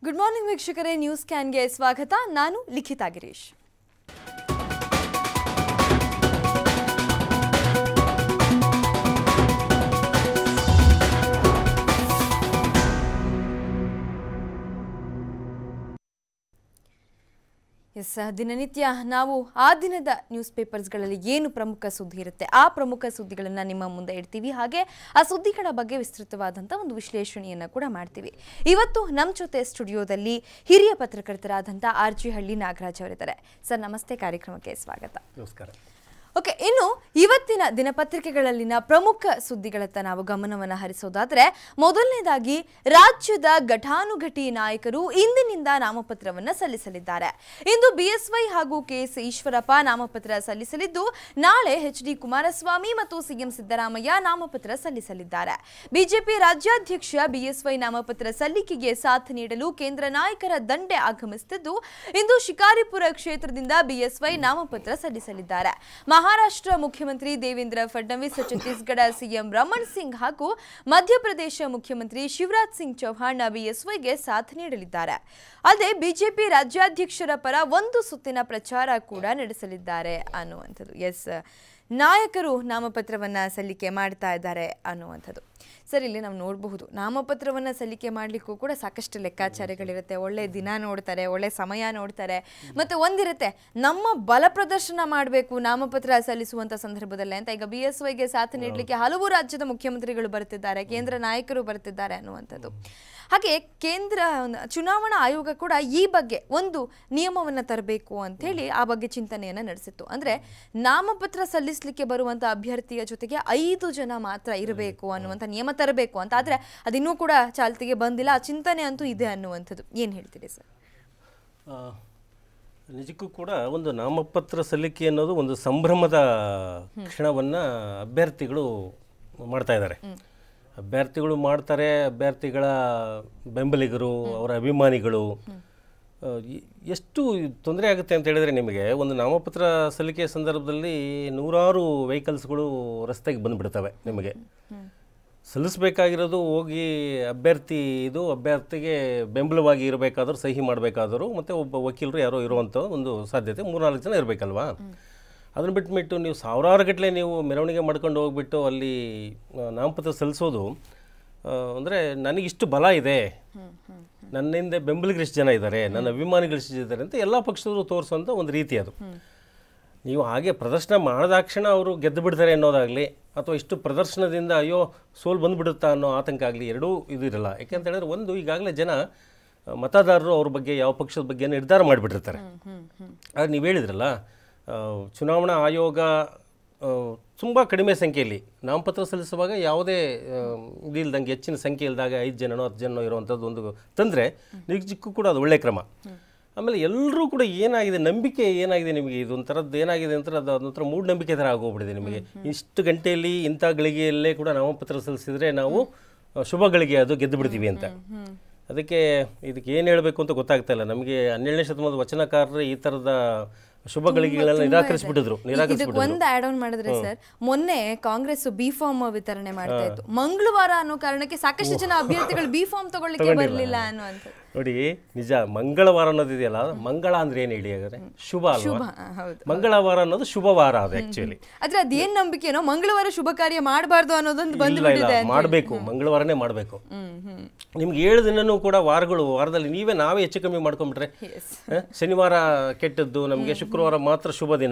Good morning ವೀಕ್ಷಕರೇ news ಕ್ಯಾನ್ಗೆ ಸ್ವಾಗತ ನಾನು ಲಿಖಿತಾ ಗಿರೀಶ್ ಎಸ್ ದಿನನಿತ್ಯ ನಾವು ಆ ದಿನದ ನ್ಯೂಸ್ ಪೇಪರ್ಸ್ಗಳಲ್ಲಿ ಏನು ಪ್ರಮುಖ ಸುದ್ದಿ ಇರುತ್ತೆ ಆ ಪ್ರಮುಖ ಸುದ್ದಿಗಳನ್ನು ನಿಮ್ಮ ಮುಂದೆ ಇಡ್ತೀವಿ ಹಾಗೆ ಆ ಸುದ್ದಿಗಳ ಬಗ್ಗೆ ವಿಸ್ತೃತವಾದಂಥ ಒಂದು ವಿಶ್ಲೇಷಣೆಯನ್ನು ಕೂಡ ಮಾಡ್ತೀವಿ ಇವತ್ತು ನಮ್ಮ ಜೊತೆ ಸ್ಟುಡಿಯೋದಲ್ಲಿ ಹಿರಿಯ ಪತ್ರಕರ್ತರಾದಂಥ ಆರ್ ಜಿ ಹಳ್ಳಿ ನಾಗರಾಜ್ ಅವರಿದ್ದಾರೆ ಸರ್ ನಮಸ್ತೆ ಕಾರ್ಯಕ್ರಮಕ್ಕೆ ಸ್ವಾಗತ ನಮಸ್ಕಾರ ಓಕೆ ಇನ್ನು ಇವತ್ತಿನ ದಿನಪತ್ರಿಕೆಗಳಲ್ಲಿನ ಪ್ರಮುಖ ಸುದ್ದಿಗಳತ್ತ ನಾವು ಗಮನವನ್ನು ಹರಿಸೋದಾದ್ರೆ ಮೊದಲನೇದಾಗಿ ರಾಜ್ಯದ ಘಟಾನುಘಟಿ ನಾಯಕರು ಇಂದಿನಿಂದ ನಾಮಪತ್ರವನ್ನ ಸಲ್ಲಿಸಲಿದ್ದಾರೆ ಇಂದು ಬಿಎಸ್ವೈ ಹಾಗೂ ಕೆಎಸ್ ಈಶ್ವರಪ್ಪ ನಾಮಪತ್ರ ಸಲ್ಲಿಸಲಿದ್ದು ನಾಳೆ ಎಚ್ ಡಿ ಕುಮಾರಸ್ವಾಮಿ ಮತ್ತು ಸಿಎಂ ಸಿದ್ದರಾಮಯ್ಯ ನಾಮಪತ್ರ ಸಲ್ಲಿಸಲಿದ್ದಾರೆ ಬಿಜೆಪಿ ರಾಜ್ಯಾಧ್ಯಕ್ಷ ಬಿಎಸ್ವೈ ನಾಮಪತ್ರ ಸಲ್ಲಿಕೆಗೆ ಸಾಥ್ ನೀಡಲು ಕೇಂದ್ರ ನಾಯಕರ ದಂಡೆ ಆಗಮಿಸುತ್ತಿದ್ದು ಇಂದು ಶಿಕಾರಿಪುರ ಕ್ಷೇತ್ರದಿಂದ ಬಿಎಸ್ವೈ ನಾಮಪತ್ರ ಸಲ್ಲಿಸಲಿದ್ದಾರೆ ಮಹಾರಾಷ್ಟ್ರ ಮುಖ್ಯಮಂತ್ರಿ ದೇವೇಂದ್ರ ಫಡ್ನವೀಸ್ ಛತ್ತೀಸ್ಗಢ ಸಿಎಂ ರಮಣ್ ಸಿಂಗ್ ಹಾಗೂ ಮಧ್ಯಪ್ರದೇಶ ಮುಖ್ಯಮಂತ್ರಿ ಶಿವರಾಜ್ ಸಿಂಗ್ ಚೌಹಾಣ್ ಬಿಎಸ್ವೈಗೆ ಸಾಥ್ ನೀಡಲಿದ್ದಾರೆ ಅಲ್ಲದೆ ಬಿಜೆಪಿ ರಾಜ್ಯಾಧ್ಯಕ್ಷರ ಪರ ಒಂದು ಸುತ್ತಿನ ಪ್ರಚಾರ ಕೂಡ ನಡೆಸಲಿದ್ದಾರೆ ಅನ್ನುವಂಥದ್ದು ಎಸ್ ನಾಯಕರು ನಾಮಪತ್ರವನ್ನ ಸಲ್ಲಿಕೆ ಮಾಡ್ತಾ ಇದ್ದಾರೆ ಅನ್ನುವಂಥದ್ದು ಸರ್ ಇಲ್ಲಿ ನಾವು ನೋಡಬಹುದು ನಾಮಪತ್ರವನ್ನ ಸಲ್ಲಿಕೆ ಮಾಡಲಿಕ್ಕೂ ಕೂಡ ಸಾಕಷ್ಟು ಲೆಕ್ಕಾಚಾರಗಳಿರುತ್ತೆ ಒಳ್ಳೆ ದಿನ ನೋಡ್ತಾರೆ ಒಳ್ಳೆ ಸಮಯ ನೋಡ್ತಾರೆ ಮತ್ತೆ ಒಂದಿರುತ್ತೆ ನಮ್ಮ ಬಲ ಪ್ರದರ್ಶನ ಮಾಡಬೇಕು ನಾಮಪತ್ರ ಸಲ್ಲಿಸುವಂತ ಸಂದರ್ಭದಲ್ಲಿ ಅಂತ ಈಗ ಬಿ ಎಸ್ ವೈಗೆ ಸಾಥ್ ನೀಡಲಿಕ್ಕೆ ಹಲವು ರಾಜ್ಯದ ಮುಖ್ಯಮಂತ್ರಿಗಳು ಬರ್ತಿದ್ದಾರೆ ಕೇಂದ್ರ ನಾಯಕರು ಬರ್ತಿದ್ದಾರೆ ಅನ್ನುವಂಥದ್ದು ಹಾಗೆ ಕೇಂದ್ರ ಚುನಾವಣಾ ಆಯೋಗ ಕೂಡ ಈ ಬಗ್ಗೆ ಒಂದು ನಿಯಮವನ್ನು ತರಬೇಕು ಅಂತ ಹೇಳಿ ಆ ಬಗ್ಗೆ ಚಿಂತನೆಯನ್ನು ನಡೆಸಿತ್ತು ಅಂದ್ರೆ ನಾಮಪತ್ರ ಸಲ್ಲಿಸಲಿಕ್ಕೆ ಬರುವಂತ ಅಭ್ಯರ್ಥಿಯ ಜೊತೆಗೆ ಐದು ಜನ ಮಾತ್ರ ಇರಬೇಕು ಅನ್ನುವಂಥ ನಿಯಮ ತರಬೇಕು ಅಂತ ಆದ್ರೆ ಅದಿನ್ನೂ ಕೂಡ ಚಾಲ್ತಿಗೆ ಬಂದಿಲ್ಲ ಆ ಚಿಂತನೆ ಅಂತೂ ಇದೆ ಅನ್ನುವಂಥದ್ದು ಏನ್ ಹೇಳ್ತೀರಿ ಸರ್ ಆ, ನಿಜಕ್ಕೂ ಕೂಡ ಒಂದು ನಾಮಪತ್ರ ಸಲ್ಲಿಕೆ ಅನ್ನೋದು ಒಂದು ಸಂಭ್ರಮದ ಕ್ಷಣವನ್ನು ಅಭ್ಯರ್ಥಿಗಳು ಮಾಡ್ತಾ ಇದ್ದಾರೆ ಅಭ್ಯರ್ಥಿಗಳು ಮಾಡ್ತಾರೆ ಅಭ್ಯರ್ಥಿಗಳ ಬೆಂಬಲಿಗರು ಅವರ ಅಭಿಮಾನಿಗಳು ಆ, ಎ- ಎಷ್ಟು ತೊಂದರೆ ಆಗುತ್ತೆ ಅಂತ ಹೇಳಿದ್ರೆ ನಿಮಗೆ ಒಂದು ನಾಮಪತ್ರ ಸಲ್ಲಿಕೆ ಸಂದರ್ಭದಲ್ಲಿ ನೂರಾರು ವೆಹಿಕಲ್ಸ್ಗಳು ರಸ್ತೆಗೆ ಬಂದುಬಿಡ್ತವೆ ನಿಮಗೆ ಸಲ್ಲಿಸಬೇಕಾಗಿರೋದು ಹೋಗಿ ಅಭ್ಯರ್ಥಿ ಇದು ಅಭ್ಯರ್ಥಿಗೆ ಬೆಂಬಲವಾಗಿ ಇರಬೇಕಾದ್ರೂ ಸಹಿ ಮಾಡಬೇಕಾದರೂ ಮತ್ತು ಒಬ್ಬ ವಕೀಲರು ಯಾರೋ ಇರುವಂಥ ಒಂದು ಸಾಧ್ಯತೆ ಮೂರ್ನಾಲ್ಕು ಜನ ಇರಬೇಕಲ್ವಾ ಅದನ್ನು ಬಿಟ್ಬಿಟ್ಟು ನೀವು ಸಾವಿರಾರು ಗಟ್ಟಲೆ ನೀವು ಮೆರವಣಿಗೆ ಮಾಡ್ಕೊಂಡು ಹೋಗ್ಬಿಟ್ಟು ಅಲ್ಲಿ ಆ, ನಾಮಪತ್ರ ಸಲ್ಲಿಸೋದು ಅಂದರೆ ನನಗಿಷ್ಟು ಬಲ ಇದೆ ನನ್ನ ಹಿಂದೆ ಬೆಂಬಲಿಗರು ಎಷ್ಟು ಜನ ಇದ್ದಾರೆ ನನ್ನ ಅಭಿಮಾನಿಗಳು ಎಷ್ಟು ಇದ್ದಾರೆ ಅಂತ ಎಲ್ಲ ಪಕ್ಷದವರು ತೋರಿಸುವಂಥ ಒಂದು ರೀತಿ ಅದು ನೀವು ಹಾಗೆ ಪ್ರದರ್ಶನ ಮಾಡಿದಾಕ್ಷಣ ಅವರು ಗೆದ್ದು ಬಿಡ್ತಾರೆ ಅನ್ನೋದಾಗಲಿ ಅಥವಾ ಇಷ್ಟು ಪ್ರದರ್ಶನದಿಂದ ಅಯ್ಯೋ ಸೋಲು ಬಂದುಬಿಡುತ್ತಾ ಅನ್ನೋ ಆತಂಕ ಆಗಲಿ ಎರಡೂ ಇದು ಇರಲ್ಲ ಯಾಕೆಂತ ಹೇಳಿದ್ರೆ ಒಂದು ಈಗಾಗಲೇ ಜನ ಆ, ಮತದಾರರು ಅವ್ರ ಬಗ್ಗೆ ಯಾವ ಪಕ್ಷದ ಬಗ್ಗೆ ನಿರ್ಧಾರ ಮಾಡಿಬಿಟ್ಟಿರ್ತಾರೆ ಆದ್ರೆ ನೀವು ಹೇಳಿದ್ರಲ್ಲ ಆ, ಚುನಾವಣಾ ಆಯೋಗ ತುಂಬ ಕಡಿಮೆ ಸಂಖ್ಯೆಯಲ್ಲಿ ನಾಮಪತ್ರ ಸಲ್ಲಿಸುವಾಗ ಯಾವುದೇ ಆ, ಇದಿಲ್ದಂಗೆ ಹೆಚ್ಚಿನ ಸಂಖ್ಯೆ ಇಲ್ದಾಗ ಐದು ಜನನೋ ಹತ್ತು ಜನನೋ ಇರುವಂಥದ್ದು ಒಂದು ತಂದರೆ ನಿಜಕ್ಕೂ ಕೂಡ ಅದು ಒಳ್ಳೆಯ ಕ್ರಮ ಆಮೇಲೆ ಎಲ್ಲರೂ ಕೂಡ ಏನಾಗಿದೆ ನಂಬಿಕೆ ಏನಾಗಿದೆ ನಿಮಗೆ ಇದು ಒಂಥರದ್ದು ಏನಾಗಿದೆ ಅಂತ ಅದು ಅದೊಂಥರ ಮೂಢನಂಬಿಕೆ ಥರ ಆಗೋಗ್ಬಿಟ್ಟಿದೆ ನಿಮಗೆ ಇಷ್ಟು ಗಂಟೆಯಲ್ಲಿ ಇಂಥ ಗಳಿಗೆಯಲ್ಲೇ ಕೂಡ ನಾಮಪತ್ರ ಸಲ್ಲಿಸಿದರೆ ನಾವು ಆ, ಶುಭ ಗಳಿಗೆ ಅದು ಗೆದ್ದು ಬಿಡ್ತೀವಿ ಅಂತ ಅದಕ್ಕೆ ಇದಕ್ಕೆ ಏನು ಹೇಳಬೇಕು ಅಂತ ಗೊತ್ತಾಗ್ತಾ ಇಲ್ಲ ನಮಗೆ ಹನ್ನೆರಡನೇ ಶತಮಾನದ ವಚನಕಾರರು ಈ ಥರದ ಶುಭ ಗಳಿಗೆಗಳನ್ನ ನಿರಾಕರಿಸ್ಬಿಟ್ಟಿದ್ರು ಇದಕ್ಕೆ ನಿರಾಕರಿಸ್ಬಿಟ್ಟಿದ್ರು ಒಂದು ಆಡ್ ಆನ್ ಮಾಡಿದ್ರೆ ಸರ್ ಮೊನ್ನೆ ಕಾಂಗ್ರೆಸ್ ಬಿ ಫಾರ್ಮ್ ವಿತರಣೆ ಮಾಡ್ತಾ ಇತ್ತು ಮಂಗಳವಾರ ಅನ್ನೋ ಕಾರಣಕ್ಕೆ ಸಾಕಷ್ಟು ಜನ ಅಭ್ಯರ್ಥಿಗಳು ಬಿ ಫಾರ್ಮ್ ತಗೊಳ್ಳಿಕ್ಕೆ ಬರಲಿಲ್ಲ ಅನ್ನುವಂಥದ್ದು ನೋಡಿ ನಿಜ ಮಂಗಳವಾರ ಅನ್ನೋದಿದೆಯಲ್ಲ ಮಂಗಳ ಅಂದ್ರೆ ಏನು ಹೇಳಿ ಹಾಗಾದ್ರೆ ಶುಭ ಅಲ್ವಾ ಆ, ಹೌದು ಮಂಗಳವಾರ ಅನ್ನೋದು ಶುಭವಾರ ಅದು ಆ್ಯಕ್ಚುಲಿ ಆದ್ರೆ ಅದೇನ್ ನಂಬಿಕೆನೋ ಮಂಗಳವಾರ ಶುಭ ಕಾರ್ಯ ಮಾಡಬಾರ್ದು ಅನ್ನೋದೊಂದು ಬಂದು ಇಲ್ಲ ಇಲ್ಲ ಮಾಡಬೇಕು ಮಂಗಳವಾರನೇ ಮಾಡಬೇಕು ಹ್ಮ್ ಹ್ಮ್ ನಿಮ್ಗೆ ಏಳು ದಿನನೂ ಕೂಡ ವಾರಗಳು ವಾರದಲ್ಲಿ ನೀವೇ ನಾವೇ ಹೆಚ್ಚು ಕಮ್ಮಿ ಮಾಡ್ಕೊಂಡ್ಬಿಟ್ರೆ ಎಸ್ ಹ? ಶನಿವಾರ ಕೆಟ್ಟದ್ದು ನಮಗೆ ಶುಕ್ರವಾರ ಮಾತ್ರ ಶುಭ ದಿನ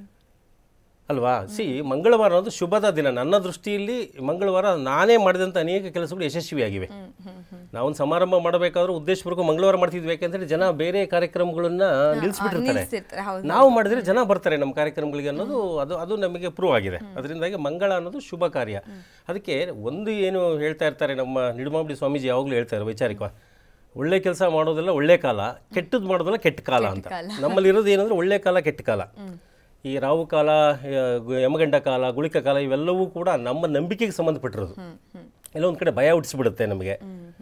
ಅಲ್ವಾ ಸಿ ಮಂಗಳವಾರ ಅನ್ನೋದು ಶುಭದ ದಿನ ನನ್ನ ದೃಷ್ಟಿಯಲ್ಲಿ ಮಂಗಳವಾರ ನಾನೇ ಮಾಡಿದಂಥ ಅನೇಕ ಕೆಲಸಗಳು ಯಶಸ್ವಿಯಾಗಿವೆ ನಾವೊಂದು ಸಮಾರಂಭ ಮಾಡಬೇಕಾದ್ರೂ ಉದ್ದೇಶಪೂರ್ವಕ ಮಂಗಳವಾರ ಮಾಡ್ತಿದ್ವಿ ಯಾಕಂದ್ರೆ ಜನ ಬೇರೆ ಕಾರ್ಯಕ್ರಮಗಳನ್ನ ನಿಲ್ಲಿಸ್ಬಿಟ್ಟಿರ್ತಾರೆ ನಿಲ್ಸಿರ್ತಾರೆ ಹೌದು ನಾವು ಮಾಡಿದ್ರೆ ಜನ ಬರ್ತಾರೆ ನಮ್ಮ ಕಾರ್ಯಕ್ರಮಗಳಿಗೆ ಅನ್ನೋದು ಅದು ಅದು ನಮಗೆ ಪ್ರೂವ್ ಆಗಿದೆ ಅದರಿಂದಾಗಿ ಮಂಗಳ ಅನ್ನೋದು ಶುಭ ಕಾರ್ಯ ಅದಕ್ಕೆ ಒಂದು ಏನು ಹೇಳ್ತಾ ಇರ್ತಾರೆ ನಮ್ಮ ನಿಡುಮಾಂಬಡಿ ಸ್ವಾಮೀಜಿ ಯಾವಾಗಲೂ ಹೇಳ್ತಾರೆ ವೈಚಾರಿಕ ಒಳ್ಳೆ ಕೆಲಸ ಮಾಡೋದೆಲ್ಲ ಒಳ್ಳೆ ಕಾಲ ಕೆಟ್ಟದ್ದು ಮಾಡೋದೆಲ್ಲ ಕೆಟ್ಟ ಕಾಲ ಅಂತ ನಮ್ಮಲ್ಲಿ ಇರೋದು ಏನಂದ್ರೆ ಒಳ್ಳೆ ಕಾಲ ಕೆಟ್ಟ ಕಾಲ ಈ ರಾವು ಕಾಲ ಆ, ಗು- ಯಮಗಂಡ ಕಾಲ ಗುಳಿಕ ಕಾಲ ಇವೆಲ್ಲವೂ ಕೂಡ ನಮ್ಮ ನಂಬಿಕೆಗೆ ಸಂಬಂಧಪಟ್ಟಿರೋದು ಎಲ್ಲ ಒಂದು ಕಡೆ ಭಯ ಹುಟ್ಟಿಸ್ಬಿಡುತ್ತೆ ನಮಗೆ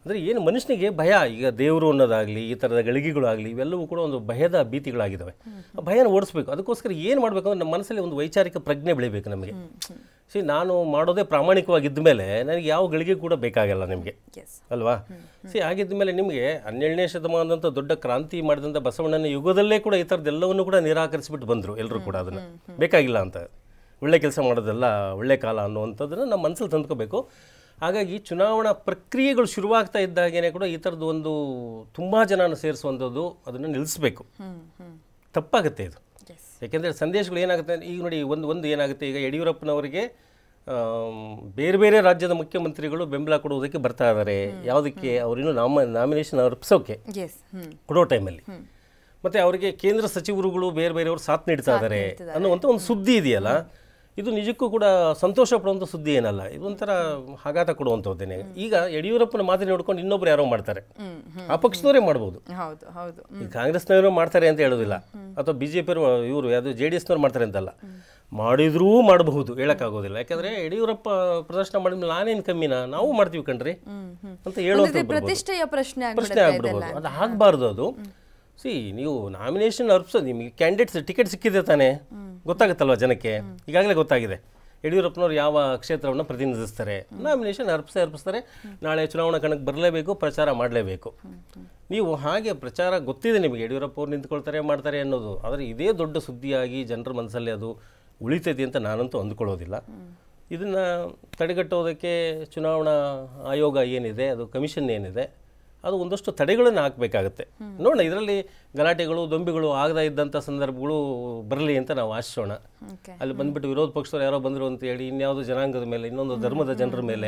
ಅಂದರೆ ಏನು ಮನುಷ್ಯನಿಗೆ ಭಯ ಈಗ ದೇವರು ಅನ್ನೋದಾಗಲಿ ಈ ಥರದ ಗಳಿಗೆಗಳಾಗಲಿ ಇವೆಲ್ಲವೂ ಕೂಡ ಒಂದು ಭಯದ ಭೀತಿಗಳಾಗಿದ್ದಾವೆ ಆ ಭಯನ ಓಡಿಸ್ಬೇಕು ಅದಕ್ಕೋಸ್ಕರ ಏನು ಮಾಡಬೇಕು ಅಂದ್ರೆ ನಮ್ಮ ಮನಸ್ಸಲ್ಲಿ ಒಂದು ವೈಚಾರಿಕ ಪ್ರಜ್ಞೆ ಬೆಳಿಬೇಕು ನಮಗೆ ಸಿ ನಾನು ಮಾಡೋದೇ ಪ್ರಾಮಾಣಿಕವಾಗಿದ್ದ ಮೇಲೆ ನನಗೆ ಯಾವ ಗಳಿಗೆ ಕೂಡ ಬೇಕಾಗಲ್ಲ ನಿಮಗೆ ಎಸ್ ಅಲ್ವಾ ಸಿ ಆಗಿದ್ದ ಮೇಲೆ ನಿಮಗೆ ಹನ್ನೆರಡನೇ ಶತಮಾನದಂಥ ದೊಡ್ಡ ಕ್ರಾಂತಿ ಮಾಡಿದಂಥ ಬಸವಣ್ಣನ ಯುಗದಲ್ಲೇ ಕೂಡ ಈ ಥರದ್ದೆಲ್ಲವನ್ನು ಕೂಡ ನಿರಾಕರಿಸಿಬಿಟ್ಟು ಬಂದರು ಎಲ್ಲರೂ ಕೂಡ ಅದನ್ನು ಬೇಕಾಗಿಲ್ಲ ಅಂತ ಒಳ್ಳೆ ಕೆಲಸ ಮಾಡೋದಲ್ಲ ಒಳ್ಳೆ ಕಾಲ ಅನ್ನುವಂಥದ್ದನ್ನು ನಮ್ಮ ಮನಸ್ಸಲ್ಲಿ ತಂದ್ಕೋಬೇಕು ಹಾಗಾಗಿ ಚುನಾವಣಾ ಪ್ರಕ್ರಿಯೆಗಳು ಶುರುವಾಗ್ತಾ ಇದ್ದಾಗೇನೆ ಕೂಡ ಈ ಥರದ್ದು ಒಂದು ತುಂಬ ಜನನ ಸೇರಿಸುವಂಥದ್ದು ಅದನ್ನು ನಿಲ್ಲಿಸಬೇಕು ಹ್ಮ್ ಹ್ಮ್ ತಪ್ಪಾಗುತ್ತೆ ಇದು ಎಸ್ ಯಾಕೆಂದರೆ ಸಂದೇಶಗಳು ಏನಾಗುತ್ತೆ ಈಗ ನೋಡಿ ಒಂದು ಒಂದು ಏನಾಗುತ್ತೆ ಈಗ ಯಡಿಯೂರಪ್ಪನವರಿಗೆ ಆಮ್, ಬೇರೆ ಬೇರೆ ರಾಜ್ಯದ ಮುಖ್ಯಮಂತ್ರಿಗಳು ಬೆಂಬಲ ಕೊಡುವುದಕ್ಕೆ ಬರ್ತಾ ಇದ್ದಾರೆ ಯಾವುದಕ್ಕೆ ಅವರಿನ್ನು ನಾಮ ನಾಮಿನೇಷನ್ ಅರ್ಪಿಸೋಕೆ ಎಸ್ ಹ್ಮ್ ಕೊಡೋ ಟೈಮಲ್ಲಿ ಮತ್ತು ಅವರಿಗೆ ಕೇಂದ್ರ ಸಚಿವರುಗಳು ಬೇರೆ ಬೇರೆಯವರು ಸಾಥ್ ನೀಡ್ತಾ ಇದ್ದಾರೆ ಅನ್ನುವಂಥ ಒಂದು ಸುದ್ದಿ ಇದೆಯಲ್ಲ ಇದು ನಿಜಕ್ಕೂ ಕೂಡ ಸಂತೋಷ ಪಡುವಂಥ ಸುದ್ದಿ ಏನಲ್ಲ ಇದೊಂಥರ ಆಘಾತ ಕೊಡುವಂಥದ್ದೇನೆ ಈಗ ಯಡಿಯೂರಪ್ಪನ ಮಾತಿನ ನೋಡ್ಕೊಂಡು ಇನ್ನೊಬ್ರು ಯಾರೋ ಮಾಡ್ತಾರೆ ಹ್ಮ್ ಹ್ಮ್ ಆ ಪಕ್ಷದವರೇ ಮಾಡ್ಬೋದು ಹೌದು ಹೌದು ಈ ಕಾಂಗ್ರೆಸ್ನವರು ಮಾಡ್ತಾರೆ ಅಂತ ಹೇಳೋದಿಲ್ಲ ಅಥವಾ ಬಿ ಜೆ ಪಿಯವರು ಇವರು ಯಾವುದು ಜೆ ಡಿ ಎಸ್ನವ್ರು ಮಾಡ್ತಾರೆ ಅಂತಲ್ಲ ಮಾಡಿದ್ರೂ ಮಾಡಬಹುದು ಹೇಳೋಕ್ಕಾಗೋದಿಲ್ಲ ಯಾಕಂದರೆ ಯಡಿಯೂರಪ್ಪ ಪ್ರದರ್ಶನ ಮಾಡಿದ್ಮೇಲೆ ನಾನೇನು ಕಮ್ಮಿನಾ ನಾವು ಮಾಡ್ತೀವಿ ಕಣ್ರಿ ಹ್ಮ್ ಹ್ಮ್ ಅಂತ ಹೇಳೋದು ಒಂದಿದೆ ಪ್ರತಿಷ್ಠೆಯ ಪ್ರಶ್ನೆ ಪ್ರಶ್ನೆ ಆಗ್ಬಿಡುತ್ತೆ ಆಗ್ಬಿಡ್ಬೋದು ಅದು ಆಗಬಾರ್ದು ಅದು ಸಿ ನೀವು ನಾಮಿನೇಷನ್ ಅರ್ಪಿಸೋದು ನಿಮಗೆ ಕ್ಯಾಂಡಿಡೇಟ್ಸ್ ಟಿಕೆಟ್ ಸಿಕ್ಕಿದೆ ತಾನೇ ಗೊತ್ತಾಗುತ್ತಲ್ವ ಜನಕ್ಕೆ ಈಗಾಗಲೇ ಗೊತ್ತಾಗಿದೆ ಯಡಿಯೂರಪ್ಪನವ್ರು ಯಾವ ಕ್ಷೇತ್ರವನ್ನು ಪ್ರತಿನಿಧಿಸ್ತಾರೆ ನಾಮಿನೇಷನ್ ಅರ್ಪಿಸೇ ಅರ್ಪಿಸ್ತಾರೆ ನಾಳೆ ಚುನಾವಣಾ ಕಣಕ್ಕೆ ಬರಲೇಬೇಕು ಪ್ರಚಾರ ಮಾಡಲೇಬೇಕು ನೀವು ಹಾಗೆ ಪ್ರಚಾರ ಗೊತ್ತಿದೆ ನಿಮಗೆ ಯಡಿಯೂರಪ್ಪ ಅವ್ರು ನಿಂತ್ಕೊಳ್ತಾರೆ ಮಾಡ್ತಾರೆ ಅನ್ನೋದು ಆದರೆ ಇದೇ ದೊಡ್ಡ ಸುದ್ದಿಯಾಗಿ ಜನರ ಮನಸ್ಸಲ್ಲಿ ಅದು ಉಳಿತೈತಿ ಅಂತ ನಾನಂತೂ ಅಂದ್ಕೊಳ್ಳೋದಿಲ್ಲ ಇದನ್ನು ತಡೆಗಟ್ಟೋದಕ್ಕೆ ಚುನಾವಣಾ ಆಯೋಗ ಏನಿದೆ ಅದು ಕಮಿಷನ್ ಏನಿದೆ ಅದು ಒಂದಷ್ಟು ತಡೆಗಳನ್ನು ಹಾಕಬೇಕಾಗತ್ತೆ ನೋಡೋಣ ಇದರಲ್ಲಿ ಗಲಾಟೆಗಳು ದೊಂಬಿಗಳು ಆಗದ ಇದ್ದಂಥ ಸಂದರ್ಭಗಳು ಬರಲಿ ಅಂತ ನಾವು ಆಶಿಸೋಣ ಓಕೆ ಅಲ್ಲಿ ಬಂದ್ಬಿಟ್ಟು ವಿರೋಧ ಪಕ್ಷದವ್ರು ಯಾರೋ ಬಂದರು ಅಂತ ಹೇಳಿ ಇನ್ಯಾವುದೋ ಜನಾಂಗದ ಮೇಲೆ ಇನ್ನೊಂದು ಧರ್ಮದ ಜನರ ಮೇಲೆ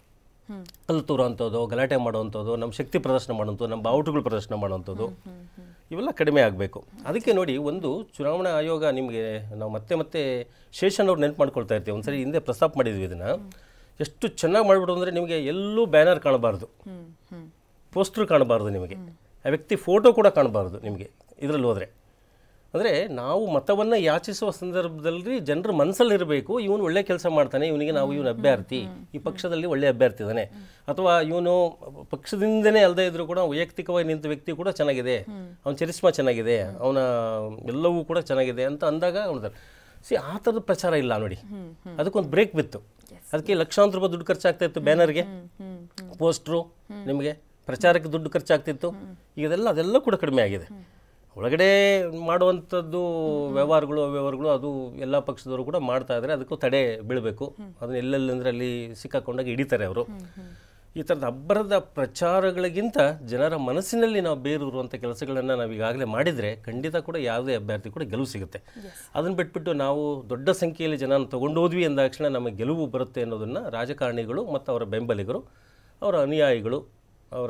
ಕಲ್ಲು ತೂರೋಂಥದ್ದು ಗಲಾಟೆ ಮಾಡುವಂಥದ್ದು ನಮ್ಮ ಶಕ್ತಿ ಪ್ರದರ್ಶನ ಮಾಡುವಂಥದ್ದು ನಮ್ಮ ಬಾವುಟಗಳು ಪ್ರದರ್ಶನ ಮಾಡುವಂಥದ್ದು ಇವೆಲ್ಲ ಕಡಿಮೆ ಆಗಬೇಕು ಅದಕ್ಕೆ ನೋಡಿ ಒಂದು ಚುನಾವಣಾ ಆಯೋಗ ನಿಮಗೆ ನಾವು ಮತ್ತೆ ಮತ್ತೆ ಶೇಷನ್ ಅವ್ರು ನೆನಪು ಮಾಡ್ಕೊಳ್ತಾ ಇರ್ತೀವಿ ಒಂದ್ಸರಿ ಹಿಂದೆ ಪ್ರಸ್ತಾಪ ಮಾಡಿದ್ವಿ ಇದನ್ನು ಎಷ್ಟು ಚೆನ್ನಾಗಿ ಮಾಡಿಬಿಟ್ಟು ಅಂದರೆ ನಿಮಗೆ ಎಲ್ಲೂ ಬ್ಯಾನರ್ ಕಾಣಬಾರ್ದು ಹ್ಮ್ ಹ್ಮ್ ಪೋಸ್ಟರ್ ಕಾಣಬಾರ್ದು ನಿಮಗೆ ಆ ವ್ಯಕ್ತಿ ಫೋಟೋ ಕೂಡ ಕಾಣಬಾರ್ದು ನಿಮಗೆ ಇದರಲ್ಲಿ ಹೋದರೆ ಅಂದರೆ ನಾವು ಮತವನ್ನು ಯಾಚಿಸುವ ಸಂದರ್ಭದಲ್ಲಿ ಜನರ ಮನಸ್ಸಲ್ಲಿರಬೇಕು ಇವನು ಒಳ್ಳೆ ಕೆಲಸ ಮಾಡ್ತಾನೆ ಇವನಿಗೆ ನಾವು ಇವನು ಅಭ್ಯರ್ಥಿ ಈ ಪಕ್ಷದಲ್ಲಿ ಒಳ್ಳೆ ಅಭ್ಯರ್ಥಿ ಇದ್ದಾನೆ ಅಥವಾ ಇವನು ಪಕ್ಷದಿಂದನೇ ಅಲ್ಲದೆ ಇದ್ರೂ ಕೂಡ ವೈಯಕ್ತಿಕವಾಗಿ ನಿಂತ ವ್ಯಕ್ತಿ ಕೂಡ ಚೆನ್ನಾಗಿದೆ ಅವನ ಚರಿಸ್ಮಾ ಚೆನ್ನಾಗಿದೆ ಅವನ ಎಲ್ಲವೂ ಕೂಡ ಚೆನ್ನಾಗಿದೆ ಅಂತ ಅಂದಾಗ ಅವನ ಸಿ ಆ ಥರದ ಪ್ರಚಾರ ಇಲ್ಲ ನೋಡಿ ಅದಕ್ಕೊಂದು ಬ್ರೇಕ್ ಬಿತ್ತು ಅದಕ್ಕೆ ಲಕ್ಷಾಂತರ ರೂಪಾಯಿ ದುಡ್ಡು ಖರ್ಚಾಗ್ತಾ ಇತ್ತು ಬ್ಯಾನರ್ಗೆ ಹ್ಮ್ ಪೋಸ್ಟ್ರು ನಿಮಗೆ ಪ್ರಚಾರಕ್ಕೆ ದುಡ್ಡು ಖರ್ಚಾಗ್ತಿತ್ತು ಈಗ ಅದೆಲ್ಲ ಅದೆಲ್ಲ ಕೂಡ ಕಡಿಮೆ ಆಗಿದೆ ಒಳಗಡೆ ಮಾಡುವಂಥದ್ದು ವ್ಯವಹಾರಗಳು ಅವ್ಯವಹಾರಗಳು ಅದು ಎಲ್ಲ ಪಕ್ಷದವರು ಕೂಡ ಮಾಡ್ತಾ ಇದ್ದಾರೆ ಅದಕ್ಕೂ ತಡೆ ಬೀಳಬೇಕು ಅದನ್ನ ಎಲ್ಲೆಲ್ಲಿ ಅಂದರೆ ಅಲ್ಲಿ ಸಿಕ್ಕಾಕೊಂಡಾಗ ಹಿಡಿತಾರೆ ಅವರು ಈ ಥರದ ಅಬ್ಬರದ ಪ್ರಚಾರಗಳಿಗಿಂತ ಜನರ ಮನಸ್ಸಿನಲ್ಲಿ ನಾವು ಬೇರೂರುವಂಥ ಕೆಲಸಗಳನ್ನು ನಾವು ಈಗಾಗಲೇ ಮಾಡಿದರೆ ಖಂಡಿತ ಕೂಡ ಯಾವುದೇ ಅಭ್ಯರ್ಥಿ ಕೂಡ ಗೆಲುವು ಸಿಗುತ್ತೆ ಅದನ್ನು ಬಿಟ್ಬಿಟ್ಟು ನಾವು ದೊಡ್ಡ ಸಂಖ್ಯೆಯಲ್ಲಿ ಜನನ ತಗೊಂಡು ಹೋದ್ವಿ ಅಂದಾಕ್ಷಣ ನಮಗೆ ಗೆಲುವು ಬರುತ್ತೆ ಅನ್ನೋದನ್ನು ರಾಜಕಾರಣಿಗಳು ಮತ್ತು ಅವರ ಬೆಂಬಲಿಗರು ಅವರ ಅನುಯಾಯಿಗಳು ಅವರ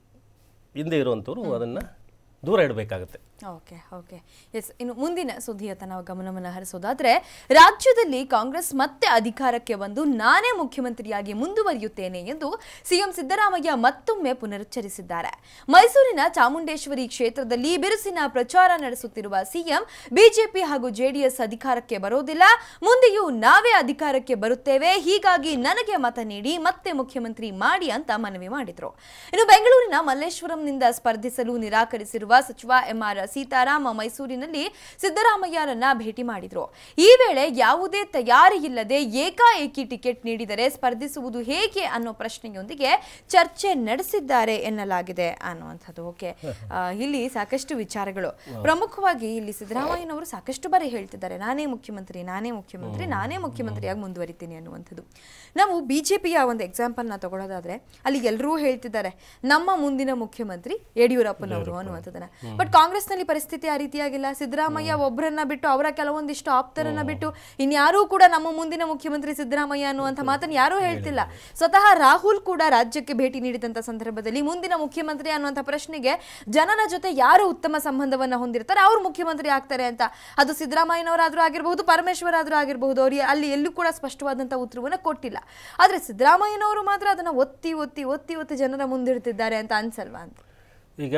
ಹಿಂದೆ ಇರುವಂಥವ್ರು ಅದನ್ನು ದೂರ ಇಡಬೇಕಾಗತ್ತೆ ಓಕೆ ಓಕೆ ಎಸ್ ಇನ್ನು ಮುಂದಿನ ಸುದ್ದಿಯತ್ತ ನಾವು ಗಮನವನ್ನು ಹರಿಸೋದಾದ್ರೆ ರಾಜ್ಯದಲ್ಲಿ ಕಾಂಗ್ರೆಸ್ ಮತ್ತೆ ಅಧಿಕಾರಕ್ಕೆ ಬಂದು ನಾನೇ ಮುಖ್ಯಮಂತ್ರಿಯಾಗಿ ಮುಂದುವರಿಯುತ್ತೇನೆ ಎಂದು ಸಿಎಂ ಸಿದ್ದರಾಮಯ್ಯ ಮತ್ತೊಮ್ಮೆ ಪುನರುಚ್ಚರಿಸಿದ್ದಾರೆ ಮೈಸೂರಿನ ಚಾಮುಂಡೇಶ್ವರಿ ಕ್ಷೇತ್ರದಲ್ಲಿ ಬಿರುಸಿನ ಪ್ರಚಾರ ನಡೆಸುತ್ತಿರುವ ಸಿಎಂ ಬಿಜೆಪಿ ಹಾಗೂ ಜೆಡಿಎಸ್ ಅಧಿಕಾರಕ್ಕೆ ಬರೋದಿಲ್ಲ ಮುಂದೆಯೂ ನಾವೇ ಅಧಿಕಾರಕ್ಕೆ ಬರುತ್ತೇವೆ ಹೀಗಾಗಿ ನನಗೆ ಮತ ನೀಡಿ ಮತ್ತೆ ಮುಖ್ಯಮಂತ್ರಿ ಮಾಡಿ ಅಂತ ಮನವಿ ಮಾಡಿದ್ರು ಇನ್ನು ಬೆಂಗಳೂರಿನ ಮಲ್ಲೇಶ್ವರಂನಿಂದ ಸ್ಪರ್ಧಿಸಲು ನಿರಾಕರಿಸಿರುವ ಸಚಿವ ಎಂಆರ್ ಸೀತಾರಾಮ ಮೈಸೂರಿನಲ್ಲಿ ಸಿದ್ದರಾಮಯ್ಯರನ್ನ ಭೇಟಿ ಮಾಡಿದ್ರು ಈ ವೇಳೆ ಯಾವುದೇ ತಯಾರಿ ಇಲ್ಲದೆ ಏಕಾಏಕಿ ಟಿಕೆಟ್ ನೀಡಿದರೆ ಸ್ಪರ್ಧಿಸುವುದು ಹೇಗೆ ಅನ್ನೋ ಪ್ರಶ್ನೆಯೊಂದಿಗೆ ಚರ್ಚೆ ನಡೆಸಿದ್ದಾರೆ ಎನ್ನಲಾಗಿದೆ ಅನ್ನುವಂಥದ್ದು ಓಕೆ ಆ, ಇಲ್ಲಿ ಸಾಕಷ್ಟು ವಿಚಾರಗಳು ಪ್ರಮುಖವಾಗಿ ಇಲ್ಲಿ ಸಿದ್ದರಾಮಯ್ಯನವರು ಸಾಕಷ್ಟು ಬಾರಿ ಹೇಳ್ತಿದ್ದಾರೆ ನಾನೇ ಮುಖ್ಯಮಂತ್ರಿ ನಾನೇ ಮುಖ್ಯಮಂತ್ರಿ ನಾನೇ ಮುಖ್ಯಮಂತ್ರಿಯಾಗಿ ಮುಂದುವರಿತೀನಿ ಅನ್ನುವಂಥದ್ದು ನಾವು ಬಿಜೆಪಿಯ ಒಂದು ಎಕ್ಸಾಂಪಲ್ನ ತಗೊಳ್ಳೋದಾದ್ರೆ ಅಲ್ಲಿ ಎಲ್ಲರೂ ಹೇಳ್ತಿದ್ದಾರೆ ನಮ್ಮ ಮುಂದಿನ ಮುಖ್ಯಮಂತ್ರಿ ಯಡಿಯೂರಪ್ಪನವರು ಅನ್ನುವಂಥದ್ದನ್ನ ಬಟ್ ಕಾಂಗ್ರೆಸ್ನಲ್ಲಿ ಪರಿಸ್ಥಿತಿ ಆ ರೀತಿಯಾಗಿಲ್ಲ ಸಿದ್ದರಾಮಯ್ಯ ಒಬ್ಬರನ್ನ ಬಿಟ್ಟು ಅವರ ಕೆಲವೊಂದಿಷ್ಟು ಆಪ್ತರನ್ನ ಬಿಟ್ಟು ಇನ್ಯಾರೂ ಕೂಡ ನಮ್ಮ ಮುಂದಿನ ಮುಖ್ಯಮಂತ್ರಿ ಸಿದ್ದರಾಮಯ್ಯ ಅನ್ನುವಂಥ ಮಾತನ್ನು ಯಾರೂ ಹೇಳ್ತಿಲ್ಲ ಸ್ವತಃ ರಾಹುಲ್ ಕೂಡ ರಾಜ್ಯಕ್ಕೆ ಭೇಟಿ ನೀಡಿದಂಥ ಸಂದರ್ಭದಲ್ಲಿ ಮುಂದಿನ ಮುಖ್ಯಮಂತ್ರಿ ಅನ್ನುವಂಥ ಪ್ರಶ್ನೆಗೆ ಜನರ ಜೊತೆ ಯಾರು ಉತ್ತಮ ಸಂಬಂಧವನ್ನ ಹೊಂದಿರ್ತಾರೆ ಅವ್ರು ಮುಖ್ಯಮಂತ್ರಿ ಆಗ್ತಾರೆ ಅಂತ ಅದು ಸಿದ್ದರಾಮಯ್ಯನವರಾದ್ರೂ ಆಗಿರಬಹುದು ಪರಮೇಶ್ವರ್ ಆದ್ರೂ ಆಗಿರಬಹುದು ಅವ್ರಿಗೆ ಅಲ್ಲಿ ಎಲ್ಲೂ ಕೂಡ ಸ್ಪಷ್ಟವಾದಂಥ ಉತ್ತರವನ್ನ ಕೊಟ್ಟಿಲ್ಲ ಆದ್ರೆ ಸಿದ್ದರಾಮಯ್ಯನವರು ಮಾತ್ರ ಅದನ್ನ ಒತ್ತಿ ಒತ್ತಿ ಒತ್ತಿ ಒತ್ತಿ ಜನರ ಮುಂದಿಡ್ತಿದ್ದಾರೆ ಅಂತ ಅನ್ಸಲ್ವಾ ಅಂತ ಈಗ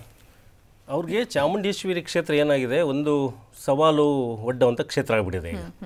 ಅವ್ರಿಗೆ ಚಾಮುಂಡೇಶ್ವರಿ ಕ್ಷೇತ್ರ ಏನಾಗಿದೆ ಒಂದು ಸವಾಲು ಒಡ್ಡುವಂಥ ಕ್ಷೇತ್ರ ಆಗಿಬಿಟ್ಟಿದೆ ಈಗ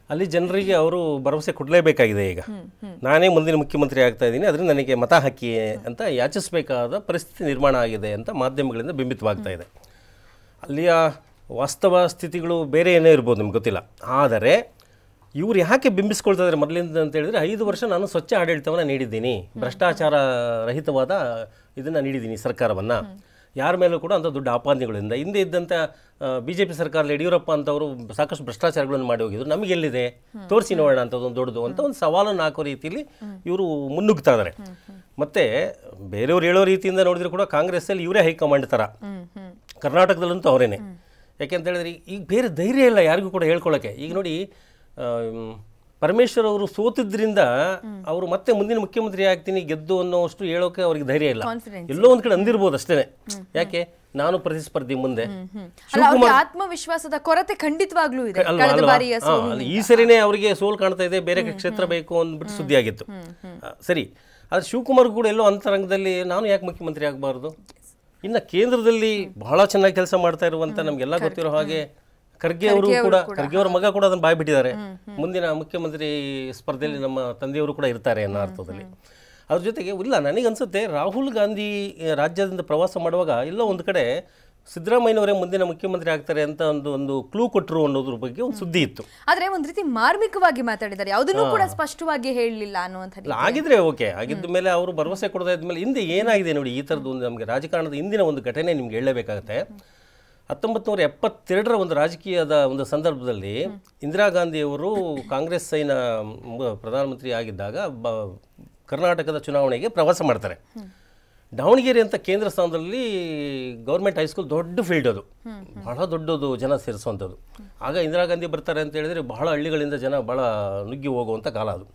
ಅಲ್ಲಿ ಜನರಿಗೆ ಅವರು ಭರವಸೆ ಕೊಡಲೇಬೇಕಾಗಿದೆ ಈಗ ನಾನೇ ಮುಂದಿನ ಮುಖ್ಯಮಂತ್ರಿ ಆಗ್ತಾ ಇದ್ದೀನಿ ಅದರಿಂದ ನನಗೆ ಮತ ಹಾಕಿ ಅಂತ ಯಾಚಿಸಬೇಕಾದ ಪರಿಸ್ಥಿತಿ ನಿರ್ಮಾಣ ಆಗಿದೆ ಅಂತ ಮಾಧ್ಯಮಗಳಿಂದ ಬಿಂಬಿತವಾಗ್ತಾ ಇದೆ ಅಲ್ಲಿಯ ವಾಸ್ತವ ಸ್ಥಿತಿಗಳು ಬೇರೆ ಏನೇ ಇರ್ಬೋದು ನಿಮ್ಗೆ ಗೊತ್ತಿಲ್ಲ ಆದರೆ ಇವ್ರು ಯಾಕೆ ಬಿಂಬಿಸ್ಕೊಳ್ತಾ ಇದ್ದಾರೆ ಮೊದಲಿಂದ ಅಂತ ಹೇಳಿದ್ರೆ ಐದು ವರ್ಷ ನಾನು ಸ್ವಚ್ಛ ಆಡಳಿತವನ್ನು ನೀಡಿದ್ದೀನಿ ಭ್ರಷ್ಟಾಚಾರ ರಹಿತವಾದ ಇದನ್ನು ನೀಡಿದ್ದೀನಿ ಸರ್ಕಾರವನ್ನು ಯಾರ ಮೇಲೂ ಕೂಡ ಅಂಥ ದೊಡ್ಡ ಆಪಾದನೆಗಳಿಂದ ಹಿಂದೆ ಇದ್ದಂಥ ಬಿ ಜೆ ಪಿ ಸರ್ಕಾರದಲ್ಲಿ ಯಡಿಯೂರಪ್ಪ ಅಂತವರು ಸಾಕಷ್ಟು ಭ್ರಷ್ಟಾಚಾರಗಳನ್ನು ಮಾಡಿ ಹೋಗಿದ್ರು ನಮಗೆ ಎಲ್ಲಿದೆ ತೋರಿಸಿ ನೋಡೋಣ ಅಂತದೊಂದು ದೊಡ್ಡದು ಅಂತ ಒಂದು ಸವಾಲನ್ನು ಹಾಕೋ ರೀತಿಯಲ್ಲಿ ಇವರು ಮುನ್ನುಗ್ತಾ ಇದ್ದಾರೆ ಮತ್ತು ಬೇರೆಯವ್ರು ಹೇಳೋ ರೀತಿಯಿಂದ ನೋಡಿದ್ರೆ ಕೂಡ ಕಾಂಗ್ರೆಸ್ಸಲ್ಲಿ ಇವರೇ ಹೈಕಮಾಂಡ್ ಥರ ಕರ್ನಾಟಕದಲ್ಲಂತೂ ಅವರೇನೆ ಯಾಕೆಂತ ಹೇಳಿದ್ರೆ ಈಗ ಬೇರೆ ಧೈರ್ಯ ಇಲ್ಲ ಯಾರಿಗೂ ಕೂಡ ಹೇಳ್ಕೊಳ್ಳೋಕ್ಕೆ ಈಗ ನೋಡಿ ಆಮ್, ಪರಮೇಶ್ವರ್ ಅವರು ಸೋತಿದ್ರಿಂದ ಅವರು ಮತ್ತೆ ಮುಂದಿನ ಮುಖ್ಯಮಂತ್ರಿ ಆಗ್ತೀನಿ ಗೆದ್ದು ಅನ್ನೋಷ್ಟು ಹೇಳೋಕೆ ಅವ್ರಿಗೆ ಧೈರ್ಯ ಇಲ್ಲ Confidence. ಎಲ್ಲೋ ಒಂದ್ ಕಡೆ ಅಂದಿರ್ಬೋದು ಅಷ್ಟೇನೆ ಯಾಕೆ ನಾನು ಪ್ರತಿಸ್ಪರ್ಧಿ ಮುಂದೆ ಅಲ್ಲ ಅವ್ರಿಗೆ ಆತ್ಮವಿಶ್ವಾಸದ ಕೊರತೆ ಖಂಡಿತವಾಗ್ಲೂ ಇದೆ ಅಲ್ವಾ, ಕಳೆದ ಅಲ್ವಾ? ಬಾರಿಯ ಹಾ, ಅಲ್ಲಿ ಈ ಸರಿನೇ ಅವರಿಗೆ ಸೋಲ್ ಕಾಣ್ತಾ ಇದೆ ಬೇರೆ ಕ್ಷೇತ್ರ ಬೇಕು ಅಂದ್ಬಿಟ್ಟು ಸುದ್ದಿ ಆಗಿತ್ತು ಆ, ಸರಿ ಆದ್ರೆ ಶಿವಕುಮಾರ್ ಕೂಡ ಎಲ್ಲೋ ಅಂತರಂಗದಲ್ಲಿ ನಾನು ಯಾಕೆ ಮುಖ್ಯಮಂತ್ರಿ ಆಗಬಾರ್ದು ಇನ್ನು ಕೇಂದ್ರದಲ್ಲಿ ಬಹಳ ಚೆನ್ನಾಗಿ ಕೆಲಸ ಮಾಡ್ತಾ ಇರುವಂತ ನಮ್ಗೆಲ್ಲ ಗೊತ್ತಿರೋ ಹಾಗೆ ಖರ್ಗೆ ಅವರು ಕೂಡ ಖರ್ಗೆ ಅವರ ಮಗ ಕೂಡ ಅದನ್ನ ಬಾಯ್ ಬಿಟ್ಟಿದ್ದಾರೆ ಮುಂದಿನ ಮುಖ್ಯಮಂತ್ರಿ ಸ್ಪರ್ಧೆಯಲ್ಲಿ ನಮ್ಮ ತಂದೆಯವರು ಕೂಡ ಇರ್ತಾರೆ ಅನ್ನೋ ಅರ್ಥದಲ್ಲಿ ಅದ್ರ ಜೊತೆಗೆ ಇಲ್ಲ ನನಗನ್ಸುತ್ತೆ ರಾಹುಲ್ ಗಾಂಧಿ ಆ, ರಾಜ್ಯದಿಂದ ಪ್ರವಾಸ ಮಾಡುವಾಗ ಎಲ್ಲೋ ಒಂದು ಕಡೆ ಸಿದ್ದರಾಮಯ್ಯನವರೇ ಮುಂದಿನ ಮುಖ್ಯಮಂತ್ರಿ ಆಗ್ತಾರೆ ಅಂತ ಒಂದು ಒಂದು ಕ್ಲೂ ಕೊಟ್ಟರು ಅನ್ನೋದ್ರ ಬಗ್ಗೆ ಒಂದು ಸುದ್ದಿ ಇತ್ತು ಆದ್ರೆ ಒಂದ್ ರೀತಿ ಮಾರ್ಮಿಕವಾಗಿ ಮಾತಾಡಿದ್ದಾರೆ ಯಾವುದನ್ನು ಕೂಡ ಸ್ಪಷ್ಟವಾಗಿ ಹೇಳಲಿಲ್ಲ ಅನ್ನುವಂಥ ಅಲ್ಲ ಆಗಿದ್ರೆ ಓಕೆ ಆಗಿದ್ದ ಮೇಲೆ ಅವರು ಭರವಸೆ ಕೊಡದೇ ಇದ್ಮೇಲೆ ಹಿಂದೆ ಏನಾಗಿದೆ ನೋಡಿ ಈ ಥರದ್ದು ಒಂದು ನಮಗೆ ರಾಜಕಾರಣದ ಹಿಂದಿನ ಒಂದು ಘಟನೆ ನಿಮ್ಗೆ ಹೇಳಬೇಕಾಗತ್ತೆ ಹತ್ತೊಂಬತ್ತು ನೂರ ಎಪ್ಪತ್ತೆರಡರ ಒಂದು ರಾಜಕೀಯದ ಒಂದು ಸಂದರ್ಭದಲ್ಲಿ ಇಂದಿರಾ ಗಾಂಧಿಯವರು ಕಾಂಗ್ರೆಸ್ ಸೈನ ಮ- ಪ್ರಧಾನಮಂತ್ರಿ ಆಗಿದ್ದಾಗ ಬ ಕರ್ನಾಟಕದ ಚುನಾವಣೆಗೆ ಪ್ರವಾಸ ಮಾಡ್ತಾರೆ ದಾವಣಗೆರೆ ಅಂತ ಕೇಂದ್ರ ಸ್ಥಾನದಲ್ಲಿ ಗೌರ್ಮೆಂಟ್ ಹೈಸ್ಕೂಲ್ ದೊಡ್ಡ ಫೀಲ್ಡ್ ಅದು ಬಹಳ ದೊಡ್ಡದು ಜನ ಸೇರಿಸುವಂಥದ್ದು ಆಗ ಇಂದಿರಾ ಗಾಂಧಿ ಬರ್ತಾರೆ ಅಂತ ಹೇಳಿದ್ರೆ ಬಹಳ ಹಳ್ಳಿಗಳಿಂದ ಜನ ಬಹಳ ನುಗ್ಗಿ ಹೋಗುವಂಥ ಕಾಲ ಅದು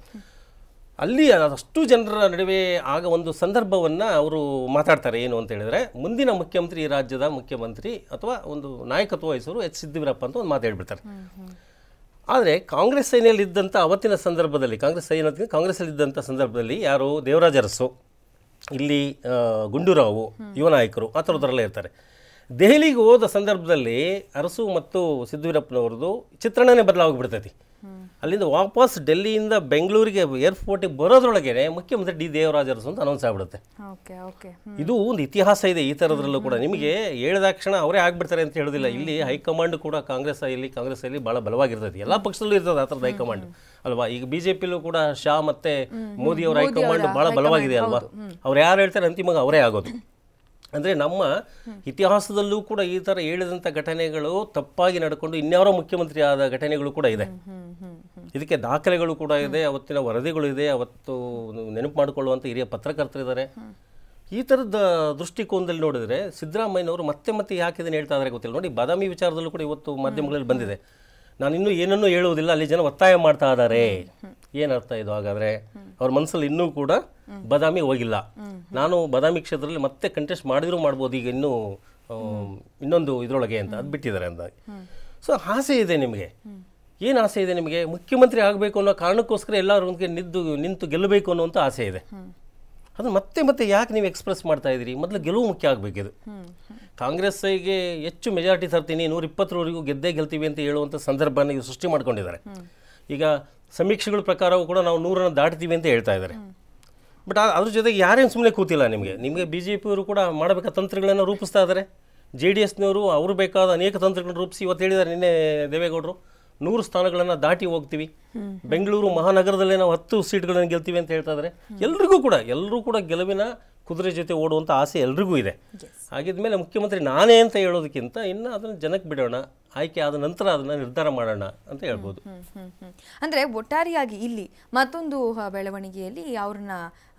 ಅಲ್ಲಿ ಅಷ್ಟು ಜನರ ನಡುವೆ ಆಗ ಒಂದು ಸಂದರ್ಭವನ್ನು ಅವರು ಮಾತಾಡ್ತಾರೆ ಏನು ಅಂತ ಹೇಳಿದ್ರೆ ಮುಂದಿನ ಮುಖ್ಯಮಂತ್ರಿ ಈ ರಾಜ್ಯದ ಮುಖ್ಯಮಂತ್ರಿ ಅಥವಾ ಒಂದು ನಾಯಕತ್ವ ವಹಿಸೋರು ಎಚ್ ಸಿದ್ದಿವೀರಪ್ಪ ಅಂತ ಒಂದು ಮಾತು ಹೇಳ್ಬಿಡ್ತಾರೆ ಆದರೆ ಕಾಂಗ್ರೆಸ್ ಸೈನ್ಯಲ್ಲಿ ಇದ್ದಂಥ ಅವತ್ತಿನ ಸಂದರ್ಭದಲ್ಲಿ ಕಾಂಗ್ರೆಸ್ ಸೈನ್ಯ ಕಾಂಗ್ರೆಸ್ಸಲ್ಲಿ ಇದ್ದಂಥ ಸಂದರ್ಭದಲ್ಲಿ ಯಾರು ದೇವರಾಜ ಅರಸು ಇಲ್ಲಿ ಆ, ಗುಂಡೂರಾವು ಯುವ ನಾಯಕರು ಆ ಥರದವರೆಲ್ಲ ಇರ್ತಾರೆ ದೆಹಲಿಗೆ ಹೋದ ಸಂದರ್ಭದಲ್ಲಿ ಅರಸು ಮತ್ತು ಸಿದ್ದವೀರಪ್ಪನವ್ರದ್ದು ಚಿತ್ರಣನೇ ಬದಲಾಗೋಗ್ಬಿಡ್ತೈತಿ ಅಲ್ಲಿಂದ ವಾಪಸ್ ಡೆಲ್ಲಿಯಿಂದ ಬೆಂಗಳೂರಿಗೆ ಏರ್ಪೋರ್ಟಿಗೆ ಬರೋದ್ರೊಳಗೆ ಮುಖ್ಯಮಂತ್ರಿ ಡಿ ದೇವರಾಜ ಅರಸು ಅಂತ ಅನೌನ್ಸ್ ಆಗ್ಬಿಡುತ್ತೆ ಓಕೆ ಓಕೆ ಇದು ಒಂದು ಇತಿಹಾಸ ಇದೆ ಈ ಥರದ್ರಲ್ಲೂ ಕೂಡ ನಿಮಗೆ ಹೇಳಿದಾಕ್ಷಣ ಅವರೇ ಆಗ್ಬಿಡ್ತಾರೆ ಅಂತ ಹೇಳೋದಿಲ್ಲ ಇಲ್ಲಿ ಹೈಕಮಾಂಡ್ ಕೂಡ ಕಾಂಗ್ರೆಸ್ ಇಲ್ಲಿ ಕಾಂಗ್ರೆಸ್ ಅಲ್ಲಿ ಬಹಳ ಬಲವಾಗಿರ್ತದೆ ಎಲ್ಲ ಪಕ್ಷದಲ್ಲೂ ಇರ್ತದೆ ಆ ಥರದ ಹೈಕಮಾಂಡ್ ಅಲ್ವಾ ಈಗ ಬಿಜೆಪಿಲೂ ಕೂಡ ಶಾ ಮತ್ತೆ ಮೋದಿ ಅವರ ಹೈಕಮಾಂಡ್ ಬಹಳ ಬಲವಾಗಿದೆ ಅಲ್ವಾ ಅವ್ರು ಯಾರು ಹೇಳ್ತಾರೆ ಅಂತಿಮವಾಗಿ ಅವರೇ ಆಗೋದು ಅಂದರೆ ನಮ್ಮ ಇತಿಹಾಸದಲ್ಲೂ ಕೂಡ ಈ ಥರ ಹೇಳಿದಂಥ ಘಟನೆಗಳು ತಪ್ಪಾಗಿ ನಡ್ಕೊಂಡು ಇನ್ಯಾರೋ ಮುಖ್ಯಮಂತ್ರಿ ಆದ ಘಟನೆಗಳು ಕೂಡ ಇದೆ ಇದಕ್ಕೆ ದಾಖಲೆಗಳು ಕೂಡ ಇದೆ ಅವತ್ತಿನ ವರದಿಗಳು ಇದೆ ಅವತ್ತು ನೆನಪು ಮಾಡಿಕೊಳ್ಳುವಂಥ ಹಿರಿಯ ಪತ್ರಕರ್ತರಿದ್ದಾರೆ ಈ ಥರದ ದೃಷ್ಟಿಕೋನದಲ್ಲಿ ನೋಡಿದ್ರೆ ಸಿದ್ದರಾಮಯ್ಯನವರು ಮತ್ತೆ ಮತ್ತೆ ಯಾಕೆ ಇದನ್ನು ಹೇಳ್ತಾ ಇದ್ದಾರೆ ಗೊತ್ತಿಲ್ಲ ನೋಡಿ ಬಾದಾಮಿ ವಿಚಾರದಲ್ಲೂ ಕೂಡ ಇವತ್ತು ಮಾಧ್ಯಮಗಳಲ್ಲಿ ಬಂದಿದೆ ನಾನು ಇನ್ನೂ ಏನನ್ನೂ ಹೇಳುವುದಿಲ್ಲ ಅಲ್ಲಿ ಜನ ಒತ್ತಾಯ ಮಾಡ್ತಾ ಇದ್ದಾರೆ ಏನರ್ಥ ಇದು ಹಾಗಾದರೆ ಅವ್ರ ಮನಸ್ಸಲ್ಲಿ ಇನ್ನೂ ಕೂಡ ಬಾದಾಮಿ ಹೋಗಿಲ್ಲ ನಾನು ಬಾದಾಮಿ ಕ್ಷೇತ್ರದಲ್ಲಿ ಮತ್ತೆ ಕಂಟೆಸ್ಟ್ ಮಾಡಿದ್ರು ಮಾಡ್ಬೋದು ಈಗ ಇನ್ನೂ ಆ, ಇನ್ನೊಂದು ಇದರೊಳಗೆ ಅಂತ ಅದು ಬಿಟ್ಟಿದ್ದಾರೆ ಅಂದಾಗ ಸೊ ಆಸೆ ಇದೆ ನಿಮಗೆ ಏನು ಆಸೆ ಇದೆ ನಿಮಗೆ ಮುಖ್ಯಮಂತ್ರಿ ಆಗಬೇಕು ಅನ್ನೋ ಕಾರಣಕ್ಕೋಸ್ಕರ ಎಲ್ಲರೂ ನಿದ್ದು ನಿಂತು ಗೆಲ್ಲಬೇಕು ಅನ್ನುವಂಥ ಆಸೆ ಇದೆ ಅದು ಮತ್ತೆ ಮತ್ತೆ ಯಾಕೆ ನೀವು ಎಕ್ಸ್ಪ್ರೆಸ್ ಮಾಡ್ತಾ ಇದ್ದೀರಿ ಮೊದಲು ಗೆಲುವು ಮುಖ್ಯ ಆಗಬೇಕಿದು ಕಾಂಗ್ರೆಸ್ಸಿಗೆ ಹೆಚ್ಚು ಮೆಜಾರಿಟಿ ತರ್ತೀನಿ ನೂರ ಇಪ್ಪತ್ತರವರೆಗೂ ಗೆದ್ದೇ ಗೆಲ್ತೀವಿ ಅಂತ ಹೇಳುವಂಥ ಸಂದರ್ಭನ ಇವ್ರು ಸೃಷ್ಟಿ ಮಾಡ್ಕೊಂಡಿದ್ದಾರೆ ಈಗ ಸಮೀಕ್ಷೆಗಳ ಪ್ರಕಾರವೂ ಕೂಡ ನಾವು ನೂರನ್ನು ದಾಟ್ತೀವಿ ಅಂತ ಹೇಳ್ತಾ ಇದ್ದಾರೆ ಬಟ್ ಅದ್ರ ಜೊತೆಗೆ ಯಾರೇನು ಸುಮ್ಮನೆ ಕೂತಿಲ್ಲ ನಿಮಗೆ ನಿಮಗೆ ಬಿ ಜೆ ಪಿಯವರು ಕೂಡ ಮಾಡಬೇಕಾದ ತಂತ್ರಗಳನ್ನು ರೂಪಿಸ್ತಾ ಇದ್ದಾರೆ ಜೆ ಡಿ ಎಸ್ನವರು ಅವರು ಬೇಕಾದ ಅನೇಕ ತಂತ್ರಗಳನ್ನು ರೂಪಿಸಿ ಇವತ್ತು ಹೇಳಿದ್ದಾರೆ ನಿನ್ನೆ ದೇವೇಗೌಡರು ನೂರು ಸ್ಥಾನಗಳನ್ನು ದಾಟಿ ಹೋಗ್ತೀವಿ ಬೆಂಗಳೂರು ಮಹಾನಗರದಲ್ಲೇ ನಾವು ಹತ್ತು ಸೀಟ್ಗಳನ್ನು ಗೆಲ್ತೀವಿ ಅಂತ ಹೇಳ್ತಾ ಇದ್ದಾರೆ ಎಲ್ರಿಗೂ ಕೂಡ ಎಲ್ಲರೂ ಕೂಡ ಗೆಲುವಿನ ಕುದುರೆ ಜೊತೆ ಓಡುವಂಥ ಆಸೆ ಎಲ್ರಿಗೂ ಇದೆ ಹಾಗಿದ್ಮೇಲೆ ಮುಖ್ಯಮಂತ್ರಿ ನಾನೇ ಅಂತ ಹೇಳೋದಕ್ಕಿಂತ ಇನ್ನು ಅದನ್ನು ಜನಕ್ಕೆ ಬಿಡೋಣ ಆಯ್ಕೆ ಆದ ನಂತರ ಅದನ್ನು ನಿರ್ಧಾರ ಮಾಡೋಣ ಅಂತ ಹೇಳ್ಬೋದು ಹ್ಮ್, ಹ್ಮ್, ಹ್ಮ್. ಅಂದ್ರೆ ಒಟ್ಟಾರೆಯಾಗಿ ಇಲ್ಲಿ ಮತ್ತೊಂದು ಆ, ಬೆಳವಣಿಗೆಯಲ್ಲಿ ಅವ್ರನ್ನ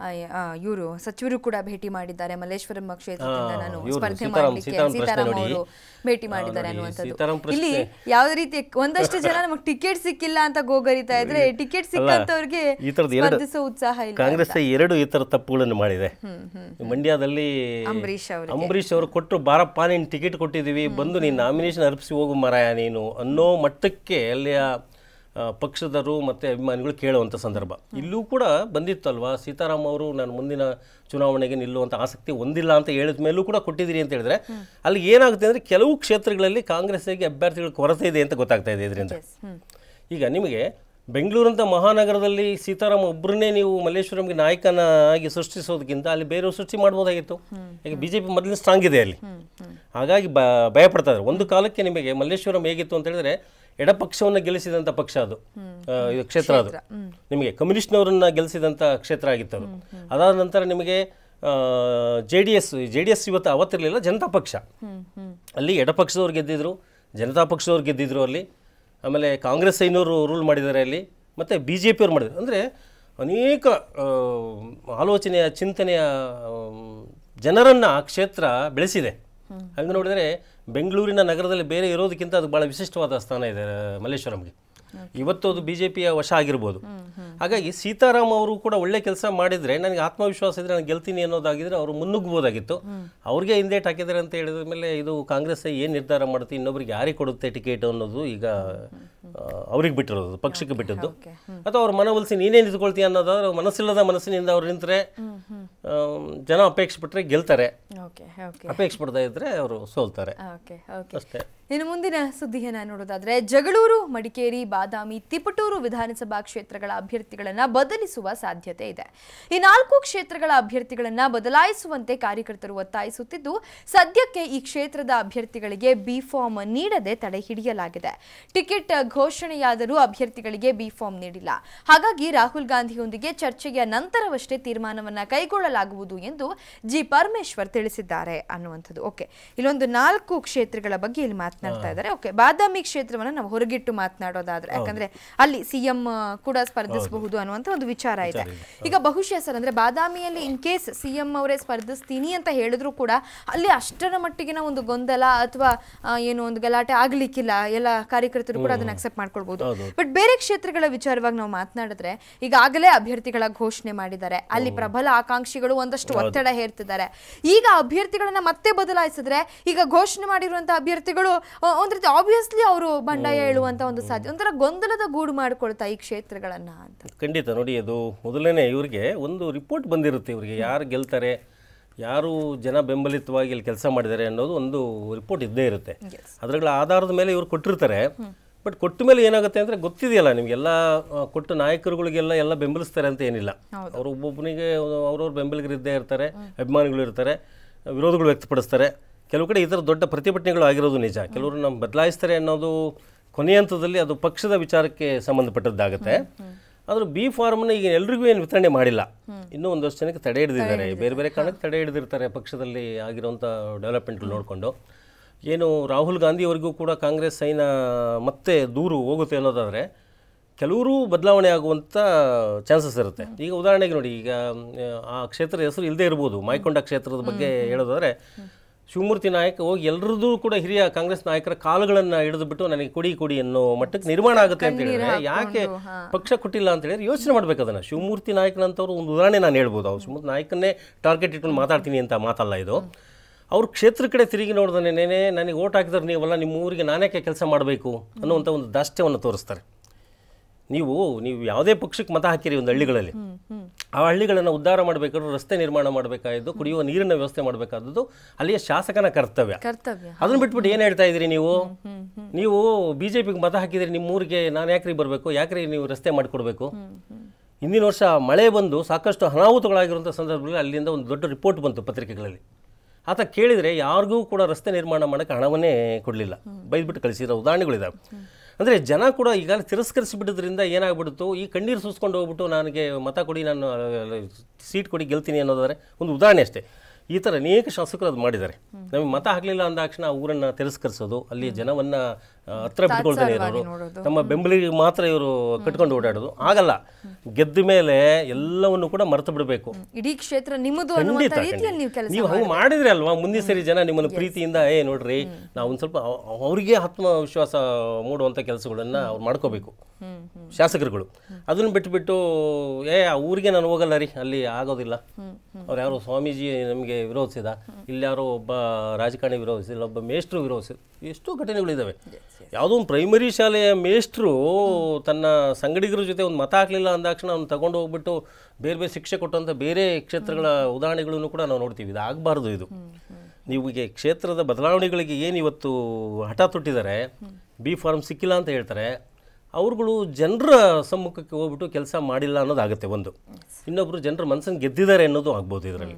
ಇವರು ಸಚಿವರು ಕೂಡ ಭೇಟಿ ಮಾಡಿದ್ದಾರೆ ಮಲ್ಲೇಶ್ವರಂ ಕ್ಷೇತ್ರದಿಂದ ಹಾ, ನಾನು ಇವ್ರು ಸ್ಪರ್ಧೆ ಸೀತಾರಾಮ್- ಮಾಡಲಿಕ್ಕೆ ಸೀತಾರಾಮ್ ಪ್ರಶ್ನೆ ಸೀತಾರಾಮ್ ನೋಡಿ. ಅವರು ಭೇಟಿ ಹಾ, ಮಾಡಿದ್ದಾರೆ ನೋಡಿ, ಅನ್ನುವಂಥದ್ದು ಸೀತಾರಾಮ್ ಪ್ರಶ್ನೆ- ಇಲ್ಲಿ ಯಾವುದೇ ರೀತಿ ಒಂದಷ್ಟು ಜನ ನಮಗೆ ಟಿಕೆಟ್ ಸಿಕ್ಕಿಲ್ಲ ಅಂತ ಗೋಗರಿತಾ ಇದ್ರೆ ಟಿಕೆಟ್ ಸಿಕ್ಕಂತವ್ರಿಗೆ ಈ ಥರದ್ದು ಎರಡು ಸ್ಪರ್ಧಿಸೋ ಉತ್ಸಾಹ ಇಲ್ಲ ಕಾಂಗ್ರೆಸ್ ಎರಡು ಈ ಥರ ತಪ್ಪುಗಳನ್ನು ಮಾಡಿದೆ ಮಂಡ್ಯದಲ್ಲಿ ಅಂಬರೀಷ್ ಅವರು ಅಂಬರೀಷ್ ಅವರು ಕೊಟ್ಟರು ಬಾರಪ್ಪ ನೀನು ಟಿಕೆಟ್ ಕೊಟ್ಟಿದ್ದೀವಿ ಬಂದು ನೀನು ನಾಮಿನೇಷನ್ ಅರ್ಪಿಸಿ ಹೋಗು ಮರಾಯ ನೀನು ಅನ್ನೋ ಮಟ್ಟಕ್ಕೆ ಅಲ್ಲಿಯ ಆ, ಪಕ್ಷದರು ಮತ್ತು ಅಭಿಮಾನಿಗಳು ಕೇಳುವಂಥ ಸಂದರ್ಭ ಇಲ್ಲೂ ಕೂಡ ಬಂದಿತ್ತಲ್ವಾ ಸೀತಾರಾಮ್ ಅವರು ನಾನು ಮುಂದಿನ ಚುನಾವಣೆಗೆ ನಿಲ್ಲುವಂಥ ಆಸಕ್ತಿ ಹೊಂದಿಲ್ಲ ಅಂತ ಹೇಳಿದ ಮೇಲೂ ಕೂಡ ಕೊಟ್ಟಿದ್ದೀರಿ ಅಂತ ಹೇಳಿದ್ರೆ ಅಲ್ಲಿ ಏನಾಗುತ್ತೆ ಅಂದರೆ ಕೆಲವು ಕ್ಷೇತ್ರಗಳಲ್ಲಿ ಕಾಂಗ್ರೆಸ್ಸಿಗೆ ಅಭ್ಯರ್ಥಿಗಳ ಕೊರತೆ ಇದೆ ಅಂತ ಗೊತ್ತಾಗ್ತಾ ಇದೆ ಇದರಿಂದ ಹ್ಮ್ ಈಗ ನಿಮಗೆ ಬೆಂಗಳೂರಂಥ ಮಹಾನಗರದಲ್ಲಿ ಸೀತಾರಾಮ್ ಒಬ್ಬರನ್ನೇ ನೀವು ಮಲ್ಲೇಶ್ವರಂಗೆ ನಾಯಕನ ಆಗಿ ಸೃಷ್ಟಿಸೋದಕ್ಕಿಂತ ಅಲ್ಲಿ ಬೇರೆಯವ್ರು ಸೃಷ್ಟಿ ಮಾಡ್ಬೋದಾಗಿತ್ತು ಈಗ ಬಿ ಜೆ ಪಿ ಮೊದಲಿನ ಸ್ಟ್ರಾಂಗ್ ಇದೆ ಅಲ್ಲಿ ಹಾಗಾಗಿ ಬ ಭಯ ಪಡ್ತಾ ಇದ್ದಾರೆ ಒಂದು ಕಾಲಕ್ಕೆ ನಿಮಗೆ ಮಲ್ಲೇಶ್ವರಂ ಹೇಗಿತ್ತು ಅಂತ ಹೇಳಿದ್ರೆ ಎಡಪಕ್ಷವನ್ನು ಗೆಲ್ಲಿಸಿದಂಥ ಪಕ್ಷ ಅದು ಆ, ಇದು ಕ್ಷೇತ್ರ ಅದು ನಿಮಗೆ ಕಮ್ಯುನಿಸ್ಟ್ನವರನ್ನ ಗೆಲ್ಲಿಸಿದಂಥ ಕ್ಷೇತ್ರ ಆಗಿತ್ತು ಅದು ಅದಾದ ನಂತರ ನಿಮಗೆ J D S J D S ಇವತ್ತು ಅವತ್ತಿರಲಿಲ್ಲ ಜನತಾ ಪಕ್ಷ ಅಲ್ಲಿ ಎಡಪಕ್ಷದವ್ರು ಗೆದ್ದಿದ್ರು ಜನತಾ ಪಕ್ಷದವ್ರು ಗೆದ್ದಿದ್ರು ಅಲ್ಲಿ ಆಮೇಲೆ ಕಾಂಗ್ರೆಸ್ ಐನೂರು ರೂಲ್ ಮಾಡಿದ್ದಾರೆ ಅಲ್ಲಿ ಮತ್ತು ಬಿ ಜೆ ಪಿಯವ್ರು ಮಾಡಿದ್ದಾರೆ ಅಂದರೆ ಅನೇಕ ಆ, ಆಲೋಚನೆಯ ಚಿಂತನೆಯ ಜನರನ್ನು ಆ ಕ್ಷೇತ್ರ ಬೆಳೆಸಿದೆ ಹಂಗೆ ನೋಡಿದರೆ ಬೆಂಗಳೂರಿನ ನಗರದಲ್ಲಿ ಬೇರೆ ಇರೋದಕ್ಕಿಂತ ಅದು ಭಾಳ ವಿಶಿಷ್ಟವಾದ ಸ್ಥಾನ ಇದೆ ಆ, ಮಲ್ಲೇಶ್ವರಂಗೆ ಇವತ್ತು ಅದು ಬಿ ಜೆ ಪಿಯ ವಶ ಆಗಿರ್ಬೋದು ಹಾಗಾಗಿ ಸೀತಾರಾಮ್ ಅವರು ಕೂಡ ಒಳ್ಳೆ ಕೆಲಸ ಮಾಡಿದರೆ ನನಗೆ ಆತ್ಮವಿಶ್ವಾಸ ಇದ್ರೆ ನಾನು ಗೆಲ್ತೀನಿ ಅನ್ನೋದಾಗಿದ್ರೆ ಅವರು ಮುನ್ನುಗ್ಬೋದಾಗಿತ್ತು ಅವ್ರಿಗೆ ಹಿಂದೇಟ್ ಹಾಕಿದ್ದಾರೆ ಅಂತ ಹೇಳಿದ ಮೇಲೆ ಇದು ಕಾಂಗ್ರೆಸ್ ಏನು ನಿರ್ಧಾರ ಮಾಡುತ್ತೆ ಇನ್ನೊಬ್ರಿಗೆ ಯಾರಿಗೆ ಕೊಡುತ್ತೆ ಟಿಕೆಟ್ ಅನ್ನೋದು ಈಗ ಅವ್ರಿಗೆ ಬಿಟ್ಟಿರೋದು ಪಕ್ಷಕ್ಕೆ ಬಿಟ್ಟದ್ದು ಅಥವಾ ಅವ್ರ ಮನವೊಲಿಸಿ ನೀನೇ ನಿಂತ್ಕೊಳ್ತೀಯ ಅನ್ನೋದಾದ್ರೆ ಮನಸ್ಸಿಲ್ಲದ ಮನಸ್ಸಿನಿಂದ ಅವ್ರು ನಿಂತರೆ ಜನ ಅಪೇಕ್ಷೆ ಪಟ್ಟರೆ ಗೆಲ್ತಾರೆ ಓಕೆ ಓಕೆ ಅಪೇಕ್ಷೆ ಪಡ್ತಾ ಇದ್ರೆ ಅವರು ಸೋಲ್ತಾರೆ ಓಕೆ ಓಕೆ ಅಷ್ಟೇ ಇನ್ನು ಮುಂದಿನ ಸುದ್ದಿಯನ್ನ ನೋಡೋದಾದ್ರೆ ಜಗಳೂರು ಮಡಿಕೇರಿ ಬಾದಾಮಿ ತಿಪಟೂರು ವಿಧಾನಸಭಾ ಕ್ಷೇತ್ರಗಳ ಅಭ್ಯರ್ಥಿಗಳನ್ನ ಬದಲಿಸುವ ಸಾಧ್ಯತೆ ಇದೆ ಈ ನಾಲ್ಕು ಕ್ಷೇತ್ರಗಳ ಅಭ್ಯರ್ಥಿಗಳನ್ನ ಬದಲಾಯಿಸುವಂತೆ ಕಾರ್ಯಕರ್ತರು ಒತ್ತಾಯಿಸುತ್ತಿದ್ದು ಸದ್ಯಕ್ಕೆ ಈ ಕ್ಷೇತ್ರದ ಅಭ್ಯರ್ಥಿಗಳಿಗೆ ಬಿ ಫಾರ್ಮ್ ನೀಡದೆ ತಡೆ ಹಿಡಿಯಲಾಗಿದೆ ಟಿಕೆಟ್ ಘೋಷಣೆಯಾದರೂ ಅಭ್ಯರ್ಥಿಗಳಿಗೆ ಬಿ ಫಾರ್ಮ್ ನೀಡಿಲ್ಲ ಹಾಗಾಗಿ ರಾಹುಲ್ ಗಾಂಧಿಯೊಂದಿಗೆ ಚರ್ಚೆಯ ನಂತರವಷ್ಟೇ ತೀರ್ಮಾನವನ್ನ ಕೈಗೊಳ್ಳಲಾಗುವುದು ಎಂದು ಜಿ ಪರಮೇಶ್ವರ್ ತಿಳಿಸಿದ್ದಾರೆ ಅನ್ನುವಂಥದ್ದು ಓಕೆ ಇಲ್ಲೊಂದು ನಾಲ್ಕು ಕ್ಷೇತ್ರಗಳ ಬಗ್ಗೆ ಇಲ್ಲಿ ಮಾತನಾಡ್ತಾ ಇದ್ದಾರೆ ಓಕೆ ಬಾದಾಮಿ ಕ್ಷೇತ್ರವನ್ನ ನಾವು ಹೊರಗಿಟ್ಟು ಮಾತನಾಡೋದಾದ್ರೆ ಯಾಕಂದ್ರೆ ಅಲ್ಲಿ ಸಿಎಂ ಕೂಡ ಸ್ಪರ್ಧಿಸಬಹುದು ಅನ್ನುವಂಥ ಒಂದು ವಿಚಾರ ಇದೆ ಈಗ ಬಹುಶಃ ಸರ್ ಅಂದ್ರೆ ಬಾದಾಮಿಯಲ್ಲಿ ಇನ್ ಕೇಸ್ ಸಿಎಂ ಅವರೇ ಸ್ಪರ್ಧಿಸ್ತೀನಿ ಅಂತ ಹೇಳಿದ್ರು ಕೂಡ ಅಲ್ಲಿ ಅಷ್ಟರ ಮಟ್ಟಿಗಿನ ಒಂದು ಗೊಂದಲ ಅಥವಾ ಏನು ಒಂದು ಗಲಾಟೆ ಆಗ್ಲಿಕ್ಕಿಲ್ಲ ಎಲ್ಲ ಕಾರ್ಯಕರ್ತರು ಕೂಡ ಅದನ್ನ ಅಕ್ಸೆಪ್ಟ್ ಮಾಡ್ಕೊಳ್ಬಹುದು ಬಟ್ ಬೇರೆ ಕ್ಷೇತ್ರಗಳ ವಿಚಾರವಾಗಿ ನಾವು ಮಾತನಾಡಿದ್ರೆ ಈಗಾಗಲೇ ಅಭ್ಯರ್ಥಿಗಳ ಘೋಷಣೆ ಮಾಡಿದ್ದಾರೆ ಅಲ್ಲಿ ಪ್ರಬಲ ಆಕಾಂಕ್ಷಿಗಳು ಒಂದಷ್ಟು ಒತ್ತಡ ಹೇರ್ತಿದ್ದಾರೆ ಈಗ ಅಭ್ಯರ್ಥಿಗಳನ್ನ ಮತ್ತೆ ಬದಲಾಯಿಸಿದ್ರೆ ಈಗ ಘೋಷಣೆ ಮಾಡಿರುವಂತಹ ಅಭ್ಯರ್ಥಿಗಳು ಆ, ಒಂದ್ ರೀತಿ ಆಬ್ವಿಯಸ್ಲಿ ಅವರು ಬಂಡಾಯ ಹೇಳುವಂತ ಒಂದು ಸಾಧ್ಯ ಒಂಥರ ಗೊಂದಲದ ಗೂಡು ಮಾಡ್ಕೊಳ್ತಾ ಈ ಕ್ಷೇತ್ರಗಳನ್ನ ಅಂತ ಖಂಡಿತ ನೋಡಿ ಅದು ಮೊದಲನೇ ಇವರಿಗೆ ಒಂದು ರಿಪೋರ್ಟ್ ಬಂದಿರುತ್ತೆ ಇವರಿಗೆ ಯಾರು ಗೆಲ್ತಾರೆ ಯಾರು ಜನ ಬೆಂಬಲಿತವಾಗಿ ಇಲ್ಲಿ ಕೆಲಸ ಮಾಡಿದ್ದಾರೆ ಅನ್ನೋದು ಒಂದು ರಿಪೋರ್ಟ್ ಇದ್ದೇ ಇರುತ್ತೆ ಅದರಗಳ ಆಧಾರದ ಮೇಲೆ ಇವರು ಕೊಟ್ಟಿರ್ತಾರೆ ಬಟ್ ಕೊಟ್ಟ ಮೇಲೆ ಏನಾಗುತ್ತೆ ಅಂದರೆ ಗೊತ್ತಿದೆಯಲ್ಲ ನಿಮಗೆಲ್ಲ ಆ, ಕೊಟ್ಟ ನಾಯಕರುಗಳಿಗೆಲ್ಲ ಎಲ್ಲ ಬೆಂಬಲಿಸ್ತಾರೆ ಅಂತ ಏನಿಲ್ಲ ಅವರು ಒಬ್ಬೊಬ್ಬನಿಗೆ ಅವ್ರವ್ರ ಬೆಂಬಲಿಗರು ಇದ್ದೇ ಇರ್ತಾರೆ ಅಭಿಮಾನಿಗಳು ಇರ್ತಾರೆ ವಿರೋಧಗಳು ವ್ಯಕ್ತಪಡಿಸ್ತಾರೆ ಕೆಲವು ಕಡೆ ಈ ಥರ ದೊಡ್ಡ ಪ್ರತಿಭಟನೆಗಳು ಆಗಿರೋದು ನಿಜ ಕೆಲವರು ನಮ್ಮ ಬದಲಾಯಿಸ್ತಾರೆ ಅನ್ನೋದು ಕೊನೆಯ ಹಂತದಲ್ಲಿ ಅದು ಪಕ್ಷದ ವಿಚಾರಕ್ಕೆ ಸಂಬಂಧಪಟ್ಟದ್ದಾಗುತ್ತೆ ಆದರೂ ಬಿ ಫಾರ್ಮ್ನ ಈಗ ಎಲ್ರಿಗೂ ಏನು ವಿತರಣೆ ಮಾಡಿಲ್ಲ ಇನ್ನೂ ಒಂದಷ್ಟು ಜನಕ್ಕೆ ತಡೆ ಹಿಡಿದಿದ್ದಾರೆ ಬೇರೆ ಬೇರೆ ಕಾರಣಕ್ಕೆ ತಡೆ ಹಿಡಿದಿರ್ತಾರೆ ಪಕ್ಷದಲ್ಲಿ ಆಗಿರುವಂಥ ಡೆವಲಪ್ಮೆಂಟ್ ನೋಡಿಕೊಂಡು ಏನು ರಾಹುಲ್ ಗಾಂಧಿ ಅವರಿಗೂ ಕೂಡ ಕಾಂಗ್ರೆಸ್ ಸೈನ ಮತ್ತೆ ದೂರು ಹೋಗುತ್ತೆ ಅನ್ನೋದಾದರೆ ಕೆಲವರು ಬದಲಾವಣೆ ಆಗುವಂಥ ಚಾನ್ಸಸ್ ಇರುತ್ತೆ ಈಗ ಉದಾಹರಣೆಗೆ ನೋಡಿ ಈಗ ಮ್, ಆ ಕ್ಷೇತ್ರದ ಹೆಸರು ಇಲ್ಲದೆ ಇರ್ಬೋದು ಮಾಯ್ಕೊಂಡ ಕ್ಷೇತ್ರದ ಬಗ್ಗೆ ಹೇಳೋದಾದ್ರೆ ಶಿವಮೂರ್ತಿ ನಾಯಕ್ ಹೋಗಿ ಎಲ್ಲರದ್ದು ಕೂಡ ಹಿರಿಯ ಕಾಂಗ್ರೆಸ್ ನಾಯಕರ ಕಾಲುಗಳನ್ನು ಹಿಡಿದುಬಿಟ್ಟು ನನಗೆ ಕೊಡಿ ಕೊಡಿ ಅನ್ನೋ ಮಟ್ಟಕ್ಕೆ ನಿರ್ಮಾಣ ಆಗುತ್ತೆ ಅಂತ ಹೇಳಿದ್ರೆ ಯಾಕೆ ಪಕ್ಷ ಕೊಟ್ಟಿಲ್ಲ ಅಂತ ಹೇಳಿದ್ರೆ ಯೋಚನೆ ಮಾಡ್ಬೇಕು ಅದನ್ನ ಶಿವಮೂರ್ತಿ ನಾಯಕನಂತವ್ರು ಒಂದು ಉದಾಹರಣೆ ನಾನು ಹೇಳ್ಬೋದು ಅವ್ರು ಶಿವಮೂರ್ತಿ ನಾಯಕನ್ನೇ ಟಾರ್ಗೆಟ್ ಇಟ್ಕೊಂಡು ಮಾತಾಡ್ತೀನಿ ಅಂತ ಮಾತಲ್ಲ ಇದು ಅವ್ರ ಕ್ಷೇತ್ರ ಕಡೆ ತಿರುಗಿ ನೋಡಿದನೇನೆ ನನಗೆ ಓಟ್ ಹಾಕಿದ್ರೆ ನೀವಲ್ಲ ನಿಮ್ಮ ಊರಿಗೆ ನಾನೇಕೆ ಕೆಲಸ ಮಾಡಬೇಕು ಅನ್ನುವಂಥ ಒಂದು ದಾಷ್ಟ್ಯವನ್ನು ತೋರಿಸ್ತಾರೆ ನೀವು ನೀವು ಯಾವುದೇ ಪಕ್ಷಕ್ಕೆ ಮತ ಹಾಕಿರಿ ಒಂದು ಹಳ್ಳಿಗಳಲ್ಲಿ ಆ ಹಳ್ಳಿಗಳನ್ನು ಉದ್ಧಾರ ಮಾಡಬೇಕಾದ್ರೆ ರಸ್ತೆ ನಿರ್ಮಾಣ ಮಾಡಬೇಕಾದ್ದು ಕುಡಿಯುವ ನೀರಿನ ವ್ಯವಸ್ಥೆ ಮಾಡಬೇಕಾದದ್ದು ಅಲ್ಲಿಯ ಶಾಸಕನ ಕರ್ತವ್ಯ ಕರ್ತವ್ಯ ಅದನ್ನ ಬಿಟ್ಬಿಟ್ಟು ಏನು ಹೇಳ್ತಾ ಇದ್ದೀರಿ ನೀವು ನೀವು ಬಿ ಜೆ ಪಿಗೆ ಮತ ಹಾಕಿದ್ರೆ ನಿಮ್ಮ ಊರಿಗೆ ನಾನು ಯಾಕ್ರಿ ಬರಬೇಕು ಯಾಕ್ರಿ ನೀವು ರಸ್ತೆ ಮಾಡಿಕೊಡ್ಬೇಕು ಹಿಂದಿನ ವರ್ಷ ಮಳೆ ಬಂದು ಸಾಕಷ್ಟು ಅನಾಹುತಗಳಾಗಿರುವಂಥ ಸಂದರ್ಭದಲ್ಲಿ ಅಲ್ಲಿಂದ ಒಂದು ದೊಡ್ಡ ರಿಪೋರ್ಟ್ ಬಂತು ಪತ್ರಿಕೆಗಳಲ್ಲಿ ಆತ ಕೇಳಿದರೆ ಯಾರಿಗೂ ಕೂಡ ರಸ್ತೆ ನಿರ್ಮಾಣ ಮಾಡೋಕ್ಕೆ ಹಣವನ್ನೇ ಕೊಡಲಿಲ್ಲ ಬೈದ್ಬಿಟ್ಟು ಕಳಿಸಿರೋ ಉದಾಹರಣೆಗಳಿದ್ದಾವೆ ಅಂದರೆ ಜನ ಕೂಡ ಈಗಾಗಲೇ ತಿರಸ್ಕರಿಸಿಬಿಟ್ಟಿದ್ರಿಂದ ಏನಾಗ್ಬಿಡ್ತು ಈ ಕಣ್ಣೀರು ಸೂಸ್ಕೊಂಡು ಹೋಗ್ಬಿಟ್ಟು ನನಗೆ ಮತ ಕೊಡಿ ನಾನು ಸೀಟ್ ಕೊಡಿ ಗೆಲ್ತೀನಿ ಅನ್ನೋದಾದ್ರೆ ಒಂದು ಉದಾಹರಣೆ ಅಷ್ಟೇ ಈ ಥರ ಅನೇಕ ಶಾಸಕರು ಅದು ಮಾಡಿದ್ದಾರೆ ನಮಗೆ ಮತ ಹಾಕಲಿಲ್ಲ ಅಂದಾಕ್ಷಣ ಆ ಊರನ್ನು ತಿರಸ್ಕರಿಸೋದು ಅಲ್ಲಿ ಜನವನ್ನ ಆ, ಹತ್ರ ಬಿಟ್ಕೊಳ್ತಾನೆ ಇರೋರು ತಮ್ಮ ಬೆಂಬಲಿಗೆ ಮಾತ್ರ ಇವರು ಕಟ್ಕೊಂಡು ಓಡಾಡೋದು ಆಗಲ್ಲ ಗೆದ್ದ ಮೇಲೆ ಎಲ್ಲವನ್ನು ಕೂಡ ಮರೆತು ಬಿಡಬೇಕು ಇಡೀ ಕ್ಷೇತ್ರ ನಿಮ್ಮದು ಅನ್ನುವಂಥ ಖಂಡಿತ ರೀತಿಯಲ್ಲಿ ನೀವು ಕೆಲಸ ನೀವು ಹಂಗೆ ಮಾಡಿದ್ರಿ ಅಲ್ವಾ ಮುಂದಿನ ಸರಿ ಜನ ನಿಮ್ಮನ್ನು ಪ್ರೀತಿಯಿಂದ ಏ ನೋಡ್ರಿ ನಾವು ಒಂದು ಸ್ವಲ್ಪ ಅವ್- ಅವರಿಗೆ ಆತ್ಮವಿಶ್ವಾಸ ಮೂಡುವಂಥ ಕೆಲಸಗಳನ್ನ ಅವ್ರು ಮಾಡ್ಕೋಬೇಕು ಶಾಸಕರುಗಳು ಅದನ್ನು ಬಿಟ್ಬಿಟ್ಟು ಏ ಆ ಊರಿಗೆ ನಾನು ಹೋಗಲ್ಲ ರೀ ಅಲ್ಲಿ ಆಗೋದಿಲ್ಲ ಅವ್ರು ಯಾರೋ ಸ್ವಾಮೀಜಿ ನಮಗೆ ವಿರೋಧಿಸಿದ ಇಲ್ಲಿ ಯಾರೋ ಒಬ್ಬ ರಾಜಕಾರಣಿ ವಿರೋಧಿಸಿಲ್ಲ ಒಬ್ಬ ಮೇಷ್ಟ್ರು ವಿರೋಧಿಸಿದ ಎಷ್ಟೋ ಘಟನೆಗಳಿದ್ದಾವೆ ಯಾವುದೋ ಒಂದು ಪ್ರೈಮರಿ ಶಾಲೆಯ ಮೇಷ್ಟ್ರು ತನ್ನ ಸಂಗಡಿಗರ ಜೊತೆ ಒಂದು ಮತ ಹಾಕಲಿಲ್ಲ ಅಂದಾಕ್ಷಣ ಅವ್ನು ತಗೊಂಡು ಹೋಗ್ಬಿಟ್ಟು ಬೇರೆ ಬೇರೆ ಶಿಕ್ಷೆ ಕೊಟ್ಟಂಥ ಬೇರೆ ಕ್ಷೇತ್ರಗಳ ಉದಾಹರಣೆಗಳನ್ನು ಕೂಡ ನಾವು ನೋಡ್ತೀವಿ ಇದು ಆಗಬಾರ್ದು ಇದು ನೀವು ಈಗ ಕ್ಷೇತ್ರದ ಬದಲಾವಣೆಗಳಿಗೆ ಏನು ಇವತ್ತು ಹಠ ತೊಟ್ಟಿದ್ದಾರೆ ಬಿ ಫಾರ್ಮ್ ಸಿಕ್ಕಿಲ್ಲ ಅಂತ ಹೇಳ್ತಾರೆ ಅವ್ರುಗಳು ಜನರ ಸಮ್ಮುಖಕ್ಕೆ ಹೋಗ್ಬಿಟ್ಟು ಕೆಲಸ ಮಾಡಿಲ್ಲ ಅನ್ನೋದಾಗುತ್ತೆ ಒಂದು ಇನ್ನೊಬ್ರು ಜನರ ಮನಸ್ಸನ್ನು ಗೆದ್ದಿದ್ದಾರೆ ಅನ್ನೋದು ಆಗ್ಬೋದು ಇದರಲ್ಲಿ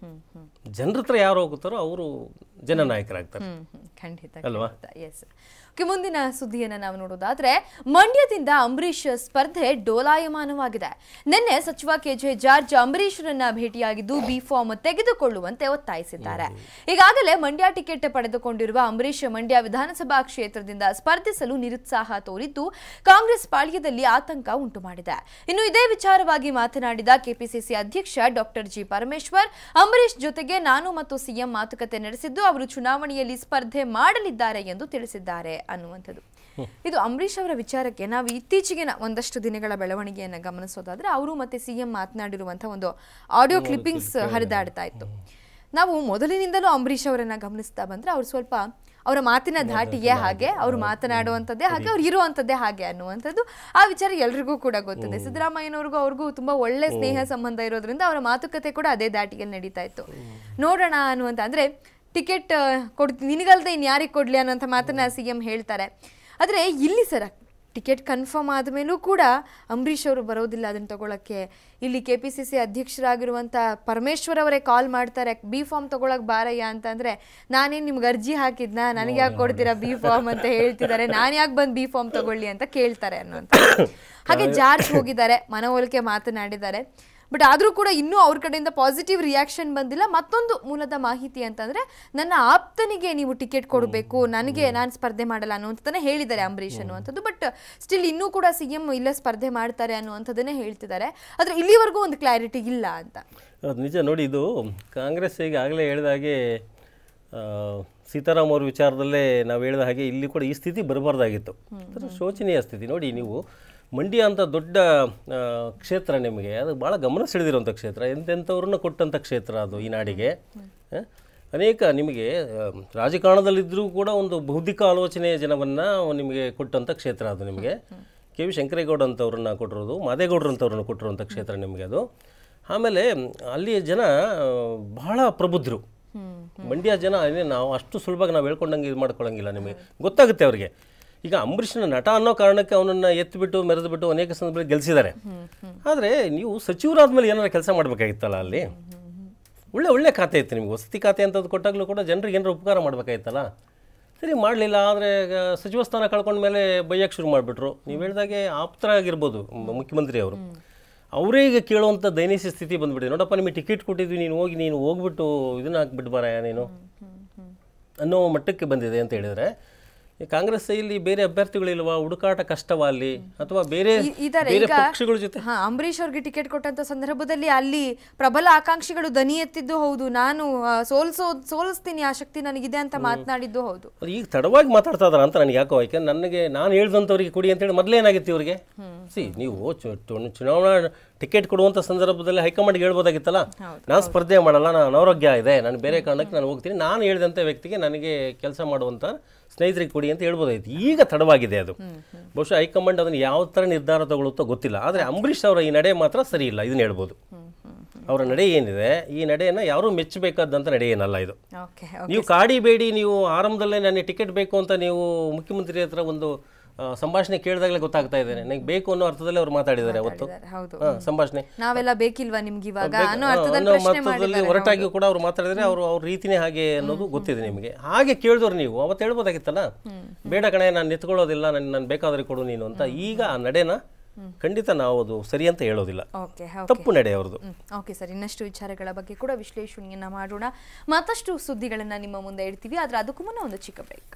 ಜನರ ಹತ್ರ ಯಾರು ಹೋಗುತ್ತಾರೋ ಅವರು ಜನನಾಯಕರಾಗ್ತಾರೆ ಹ್ಮ್, ಹ್ಮ್, ಖಂಡಿತ ಅಲ್ವಾ? ಎಸ್ ಓಕೆ ಮುಂದಿನ ಸುದ್ದಿಯನ್ನ ನಾವು ನೋಡೋದಾದ್ರೆ ಮಂಡ್ಯದಿಂದ ಅಂಬರೀಷ್ ಸ್ಪರ್ಧೆ ಡೋಲಾಯಮಾನವಾಗಿದೆ ನಿನ್ನೆ ಸಚಿವ ಕೆಜೆ ಜಾರ್ಜ್ ಅಂಬರೀಶ್ರನ್ನ ಭೇಟಿಯಾಗಿದ್ದು ಬಿ ಫಾರ್ಮ್ ತೆಗೆದುಕೊಳ್ಳುವಂತೆ ಒತ್ತಾಯಿಸಿದ್ದಾರೆ ಈಗಾಗಲೇ ಮಂಡ್ಯ ಟಿಕೆಟ್ ಪಡೆದುಕೊಂಡಿರುವ ಅಂಬರೀಷ್ ಮಂಡ್ಯ ವಿಧಾನಸಭಾ ಕ್ಷೇತ್ರದಿಂದ ಸ್ಪರ್ಧಿಸಲು ನಿರುತ್ಸಾಹ ತೋರಿದ್ದು ಕಾಂಗ್ರೆಸ್ ಪಾಳ್ಯದಲ್ಲಿ ಆತಂಕ ಉಂಟು ಮಾಡಿದೆ ಇನ್ನು ಇದೇ ವಿಚಾರವಾಗಿ ಮಾತನಾಡಿದ ಕೆಪಿಸಿಸಿ ಅಧ್ಯಕ್ಷ ಡಾಕ್ಟರ್ ಜಿ ಪರಮೇಶ್ವರ್ ಅಂಬರೀಷ್ ಜೊತೆಗೆ ನಾನು ಮತ್ತು ಸಿಎಂ ಮಾತುಕತೆ ನಡೆಸಿದ್ದು ಅವರು ಚುನಾವಣೆಯಲ್ಲಿ ಸ್ಪರ್ಧೆ ಮಾಡಲಿದ್ದಾರೆ ಎಂದು ತಿಳಿಸಿದ್ದಾರೆ ಅನ್ನುವಂಥದ್ದು ಇದು ಅಂಬರೀಷ್ ಅವರ ವಿಚಾರಕ್ಕೆ ನಾವು ಇತ್ತೀಚೆಗೆ ನ- ಒಂದಷ್ಟು ದಿನಗಳ ಬೆಳವಣಿಗೆಯನ್ನು ಗಮನಿಸೋದಾದ್ರೆ ಅವರು ಮತ್ತೆ ಸಿಎಂ ಮಾತನಾಡಿರುವಂತಹ ಒಂದು ಆಡಿಯೋ ಕ್ಲಿಪ್ಪಿಂಗ್ಸ್ ಹರಿದಾಡ್ತಾ ಇತ್ತು ನಾವು ಮೊದಲಿನಿಂದಲೂ ಅಂಬರೀಷ್ ಅವರನ್ನ ಗಮನಿಸ್ತಾ ಬಂದ್ರೆ ಅವ್ರು ಸ್ವಲ್ಪ ಅವರ ಮಾತಿನ ಧಾಟಿಗೆ ಹಾಗೆ ಅವ್ರು ಮಾತನಾಡುವಂಥದ್ದೇ ಹಾಗೆ ಅವ್ರು ಇರುವಂಥದ್ದೇ ಹಾಗೆ ಅನ್ನುವಂಥದ್ದು ಆ ವಿಚಾರ ಎಲ್ರಿಗೂ ಕೂಡ ಗೊತ್ತಿದೆ ಸಿದ್ದರಾಮಯ್ಯನವ್ರಿಗೂ ಅವ್ರಿಗೂ ತುಂಬಾ ಒಳ್ಳೆ ಸ್ನೇಹ ಸಂಬಂಧ ಇರೋದ್ರಿಂದ ಅವರ ಮಾತುಕತೆ ಕೂಡ ಅದೇ ದಾಟಿಯಲ್ಲಿ ನಡೀತಾ ಇತ್ತು ನೋಡೋಣ ಅನ್ನುವಂಥ ಅಂದ್ರೆ ಟಿಕೆಟ್ ಕೊಡ್ತೀನಿ ನಿನಗಲ್ದೆ ಇನ್ ಯಾರಿಗೆ ಕೊಡ್ಲಿ ಅನ್ನೋಂಥ ಮಾತನ್ನ ಸಿ ಎಂ ಹೇಳ್ತಾರೆ ಆದರೆ ಇಲ್ಲಿ ಸರ ಟಿಕೆಟ್ ಕನ್ಫರ್ಮ್ ಆದಮೇಲೂ ಕೂಡ ಅಂಬರೀಷ್ ಅವರು ಬರೋದಿಲ್ಲ ಅದನ್ನು ತಗೊಳಕ್ಕೆ ಇಲ್ಲಿ ಕೆ ಪಿ ಸಿ ಸಿ ಅಧ್ಯಕ್ಷರಾಗಿರುವಂಥ ಪರಮೇಶ್ವರ್ ಅವರೇ ಕಾಲ್ ಮಾಡ್ತಾರೆ ಬಿ ಫಾರ್ಮ್ ತಗೊಳಕ್ ಬಾರಯ್ಯ ಅಂತಂದ್ರೆ ನಾನೇನು ನಿಮ್ಗೆ ಅರ್ಜಿ ಹಾಕಿದ್ನಾ ನನಗೆ ಯಾಕೆ ಕೊಡ್ತೀರಾ ಬಿ ಫಾರ್ಮ್ ಅಂತ ಹೇಳ್ತಿದ್ದಾರೆ ನಾನು ಯಾಕೆ ಬಂದು ಬಿ ಫಾರ್ಮ್ ತಗೊಳ್ಳಿ ಅಂತ ಕೇಳ್ತಾರೆ ಅನ್ನುವಂಥ ಹಾಗೆ ಜಾರ್ಜ್ ಹೋಗಿದ್ದಾರೆ ಮನವೊಲಿಕೆ ಮಾತನಾಡಿದ್ದಾರೆ ಬಟ್ ಆದರೂ ಕೂಡ ಇನ್ನೂ ಅವ್ರ ಕಡೆಯಿಂದ ಪಾಸಿಟಿವ್ ರಿಯಾಕ್ಷನ್ ಬಂದಿಲ್ಲ ಮತ್ತೊಂದು ಮೂಲದ ಮಾಹಿತಿ ಅಂತಂದ್ರೆ ನನ್ನ ಆಪ್ತನಿಗೆ ನೀವು ಟಿಕೆಟ್ ಕೊಡಬೇಕು ನನಗೆ ನಾನು ಸ್ಪರ್ಧೆ ಮಾಡಲ್ಲ ಅನ್ನುವಂಥದ್ದನ್ನೇ ಹೇಳಿದ್ದಾರೆ ಅಂಬರೀಷ್ ಅನ್ನುವಂಥದ್ದು ಬಟ್ ಸ್ಟಿಲ್ ಇನ್ನೂ ಕೂಡ ಸಿ ಎಂ ಇಲ್ಲ ಸ್ಪರ್ಧೆ ಮಾಡ್ತಾರೆ ಅನ್ನುವಂಥದ್ದನ್ನೇ ಹೇಳ್ತಿದ್ದಾರೆ ಆದರೆ ಇಲ್ಲಿವರೆಗೂ ಒಂದು ಕ್ಲಾರಿಟಿ ಇಲ್ಲ ಅಂತ ಅದು ನಿಜ ನೋಡಿ ಇದು ಕಾಂಗ್ರೆಸ್ ಈಗ ಆಗಲೇ ಹೇಳಿದ ಹಾಗೆ ಆ, ಸೀತಾರಾಮ್ ಅವ್ರ ವಿಚಾರದಲ್ಲೇ ನಾವು ಹೇಳಿದ ಹಾಗೆ ಇಲ್ಲಿ ಕೂಡ ಈ ಸ್ಥಿತಿ ಬರಬಾರ್ದಾಗಿತ್ತು ಅದು ಶೋಚನೀಯ ಸ್ಥಿತಿ ನೋಡಿ ನೀವು ಮಂಡ್ಯ ಅಂತ ದೊಡ್ಡ ಆ, ಕ್ಷೇತ್ರ ನಿಮಗೆ ಅದು ಭಾಳ ಗಮನ ಸೆಳೆದಿರುವಂಥ ಕ್ಷೇತ್ರ ಎಂತೆಂಥವ್ರನ್ನ ಕೊಟ್ಟಂಥ ಕ್ಷೇತ್ರ ಅದು ಈ ನಾಡಿಗೆ ಆ, ಅನೇಕ ನಿಮಗೆ ಆ, ರಾಜಕಾರಣದಲ್ಲಿದ್ದರೂ ಕೂಡ ಒಂದು ಬೌದ್ಧಿಕ ಆಲೋಚನೆಯ ಜನವನ್ನು ನಿಮಗೆ ಕೊಟ್ಟಂಥ ಕ್ಷೇತ್ರ ಅದು ನಿಮಗೆ ಕೆ ವಿ ಶಂಕರೇಗೌಡ ಅಂತವ್ರನ್ನ ಕೊಟ್ಟಿರೋದು ಮಾದೇಗೌಡರು ಅಂತವ್ರನ್ನ ಕೊಟ್ಟಿರುವಂಥ ಕ್ಷೇತ್ರ ನಿಮಗೆ ಅದು ಆಮೇಲೆ ಮ್, ಅಲ್ಲಿಯ ಜನ ಆ, ಬಹಳ ಪ್ರಬುದ್ಧರು ಮಂಡ್ಯ ಜನ ಅದೇ ನಾವು ಅಷ್ಟು ಸುಲಭವಾಗಿ ನಾವು ಹೇಳ್ಕೊಂಡಂಗೆ ಇದು ಮಾಡ್ಕೊಳ್ಳಂಗಿಲ್ಲ ನಿಮಗೆ ಗೊತ್ತಾಗುತ್ತೆ ಅವ್ರಿಗೆ ಈಗ ಅಂಬರೀಷ್ನ ನಟ ಅನ್ನೋ ಕಾರಣಕ್ಕೆ ಅವನನ್ನು ಎತ್ತಿಬಿಟ್ಟು ಮೆರೆದುಬಿಟ್ಟು ಅನೇಕ ಸಂದರ್ಭದಲ್ಲಿ ಗೆಲ್ಲಿಸಿದ್ದಾರೆ ಆದರೆ ನೀವು ಸಚಿವರಾದ್ಮೇಲೆ ಏನಾರು ಕೆಲಸ ಮಾಡಬೇಕಾಗಿತ್ತಲ್ಲ ಅಲ್ಲಿ ಒಳ್ಳೆ ಒಳ್ಳೆ ಖಾತೆ ಇತ್ತು ನಿಮ್ಗೆ ವಸತಿ ಖಾತೆ ಅಂತದ್ದು ಕೊಟ್ಟಾಗಲೂ ಕೂಡ ಜನರಿಗೆ ಏನಾರು ಉಪಕಾರ ಮಾಡಬೇಕಾಗಿತ್ತಲ್ಲ ಸರಿ ಮಾಡಲಿಲ್ಲ ಆದರೆ ಸಚಿವ ಸ್ಥಾನ ಕಳ್ಕೊಂಡ್ಮೇಲೆ ಬೈಯಕ್ಕೆ ಶುರು ಮಾಡಿಬಿಟ್ರು ನೀವು ಹೇಳಿದಾಗೆ ಆಪ್ತರಾಗಿರ್ಬೋದು ಮ- ಮುಖ್ಯಮಂತ್ರಿ ಅವರು ಅವರೇ ಈಗ ಕೇಳುವಂಥ ದೈನಿಕ ಸ್ಥಿತಿ ಬಂದ್ಬಿಟ್ಟಿದೆ ನೋಡಪ್ಪ ನಿಮಗೆ ಟಿಕೆಟ್ ಕೊಟ್ಟಿದ್ವಿ ನೀನು ಹೋಗಿ ನೀನು ಹೋಗ್ಬಿಟ್ಟು ಇದನ್ನ ಹಾಕ್ಬಿಟ್ಟು ಬಾರಯ್ಯ ನೀನು ಅನ್ನೋ ಮಟ್ಟಕ್ಕೆ ಬಂದಿದೆ ಅಂತ ಹೇಳಿದರೆ ಈ ಕಾಂಗ್ರೆಸ್ ಇಲ್ಲಿ ಬೇರೆ ಅಭ್ಯರ್ಥಿಗಳಿಲ್ವಾ ಹುಡುಕಾಟ ಕಷ್ಟವಾ ಅಲ್ಲಿ ಅಥವಾ ಬೇರೆ ಇ- ಇದಾರೆ ಬೇರೆ ಈಗ ಪಕ್ಷಗಳ ಜೊತೆ ಹಾ ಅಂಬರೀಷ್ ಅವ್ರಿಗೆ ಟಿಕೆಟ್ ಕೊಟ್ಟಂತ ಸಂದರ್ಭದಲ್ಲಿ ಅಲ್ಲಿ ಪ್ರಬಲ ಆಕಾಂಕ್ಷಿಗಳು ದನಿ ಎತ್ತಿದ್ದು ಹೌದು ನಾನು ಆ, ಸೋಲ್ಸೋ ಸೋಲಿಸ್ತೀನಿ ಆ ಶಕ್ತಿ ನನಗಿದೆ ಅಂತ ಮಾತನಾಡಿದ್ದು ಹೌದು ಅದು ಈಗ ತಡವಾಗಿ ಮಾತಾಡ್ತಾ ಇದಾರ ಅಂತ ನನಗೆ ಯಾಕೋ ಯಾಕೆ ನನಗೆ ನಾನು ಹೇಳ್ದಂಥವ್ರಿಗೆ ಕೊಡಿ ಅಂತೇಳಿ ಮೊದಲೇ ಏನಾಗಿತ್ತು ಇವರಿಗೆ ಸಿ ನೀವು ಚು- ಚು- ಚುನಾವಣಾ ಟಿಕೆಟ್ ಕೊಡುವಂಥ ಸಂದರ್ಭದಲ್ಲಿ ಹೈಕಮಾಂಡ್ಗೆ ಹೇಳ್ಬೋದಾಗಿತ್ತಲ್ಲ ನಾನು ಸ್ಪರ್ಧೆ ಮಾಡಲ್ಲ ನಾನು ಅನಾರೋಗ್ಯ ಇದೆ ನಾನು ಬೇರೆ ಕಾರಣಕ್ಕೆ ನಾನು ಹೋಗ್ತೀನಿ ನಾನು ಹೇಳಿದಂಥ ವ್ಯಕ್ತಿಗೆ ನನಗೆ ಕೆಲಸ ಮಾಡುವಂಥ ಸ್ನೇಹಿತರಿಗೆ ಕೊಡಿ ಅಂತ ಹೇಳ್ಬೋದಾಗಿತ್ತು ಈಗ ತಡವಾಗಿದೆ ಅದು ಬಹುಶಃ ಹೈಕಮಾಂಡ್ ಅದನ್ನು ಯಾವ ಥರ ನಿರ್ಧಾರ ತಗೊಳುತ್ತೋ ಗೊತ್ತಿಲ್ಲ ಆದರೆ ಅಂಬರೀಷ್ ಅವರ ಈ ನಡೆ ಮಾತ್ರ ಸರಿ ಇಲ್ಲ ಇದನ್ನ ಹೇಳ್ಬೋದು ಅವರ ನಡೆ ಏನಿದೆ ಈ ನಡೆಯನ್ನು ಯಾರೂ ಮೆಚ್ಚಬೇಕಾದಂಥ ನಡೆ ಏನಲ್ಲ ಇದು ಓಕೆ ನೀವು ಕಾಡಿಬೇಡಿ ನೀವು ಆರಂಭದಲ್ಲೇ ನನಗೆ ಟಿಕೆಟ್ ಬೇಕು ಅಂತ ನೀವು ಮುಖ್ಯಮಂತ್ರಿ ಹತ್ರ ಒಂದು ಆ, ಸಂಭಾಷಣೆ ಕೇಳಿದಾಗಲೇ ಗೊತ್ತಾಗ್ತಾ ಇದೆ ನನಗೆ ಬೇಕು ಅನ್ನೋ ಅರ್ಥದಲ್ಲಿ ಅವ್ರು ಮಾತಾಡಿದ್ದಾರೆ ಅವತ್ತು ಹೌದು ಹಾ, ಸಂಭಾಷಣೆ ನಾವೆಲ್ಲ ಬೇಕಿಲ್ವಾ ನಿಮ್ಗೆ ಇವಾಗ ಅನ್ನೋ ಹಾ, ಅರ್ಥದಲ್ಲಿ ಅನ್ನೋ ಪ್ರಶ್ನೆ ಮಟ್ಟದಲ್ಲಿ ಮಾಡಿದ್ದಾರೆ ಹೊರಟಾಗಿ ಕೂಡ ಅವ್ರು ಮಾತಾಡಿದ್ರೆ ಅವರು ಅವ್ರ ರೀತಿನೇ ಹಾಗೆ ಅನ್ನೋದು ಗೊತ್ತಿದೆ ನಿಮಗೆ ಹಾಗೆ ಕೇಳಿದವ್ರು ನೀವು ಅವತ್ತು ಹೇಳ್ಬೋದಾಗಿತ್ತಲ್ಲ ಬೇಡ ಕಣೆ ನಾನು ನಿಂತ್ಕೊಳ್ಳೋದಿಲ್ಲ ನನ್ನ ನಾನು ಬೇಕಾದ್ರೆ ಕೊಡು ನೀನು ಅಂತ ಈಗ ಆ ನಡೆನ ಖಂಡಿತ ನಾವು ಅದು ಸರಿ ಅಂತ ಹೇಳೋದಿಲ್ಲ ಓಕೆ ತಪ್ಪು ನಡೆ ಅವ್ರದ್ದು ಓಕೆ ಸರ್ ಇನ್ನಷ್ಟು ವಿಚಾರಗಳ ಬಗ್ಗೆ ಕೂಡ ವಿಶ್ಲೇಷಣೆಯನ್ನ ಮಾಡೋಣ ಮತ್ತಷ್ಟು ಸುದ್ದಿಗಳನ್ನ ನಿಮ್ಮ ಮುಂದೆ ಇಡ್ತೀವಿ ಆದ್ರೆ ಅದಕ್ಕೂ ಮುನ್ನ ಒಂದು ಚಿಕ್ಕ ಬ್ರೇಕ್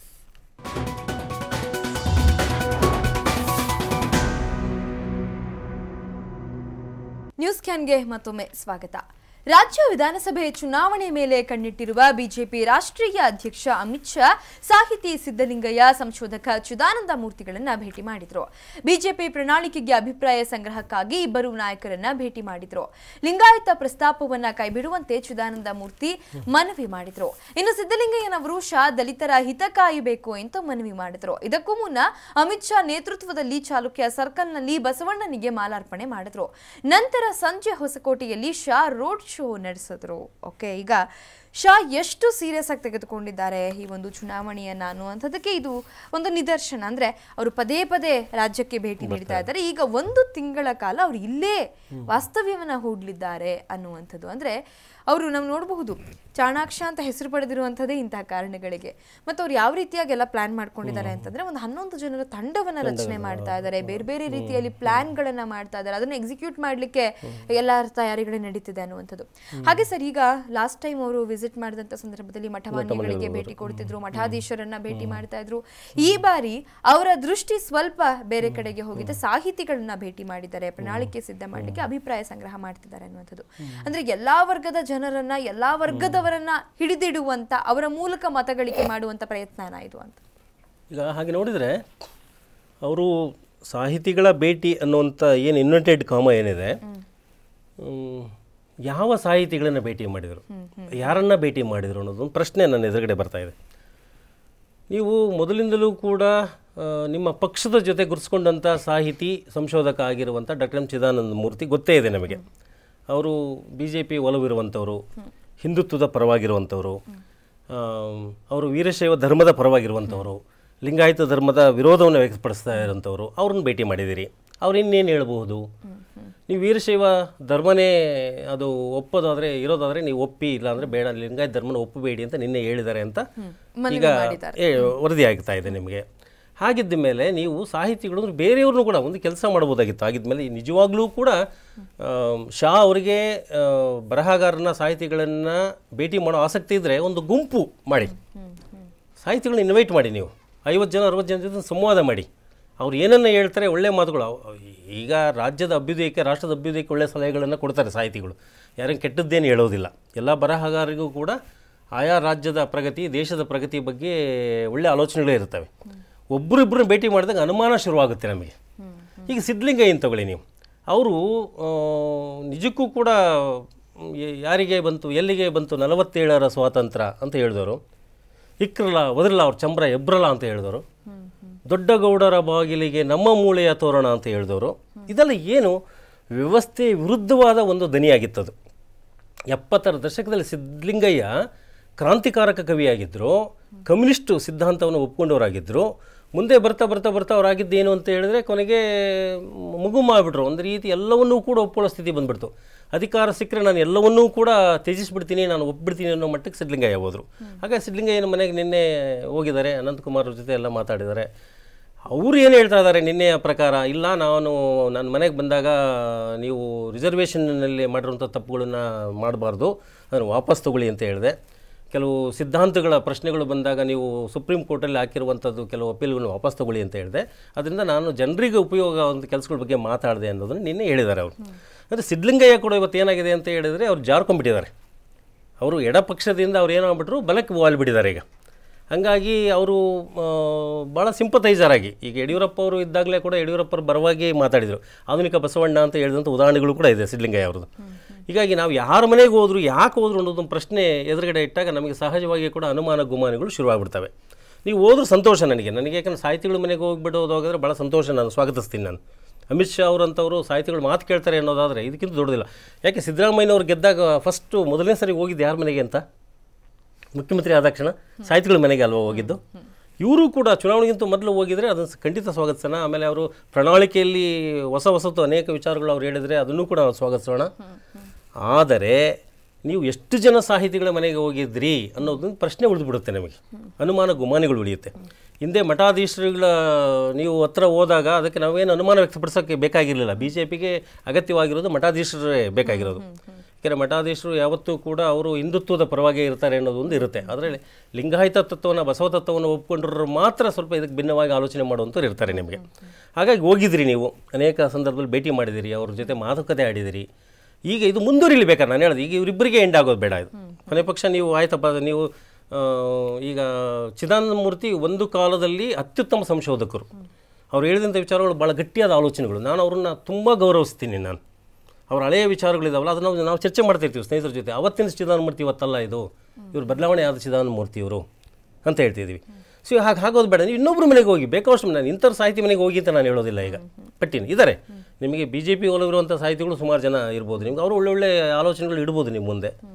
ನ್ಯೂಸ್ ಕ್ಯಾನ್ಗೆ ಮತ್ತೊಮ್ಮೆ ಸ್ವಾಗತ ರಾಜ್ಯ ವಿಧಾನಸಭೆ ಚುನಾವಣೆ ಮೇಲೆ ಕಣ್ಣಿಟ್ಟಿರುವ ಬಿಜೆಪಿ ರಾಷ್ಟ್ರೀಯ ಅಧ್ಯಕ್ಷ ಅಮಿತ್ ಶಾ ಸಾಹಿತಿ ಸಿದ್ದಲಿಂಗಯ್ಯ ಸಂಶೋಧಕ ಚಿದಾನಂದ ಮೂರ್ತಿಗಳನ್ನ ಭೇಟಿ ಮಾಡಿದ್ರು ಬಿಜೆಪಿ ಪ್ರಣಾಳಿಕೆಗೆ ಅಭಿಪ್ರಾಯ ಸಂಗ್ರಹಕ್ಕಾಗಿ ಇಬ್ಬರು ನಾಯಕರನ್ನ ಭೇಟಿ ಮಾಡಿದ್ರು ಲಿಂಗಾಯತ ಪ್ರಸ್ತಾಪವನ್ನ ಕೈಬಿಡುವಂತೆ ಚಿದಾನಂದ ಮೂರ್ತಿ ಮನವಿ ಮಾಡಿದ್ರು ಇನ್ನು ಸಿದ್ದಲಿಂಗಯ್ಯನವರು ಶಾ ದಲಿತರ ಹಿತ ಕಾಯಬೇಕು ಅಂತ ಮನವಿ ಮಾಡಿದ್ರು ಇದಕ್ಕೂ ಮುನ್ನ ಅಮಿತ್ ಶಾ ನೇತೃತ್ವದಲ್ಲಿ ಚಾಲುಕ್ಯ ಸರ್ಕಲ್ನಲ್ಲಿ ಬಸವಣ್ಣನಿಗೆ ಮಾಲಾರ್ಪಣೆ ಮಾಡಿದ್ರು ನಂತರ ಸಂಜೆ ಹೊಸಕೋಟೆಯಲ್ಲಿ ಶಾ ರೋಡ್ ಶೋ ನಡೆಸಿದ್ರು ಓಕೆ ಈಗ ಶಾ ಎಷ್ಟು ಸೀರಿಯಸ್ ಆಗಿ ತೆಗೆದುಕೊಂಡಿದ್ದಾರೆ ಈ ಒಂದು ಚುನಾವಣೆಯನ್ನ ಅನ್ನುವಂಥದ್ದಕ್ಕೆ ಇದು ಒಂದು ನಿದರ್ಶನ ಅಂದ್ರೆ ಅವರು ಪದೇ ಪದೇ ರಾಜ್ಯಕ್ಕೆ ಭೇಟಿ ನೀಡ್ತಾ ಇದ್ದಾರೆ ಈಗ ಒಂದು ತಿಂಗಳ ಕಾಲ ಅವರು ಇಲ್ಲೇ ವಾಸ್ತವ್ಯವನ್ನ ಹೂಡ್ಲಿದ್ದಾರೆ ಅನ್ನುವಂಥದ್ದು ಅಂದ್ರೆ ಅವರು ನಾವು ನೋಡಬಹುದು ಚಾಣಾಕ್ಷ ಅಂತ ಹೆಸರು ಪಡೆದಿರುವಂಥದ್ದೇ ಇಂತಹ ಕಾರಣಗಳಿಗೆ ಮತ್ತು ಅವ್ರು ಯಾವ ರೀತಿಯಾಗಿ ಎಲ್ಲ ಪ್ಲಾನ್ ಮಾಡ್ಕೊಂಡಿದ್ದಾರೆ ಅಂತಂದ್ರೆ ಒಂದು ಹನ್ನೊಂದು ಜನರ ತಂಡವನ್ನ ರಚನೆ ಮಾಡ್ತಾ ಇದ್ದಾರೆ ಬೇರೆ ಬೇರೆ ರೀತಿಯಲ್ಲಿ ಪ್ಲಾನ್ಗಳನ್ನ ಮಾಡ್ತಾ ಇದ್ದಾರೆ ಅದನ್ನ ಎಕ್ಸಿಕ್ಯೂಟ್ ಮಾಡ್ಲಿಕ್ಕೆ ಎಲ್ಲ ತಯಾರಿಗಳು ನಡೀತಿದೆ ಅನ್ನುವಂಥದ್ದು ಹಾಗೆ ಸರ್ ಈಗ ಲಾಸ್ಟ್ ಟೈಮ್ ಅವರು ವಿಸಿಟ್ ಮಾಡಿದಂತ ಸಂದರ್ಭದಲ್ಲಿ ಮಠಮಾನ್ಯಗಳಿಗೆ ಭೇಟಿ ಕೊಡ್ತಿದ್ರು ಮಠಾಧೀಶರನ್ನ ಭೇಟಿ ಮಾಡ್ತಾ ಇದ್ರು ಈ ಬಾರಿ ಅವರ ದೃಷ್ಟಿ ಸ್ವಲ್ಪ ಬೇರೆ ಕಡೆಗೆ ಹೋಗಿದೆ ಸಾಹಿತಿಗಳನ್ನ ಭೇಟಿ ಮಾಡಿದ್ದಾರೆ ಪ್ರಣಾಳಿಕೆ ಸಿದ್ಧ ಮಾಡ್ಲಿಕ್ಕೆ ಅಭಿಪ್ರಾಯ ಸಂಗ್ರಹ ಮಾಡ್ತಿದ್ದಾರೆ ಅನ್ನುವಂಥದ್ದು ಅಂದ್ರೆ ಎಲ್ಲಾ ವರ್ಗದ ಜನರನ್ನ ಎಲ್ಲಾ ವರ್ಗದವರನ್ನ ಹಿಡಿದಿಡುವಂತ ಅವರ ಮೂಲಕ ಮತಗಳಿಕೆ ಮಾಡುವಂತ ಪ್ರಯತ್ನನ ಇದು ಅಂತ ಈಗ ಹಾಗೆ ನೋಡಿದರೆ ಅವರು ಸಾಹಿತಿಗಳ ಭೇಟಿ ಅನ್ನುವಂಥ ಏನು ಇನ್ವೆಂಟೆಡ್ ಕಾಮ ಏನಿದೆ ಮ್, ಯಾವ ಸಾಹಿತಿಗಳನ್ನು ಭೇಟಿ ಮಾಡಿದರು ಯಾರನ್ನ ಭೇಟಿ ಮಾಡಿದರು ಅನ್ನೋದೊಂದು ಪ್ರಶ್ನೆ ನನ್ನ ಎದುರುಗಡೆ ಬರ್ತಾ ಇದೆ ನೀವು ಮೊದಲಿಂದಲೂ ಕೂಡ ಆ, ನಿಮ್ಮ ಪಕ್ಷದ ಜೊತೆ ಗುರುಸ್ಕೊಂಡಂಥ ಸಾಹಿತಿ ಸಂಶೋಧಕ ಆಗಿರುವಂಥ ಡಾಕ್ಟರ್ ಎಂ ಚಿದಾನಂದ ಮೂರ್ತಿ ಗೊತ್ತೇ ಇದೆ ನಮಗೆ ಅವರು ಬಿ ಜೆ ಪಿ ಒಲವಿರುವಂಥವರು ಹಿಂದುತ್ವದ ಪರವಾಗಿರುವಂಥವರು ಆಮ್, ಅವರು ವೀರಶೈವ ಧರ್ಮದ ಪರವಾಗಿರುವಂಥವರು ಲಿಂಗಾಯತ ಧರ್ಮದ ವಿರೋಧವನ್ನು ವ್ಯಕ್ತಪಡಿಸ್ತಾ ಇರೋಂಥವ್ರು ಅವ್ರನ್ನ ಭೇಟಿ ಮಾಡಿದ್ದೀರಿ ಅವ್ರು ಇನ್ನೇನು ಹೇಳ್ಬೋದು ನೀವು ವೀರಶೈವ ಧರ್ಮನೇ ಅದು ಒಪ್ಪೋದಾದರೆ ಇರೋದಾದರೆ ನೀವು ಒಪ್ಪಿ ಇಲ್ಲ ಅಂದರೆ ಬೇಡ ಲಿಂಗಾಯತ ಧರ್ಮನ ಒಪ್ಪಬೇಡಿ ಅಂತ ನಿನ್ನೆ ಹೇಳಿದ್ದಾರೆ ಅಂತ ಈಗ ಏ, ವರದಿ ಆಗ್ತಾ ಇದೆ ನಿಮಗೆ ಹಾಗಿದ್ದ ಮೇಲೆ ನೀವು ಸಾಹಿತಿಗಳು ಅಂದ್ರೆ ಬೇರೆಯವ್ರನ್ನೂ ಕೂಡ ಒಂದು ಕೆಲಸ ಮಾಡ್ಬೋದಾಗಿತ್ತು ಆಗಿದ್ಮೇಲೆ ನಿಜವಾಗ್ಲೂ ಕೂಡ ಆ, ಶಾ ಅವರಿಗೆ ಆ, ಬರಹಗಾರನ ಸಾಹಿತಿಗಳನ್ನು ಭೇಟಿ ಮಾಡೋ ಆಸಕ್ತಿ ಇದ್ದರೆ ಒಂದು ಗುಂಪು ಮಾಡಿ ಸಾಹಿತಿಗಳನ್ನ ಇನ್ವೈಟ್ ಮಾಡಿ ನೀವು ಐವತ್ತು ಜನ ಅರವತ್ತು ಜನ ಜೊತೆ ಸಂವಾದ ಮಾಡಿ ಅವ್ರು ಏನನ್ನ ಹೇಳ್ತಾರೆ ಒಳ್ಳೆ ಮಾತುಗಳು ಅವ್- ಈಗ ರಾಜ್ಯದ ಅಭ್ಯುದಯಕ್ಕೆ ರಾಷ್ಟ್ರದ ಅಭ್ಯುದಯಕ್ಕೆ ಒಳ್ಳೆ ಸಲಹೆಗಳನ್ನು ಕೊಡ್ತಾರೆ ಸಾಹಿತಿಗಳು ಯಾರೇನು ಕೆಟ್ಟದ್ದೇನು ಹೇಳೋದಿಲ್ಲ ಎಲ್ಲ ಬರಹಗಾರರಿಗೂ ಕೂಡ ಆಯಾ ರಾಜ್ಯದ ಪ್ರಗತಿ ದೇಶದ ಪ್ರಗತಿ ಬಗ್ಗೆ ಒಳ್ಳೆ ಆಲೋಚನೆಗಳೇ ಇರ್ತವೆ ಒಬ್ಬರಿಬ್ಬರನ್ನ ಭೇಟಿ ಮಾಡಿದಾಗ ಅನುಮಾನ ಶುರುವಾಗುತ್ತೆ ನಮಗೆ ಈಗ ಸಿದ್ಧಲಿಂಗಯ್ಯನ ತಗೊಳ್ಳಿ ನೀವು ಅವರು ನಿಜಕ್ಕೂ ಕೂಡ ಮ್, ಯ- ಯಾರಿಗೆ ಬಂತು ಎಲ್ಲಿಗೆ ಬಂತು ನಲವತ್ತೇಳರ ಸ್ವಾತಂತ್ರ್ಯ ಅಂತ ಹೇಳಿದವರು ಇಕ್ರಲ್ಲ ಒದರಲ್ಲ ಅವ್ರ ಚಂಬ್ರ ಎಬ್ರಲ್ಲ ಅಂತ ಹೇಳಿದವರು ದೊಡ್ಡ ಗೌಡರ ಬಾಗಿಲಿಗೆ ನಮ್ಮ ಮೂಳೆಯ ತೋರಣ ಅಂತ ಹೇಳಿದವರು ಇದೆಲ್ಲ ಏನು ವ್ಯವಸ್ಥೆ ವಿರುದ್ಧವಾದ ಒಂದು ದನಿಯಾಗಿತ್ತದು ಎಪ್ಪತ್ತರ ದಶಕದಲ್ಲಿ ಸಿದ್ಧಲಿಂಗಯ್ಯ ಕ್ರಾಂತಿಕಾರಕ ಕವಿಯಾಗಿದ್ದರು ಕಮ್ಯುನಿಸ್ಟು ಸಿದ್ಧಾಂತವನ್ನು ಒಪ್ಕೊಂಡವರಾಗಿದ್ದರು ಮುಂದೆ ಬರ್ತಾ ಬರ್ತಾ ಬರ್ತಾ ಅವರಾಗಿದ್ದು ಏನು ಅಂತ ಹೇಳಿದ್ರೆ ಕೊನೆಗೆ ಮುಗು ಮಾಡಿಬಿಟ್ರು ಒಂದು ರೀತಿ ಎಲ್ಲವನ್ನೂ ಕೂಡ ಒಪ್ಕೊಳ್ಳೋ ಸ್ಥಿತಿ ಬಂದ್ಬಿಡ್ತು ಅಧಿಕಾರ ಸಿಕ್ಕರೆ ನಾನು ಎಲ್ಲವನ್ನೂ ಕೂಡ ತ್ಯಜಿಸ್ಬಿಡ್ತೀನಿ ನಾನು ಒಪ್ಬಿಡ್ತೀನಿ ಅನ್ನೋ ಮಟ್ಟಕ್ಕೆ ಸಿದ್ಧಲಿಂಗಯ್ಯ ಹೋದರು ಹಾಗೆ ಸಿದ್ಧಲಿಂಗಯ್ಯನ ಮನೆಗೆ ನಿನ್ನೆ ಹೋಗಿದ್ದಾರೆ ಅನಂತಕುಮಾರ್ ಅವ್ರ ಜೊತೆ ಎಲ್ಲ ಮಾತಾಡಿದ್ದಾರೆ ಅವರು ಏನು ಹೇಳ್ತಾ ಇದ್ದಾರೆ ನಿನ್ನೆಯ ಪ್ರಕಾರ ಇಲ್ಲ ನಾನು ನನ್ನ ಮನೆಗೆ ಬಂದಾಗ ನೀವು ರಿಸರ್ವೇಷನ್ನಲ್ಲಿ ಮಾಡಿರುವಂಥ ತಪ್ಪುಗಳನ್ನು ಮಾಡಬಾರ್ದು ಅದನ್ನು ವಾಪಸ್ ತಗೊಳ್ಳಿ ಅಂತ ಹೇಳಿದೆ ಕೆಲವು ಸಿದ್ಧಾಂತಗಳ ಪ್ರಶ್ನೆಗಳು ಬಂದಾಗ ನೀವು ಸುಪ್ರೀಂ ಕೋರ್ಟಲ್ಲಿ ಹಾಕಿರುವಂಥದ್ದು ಕೆಲವು ಅಪೀಲ್ಗಳನ್ನು ವಾಪಸ್ ತಗೊಳ್ಳಿ ಅಂತ ಹೇಳಿದೆ ಅದರಿಂದ ನಾನು ಜನರಿಗೆ ಉಪಯೋಗ ಒಂದು ಕೆಲಸಗಳ ಬಗ್ಗೆ ಮಾತಾಡಿದೆ ಅನ್ನೋದನ್ನು ನಿನ್ನೆ ಹೇಳಿದ್ದಾರೆ ಅವರು ಅಂದರೆ ಸಿದ್ಧಲಿಂಗಯ್ಯ ಕೂಡ ಇವತ್ತು ಏನಾಗಿದೆ ಅಂತ ಹೇಳಿದರೆ ಅವ್ರು ಜಾರ್ಕೊಂಡ್ಬಿಟ್ಟಿದ್ದಾರೆ ಅವರು ಎಡಪಕ್ಷದಿಂದ ಅವ್ರು ಏನಾಗ್ಬಿಟ್ರು ಬಲಕ್ಕೆ ವಾಲ್ಬಿಟ್ಟಿದ್ದಾರೆ ಈಗ ಹಾಗಾಗಿ ಅವರು ಭಾಳ ಸಿಂಪತೈಸರ್ ಆಗಿ ಈಗ ಯಡಿಯೂರಪ್ಪ ಅವರು ಇದ್ದಾಗಲೇ ಕೂಡ ಯಡಿಯೂರಪ್ಪರ ಬರವಾಗಿ ಮಾತಾಡಿದರು ಆಧುನಿಕ ಬಸವಣ್ಣ ಅಂತ ಹೇಳಿದಂಥ ಉದಾಹರಣೆಗಳು ಕೂಡ ಇದೆ ಸಿದ್ಧಲಿಂಗಯ್ಯ ಅವ್ರದ್ದು ಹೀಗಾಗಿ ನಾವು ಯಾರ ಮನೆಗೆ ಹೋದ್ರು ಯಾಕೆ ಹೋದ್ರು ಅನ್ನೋದೊಂದು ಪ್ರಶ್ನೆ ಎದುರುಗಡೆ ಇಟ್ಟಾಗ ನಮಗೆ ಸಹಜವಾಗಿ ಕೂಡ ಅನುಮಾನ ಗುಮಾನಗಳು ಶುರುವಾಗ್ಬಿಡ್ತವೆ ನೀವು ಹೋದ್ರೂ ಸಂತೋಷ ನನಗೆ ನನಗೆ ಯಾಕಂದ್ರೆ ಸಾಹಿತಿಗಳ ಮನೆಗೆ ಹೋಗ್ಬಿಡೋದು ಹೋಗಿದ್ರೆ ಭಾಳ ಸಂತೋಷ ನಾನು ಸ್ವಾಗತಿಸ್ತೀನಿ ನಾನು ಅಮಿತ್ ಶಾ ಅವರಂಥವರು ಸಾಹಿತಿಗಳು ಮಾತು ಕೇಳ್ತಾರೆ ಅನ್ನೋದಾದರೆ ಇದಕ್ಕಿಂತ ದೊಡ್ಡದಿಲ್ಲ ಯಾಕೆ ಸಿದ್ದರಾಮಯ್ಯನವ್ರು ಗೆದ್ದಾಗ ಫಸ್ಟು ಮೊದಲನೇ ಸರಿ ಹೋಗಿದ್ದು ಯಾರ ಮನೆಗೆ ಅಂತ ಮುಖ್ಯಮಂತ್ರಿ ಆದ ತಕ್ಷಣ ಸಾಹಿತಿಗಳ ಮನೆಗೆ ಅಲ್ವಾ ಹೋಗಿದ್ದು ಇವರು ಕೂಡ ಚುನಾವಣೆಗಿಂತ ಮೊದಲು ಹೋಗಿದ್ರೆ ಅದನ್ನು ಸ- ಖಂಡಿತ ಸ್ವಾಗತಿಸೋಣ ಆಮೇಲೆ ಅವರು ಪ್ರಣಾಳಿಕೆಯಲ್ಲಿ ಹೊಸ ಹೊಸತು ಅನೇಕ ವಿಚಾರಗಳು ಅವ್ರು ಹೇಳಿದರೆ ಅದನ್ನು ಕೂಡ ನಾವು ಸ್ವಾಗತಿಸೋಣ ಆದರೆ ನೀವು ಎಷ್ಟು ಜನ ಸಾಹಿತಿಗಳ ಮನೆಗೆ ಹೋಗಿದ್ರಿ ಅನ್ನೋದೊಂದು ಪ್ರಶ್ನೆ ಉಳಿದ್ಬಿಡುತ್ತೆ ನಮಗೆ ಅನುಮಾನ ಗುಮಾನಿಗಳು ಉಳಿಯುತ್ತೆ ಹಿಂದೆ ಮಠಾಧೀಶರುಗಳ ನೀವು ಹತ್ರ ಹೋದಾಗ ಅದಕ್ಕೆ ನಾವೇನು ಅನುಮಾನ ವ್ಯಕ್ತಪಡಿಸೋಕ್ಕೆ ಬೇಕಾಗಿರಲಿಲ್ಲ ಬಿ ಜೆ ಪಿಗೆ ಅಗತ್ಯವಾಗಿರೋದು ಮಠಾಧೀಶರೇ ಬೇಕಾಗಿರೋದು ಯಾಕೆಂದರೆ ಮಠಾಧೀಶರು ಯಾವತ್ತೂ ಕೂಡ ಅವರು ಹಿಂದುತ್ವದ ಪರವಾಗಿ ಇರ್ತಾರೆ ಅನ್ನೋದು ಒಂದು ಇರುತ್ತೆ ಅದರಲ್ಲಿ ಲಿಂಗಾಯತ ತತ್ವವನ್ನು ಬಸವ ತತ್ವವನ್ನು ಒಪ್ಕೊಂಡ್ರು ಮಾತ್ರ ಸ್ವಲ್ಪ ಇದಕ್ಕೆ ಭಿನ್ನವಾಗಿ ಆಲೋಚನೆ ಮಾಡುವಂಥವ್ರು ಇರ್ತಾರೆ ನಿಮಗೆ ಹಾಗಾಗಿ ಹೋಗಿದ್ರಿ ನೀವು ಅನೇಕ ಸಂದರ್ಭದಲ್ಲಿ ಭೇಟಿ ಮಾಡಿದಿರಿ ಅವ್ರ ಜೊತೆ ಮಾತುಕತೆ ಆಡಿದಿರಿ ಈಗ ಇದು ಮುಂದುವರಿಲಿ ಬೇಕಾದ್ರೆ ನಾನು ಹೇಳೋದು ಈಗ ಇವರಿಬ್ಬರಿಗೆ ಎಂಡ್ ಆಗೋದು ಬೇಡ ಇದು ಕೊನೆ ಪಕ್ಷ ನೀವು ಆಯ್ತಪ್ಪ ನೀವು ಆ, ಈಗ ಚಿದಾನಂದ ಮೂರ್ತಿ ಒಂದು ಕಾಲದಲ್ಲಿ ಅತ್ಯುತ್ತಮ ಸಂಶೋಧಕರು ಅವ್ರು ಹೇಳಿದಂಥ ವಿಚಾರಗಳು ಭಾಳ ಗಟ್ಟಿಯಾದ ಆಲೋಚನೆಗಳು ನಾನು ಅವ್ರನ್ನ ತುಂಬ ಗೌರವಿಸ್ತೀನಿ ನಾನು ಅವ್ರ ಹಳೆಯ ವಿಚಾರಗಳಿದಾವಲ್ಲ ಅದನ್ನ ನಾವು ನಾವು ಚರ್ಚೆ ಮಾಡ್ತಿರ್ತೀವಿ ಸ್ನೇಹಿತರ ಜೊತೆ ಅವತ್ತಿನ ಚಿದಾನಂದ ಮೂರ್ತಿ ಇವತ್ತಲ್ಲ ಇದು ಇವ್ರು ಬದಲಾವಣೆ ಆದ ಚಿದಾನಂದ ಮೂರ್ತಿ ಇವರು ಅಂತ ಹೇಳ್ತಿದ್ದೀವಿ ಸೊ ಹಾಗೆ ಹಾಗೋದು ಬೇಡ ನೀವು ಇನ್ನೊಬ್ಬರ ಮನೆಗೆ ಹೋಗಿ ಬೇಕಾದಷ್ಟು ನಾನು ಇಂಥವ್ರ ಸಾಹಿತಿ ಮನೆಗೆ ಹೋಗಿ ಅಂತ ನಾನು ಹೇಳೋದಿಲ್ಲ ಈಗ ಪಟ್ಟಿನಿ ಇದ್ದಾರೆ ನಿಮಗೆ ಬಿ ಜೆ ಪಿ ಒಲವಿರುವಂಥ ಸಾಹಿತಿಗಳು ಸುಮಾರು ಜನ ಇರ್ಬೋದು ನಿಮ್ಗೆ ಅವರು ಒಳ್ಳೆ ಒಳ್ಳೆ ಆಲೋಚನೆಗಳು ಇಡ್ಬೋದು ನಿಮ್ಮ ಮುಂದೆ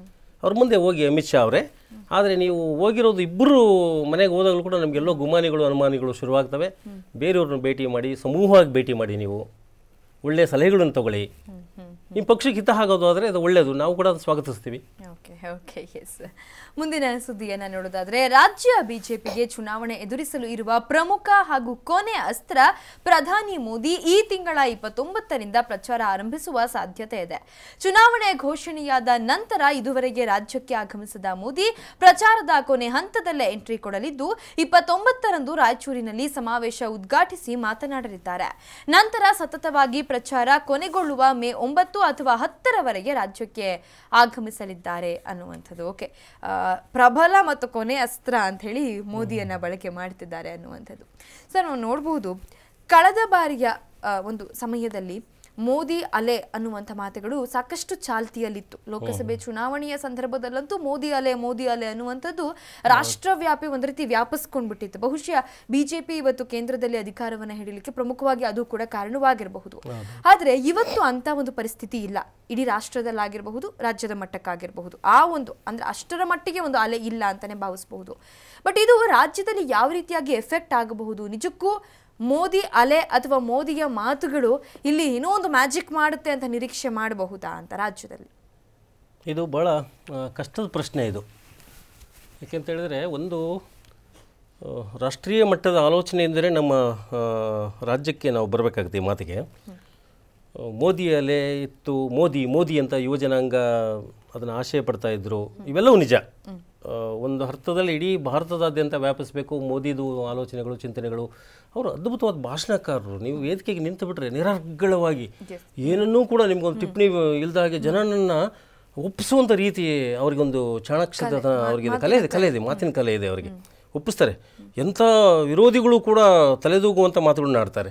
ಅವ್ರ ಮುಂದೆ ಹೋಗಿ ಅಮಿತ್ ಶಾ ಅವರೇ ಆದರೆ ನೀವು ಹೋಗಿರೋದು ಇಬ್ಬರು ಮನೆಗೆ ಹೋದಾಗಲೂ ಕೂಡ ನಮಗೆಲ್ಲೋ ಗುಮಾನಿಗಳು ಅನುಮಾನಿಗಳು ಶುರುವಾಗ್ತವೆ ಬೇರೆಯವ್ರನ್ನ ಭೇಟಿ ಮಾಡಿ ಸಮೂಹವಾಗಿ ಭೇಟಿ ಮಾಡಿ ನೀವು ಒಳ್ಳೆಯ ಸಲಹೆಗಳನ್ನು ತಗೊಳ್ಳಿ ನಿಮ್ಮ ಪಕ್ಷಕ್ಕೆ ಹಿತ ಆಗೋದು ಆದರೆ ಅದು ಒಳ್ಳೆಯದು ನಾವು ಕೂಡ ಅದನ್ನು ಸ್ವಾಗತಿಸ್ತೀವಿ ಓಕೆ ಓಕೆ ಎಸ್ ಮುಂದಿನ ಸುದ್ದಿಯನ್ನ ನೋಡೋದಾದ್ರೆ ರಾಜ್ಯ ಬಿಜೆಪಿಗೆ ಚುನಾವಣೆ ಎದುರಿಸಲು ಇರುವ ಪ್ರಮುಖ ಹಾಗೂ ಕೊನೆ ಅಸ್ತ್ರ ಪ್ರಧಾನಿ ಮೋದಿ ಈ ತಿಂಗಳ ಇಪ್ಪತ್ತೊಂಬತ್ತರಿಂದ ಪ್ರಚಾರ ಆರಂಭಿಸುವ ಸಾಧ್ಯತೆ ಇದೆ ಚುನಾವಣೆ ಘೋಷಣೆಯಾದ ನಂತರ ಇದುವರೆಗೆ ರಾಜ್ಯಕ್ಕೆ ಆಗಮಿಸಿದ ಮೋದಿ ಪ್ರಚಾರದ ಕೊನೆ ಹಂತದಲ್ಲೇ ಎಂಟ್ರಿ ಕೊಡಲಿದ್ದು ಇಪ್ಪತ್ತೊಂಬತ್ತರಂದು ರಾಯಚೂರಿನಲ್ಲಿ ಸಮಾವೇಶ ಉದ್ಘಾಟಿಸಿ ಮಾತನಾಡಲಿದ್ದಾರೆ ನಂತರ ಸತತವಾಗಿ ಪ್ರಚಾರ ಕೊನೆಗೊಳ್ಳುವ ಮೇ ಒಂಬತ್ತು ಅಥವಾ ಹತ್ತರವರೆಗೆ ರಾಜ್ಯಕ್ಕೆ ಆಗಮಿಸಲಿದ್ದಾರೆ ಅನ್ನುವಂಥದ್ದು ಓಕೆ ಪ್ರಬಲ ಮತ್ತು ಕೊನೆ ಅಸ್ತ್ರ ಅಂತ ಹೇಳಿ ಮೋದಿಯನ್ನ ಬಳಕೆ ಮಾಡ್ತಿದ್ದಾರೆ ಅನ್ನುವಂಥದ್ದು ಸರ್ ನಾವು ನೋಡಬಹುದು ಕಳೆದ ಬಾರಿಯ ಆ, ಒಂದು ಸಮಯದಲ್ಲಿ ಮೋದಿ ಅಲೆ ಅನ್ನುವಂಥ ಮಾತುಗಳು ಸಾಕಷ್ಟು ಚಾಲ್ತಿಯಲ್ಲಿತ್ತು ಲೋಕಸಭೆ ಚುನಾವಣೆಯ ಸಂದರ್ಭದಲ್ಲಂತೂ ಮೋದಿ ಅಲೆ ಮೋದಿ ಅಲೆ ಅನ್ನುವಂಥದ್ದು ರಾಷ್ಟ್ರವ್ಯಾಪಿ ಒಂದು ರೀತಿ ವ್ಯಾಪಿಸ್ಕೊಂಡ್ಬಿಟ್ಟಿತ್ತು ಬಹುಶಃ ಬಿಜೆಪಿ ಇವತ್ತು ಕೇಂದ್ರದಲ್ಲಿ ಅಧಿಕಾರವನ್ನು ಹಿಡಿಲಿಕ್ಕೆ ಪ್ರಮುಖವಾಗಿ ಅದು ಕೂಡ ಕಾರಣವಾಗಿರಬಹುದು ಆದ್ರೆ ಇವತ್ತು ಅಂತ ಒಂದು ಪರಿಸ್ಥಿತಿ ಇಲ್ಲ ಇಡೀ ರಾಷ್ಟ್ರದಲ್ಲಾಗಿರಬಹುದು ರಾಜ್ಯದ ಮಟ್ಟಕ್ಕಾಗಿರಬಹುದು ಆ ಒಂದು ಅಂದ್ರೆ ಅಷ್ಟರ ಮಟ್ಟಿಗೆ ಒಂದು ಅಲೆ ಇಲ್ಲ ಅಂತಾನೆ ಭಾವಿಸಬಹುದು ಬಟ್ ಇದು ರಾಜ್ಯದಲ್ಲಿ ಯಾವ ರೀತಿಯಾಗಿ ಎಫೆಕ್ಟ್ ಆಗಬಹುದು ನಿಜಕ್ಕೂ ಮೋದಿ ಅಲೆ ಅಥವಾ ಮೋದಿಯ ಮಾತುಗಳು ಇಲ್ಲಿ ಏನೋ ಒಂದು ಮ್ಯಾಜಿಕ್ ಮಾಡುತ್ತೆ ಅಂತ ನಿರೀಕ್ಷೆ ಮಾಡಬಹುದಾ ಅಂತ ರಾಜ್ಯದಲ್ಲಿ ಇದು ಭಾಳ ಆ, ಕಷ್ಟದ ಪ್ರಶ್ನೆ ಇದು ಯಾಕೆಂತ ಹೇಳಿದ್ರೆ ಒಂದು ಆ, ರಾಷ್ಟ್ರೀಯ ಮಟ್ಟದ ಆಲೋಚನೆ ಎಂದರೆ ನಮ್ಮ ಆ, ರಾಜ್ಯಕ್ಕೆ ನಾವು ಬರಬೇಕಾಗುತ್ತೆ ಈ ಮಾತಿಗೆ ಆ, ಮೋದಿ ಅಲೆ ಇತ್ತು ಮೋದಿ ಮೋದಿ ಅಂತ ಯುವಜನಾಂಗ ಅದನ್ನು ಆಶಯ ಪಡ್ತಾ ಇದ್ರು ಇವೆಲ್ಲವೂ ನಿಜ ಆ, ಒಂದು ಅರ್ಥದಲ್ಲಿ ಇಡೀ ಭಾರತದಾದ್ಯಂತ ವ್ಯಾಪಿಸಬೇಕು ಮೋದಿದು ಆಲೋಚನೆಗಳು ಚಿಂತನೆಗಳು ಅವರು ಅದ್ಭುತವಾದ ಭಾಷಣಕಾರರು ನೀವು ವೇದಿಕೆಗೆ ನಿಂತು ಬಿಟ್ರೆ ನಿರರ್ಗಳವಾಗಿ ಏನನ್ನೂ ಕೂಡ ನಿಮ್ಗೊಂದು ಟಿಪ್ಪಣಿ ಇಲ್ದ ಹಾಗೆ ಜನನನ್ನು ಒಪ್ಪಿಸುವಂಥ ರೀತಿ ಅವರಿಗೊಂದು ಚಾಣಾಕ್ಷದ ಅವ್ರಿಗೆ ಕಲೆ ಇದೆ ಕಲೆ ಇದೆ ಮಾತಿನ ಕಲೆ ಇದೆ ಅವರಿಗೆ ಒಪ್ಪಿಸ್ತಾರೆ ಎಂಥ ವಿರೋಧಿಗಳು ಕೂಡ ತಲೆದೂಗುವಂಥ ಮಾತುಗಳನ್ನ ಆಡ್ತಾರೆ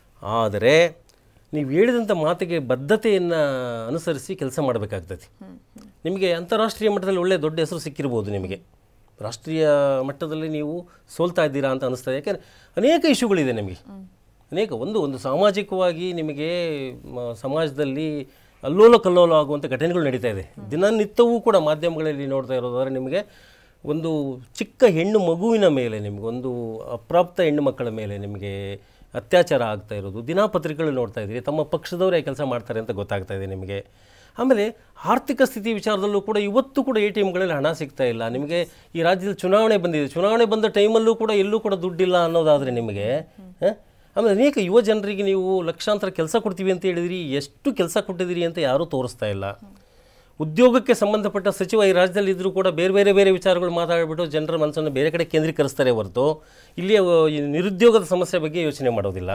ಆದರೆ ನೀವು ಹೇಳಿದಂಥ ಮಾತಿಗೆ ಬದ್ಧತೆಯನ್ನು ಅನುಸರಿಸಿ ಕೆಲಸ ಮಾಡಬೇಕಾಗ್ತದೆ ನಿಮಗೆ ಅಂತಾರಾಷ್ಟ್ರೀಯ ಮಟ್ಟದಲ್ಲಿ ಒಳ್ಳೆಯ ದೊಡ್ಡ ಹೆಸರು ಸಿಕ್ಕಿರ್ಬೋದು ನಿಮಗೆ ರಾಷ್ಟ್ರೀಯ ಮಟ್ಟದಲ್ಲಿ ನೀವು ಸೋಲ್ತಾ ಇದ್ದೀರಾ ಅಂತ ಅನಿಸ್ತದೆ ಯಾಕೆಂದರೆ ಅನೇಕ ಇಶ್ಯೂಗಳಿದೆ ನಿಮಗೆ ಅನೇಕ ಒಂದು ಒಂದು ಸಾಮಾಜಿಕವಾಗಿ ನಿಮಗೆ ಮ- ಸಮಾಜದಲ್ಲಿ ಅಲ್ಲೋಲ ಕಲ್ಲೋಲ ಆಗುವಂಥ ಘಟನೆಗಳು ನಡೀತಾ ಇದೆ ದಿನನಿತ್ಯವೂ ಕೂಡ ಮಾಧ್ಯಮಗಳಲ್ಲಿ ನೋಡ್ತಾ ಇರೋದಾದ್ರೆ ನಿಮಗೆ ಒಂದು ಚಿಕ್ಕ ಹೆಣ್ಣು ಮಗುವಿನ ಮೇಲೆ ನಿಮಗೆ ಒಂದು ಅಪ್ರಾಪ್ತ ಹೆಣ್ಣು ಮಕ್ಕಳ ಮೇಲೆ ನಿಮಗೆ ಅತ್ಯಾಚಾರ ಆಗ್ತಾ ಇರೋದು ದಿನಪತ್ರಿಕೆಗಳು ನೋಡ್ತಾ ಇದ್ದೀರಿ ತಮ್ಮ ಪಕ್ಷದವರೇ ಕೆಲಸ ಮಾಡ್ತಾರೆ ಅಂತ ಗೊತ್ತಾಗ್ತಾ ಇದೆ ನಿಮಗೆ ಆಮೇಲೆ ಆರ್ಥಿಕ ಸ್ಥಿತಿ ವಿಚಾರದಲ್ಲೂ ಕೂಡ ಇವತ್ತು ಕೂಡ ಎ ಟಿ ಎಮ್ಗಳಲ್ಲಿ ಹಣ ಸಿಗ್ತಾ ಇಲ್ಲ ನಿಮಗೆ ಈ ರಾಜ್ಯದಲ್ಲಿ ಚುನಾವಣೆ ಬಂದಿದೆ ಚುನಾವಣೆ ಬಂದ ಟೈಮಲ್ಲೂ ಕೂಡ ಎಲ್ಲೂ ಕೂಡ ದುಡ್ಡಿಲ್ಲ ಅನ್ನೋದಾದರೆ ನಿಮಗೆ ಹ? ಆಮೇಲೆ ಅನೇಕ ಯುವ ಜನರಿಗೆ ನೀವು ಲಕ್ಷಾಂತರ ಕೆಲಸ ಕೊಡ್ತೀವಿ ಅಂತ ಹೇಳಿದಿರಿ ಎಷ್ಟು ಕೆಲಸ ಕೊಟ್ಟಿದ್ದೀರಿ ಅಂತ ಯಾರೂ ತೋರಿಸ್ತಾ ಇಲ್ಲ ಉದ್ಯೋಗಕ್ಕೆ ಸಂಬಂಧಪಟ್ಟ ಸಚಿವ ಈ ರಾಜ್ಯದಲ್ಲಿ ಇದ್ದರೂ ಕೂಡ ಬೇರೆ ಬೇರೆ ಬೇರೆ ವಿಚಾರಗಳು ಮಾತಾಡಿಬಿಟ್ಟು ಜನರ ಮನಸ್ಸನ್ನು ಬೇರೆ ಕಡೆ ಕೇಂದ್ರೀಕರಿಸ್ತಾರೆ ಹೊರತು ಇಲ್ಲಿ ಅವು ಈ ನಿರುದ್ಯೋಗದ ಸಮಸ್ಯೆ ಬಗ್ಗೆ ಯೋಚನೆ ಮಾಡೋದಿಲ್ಲ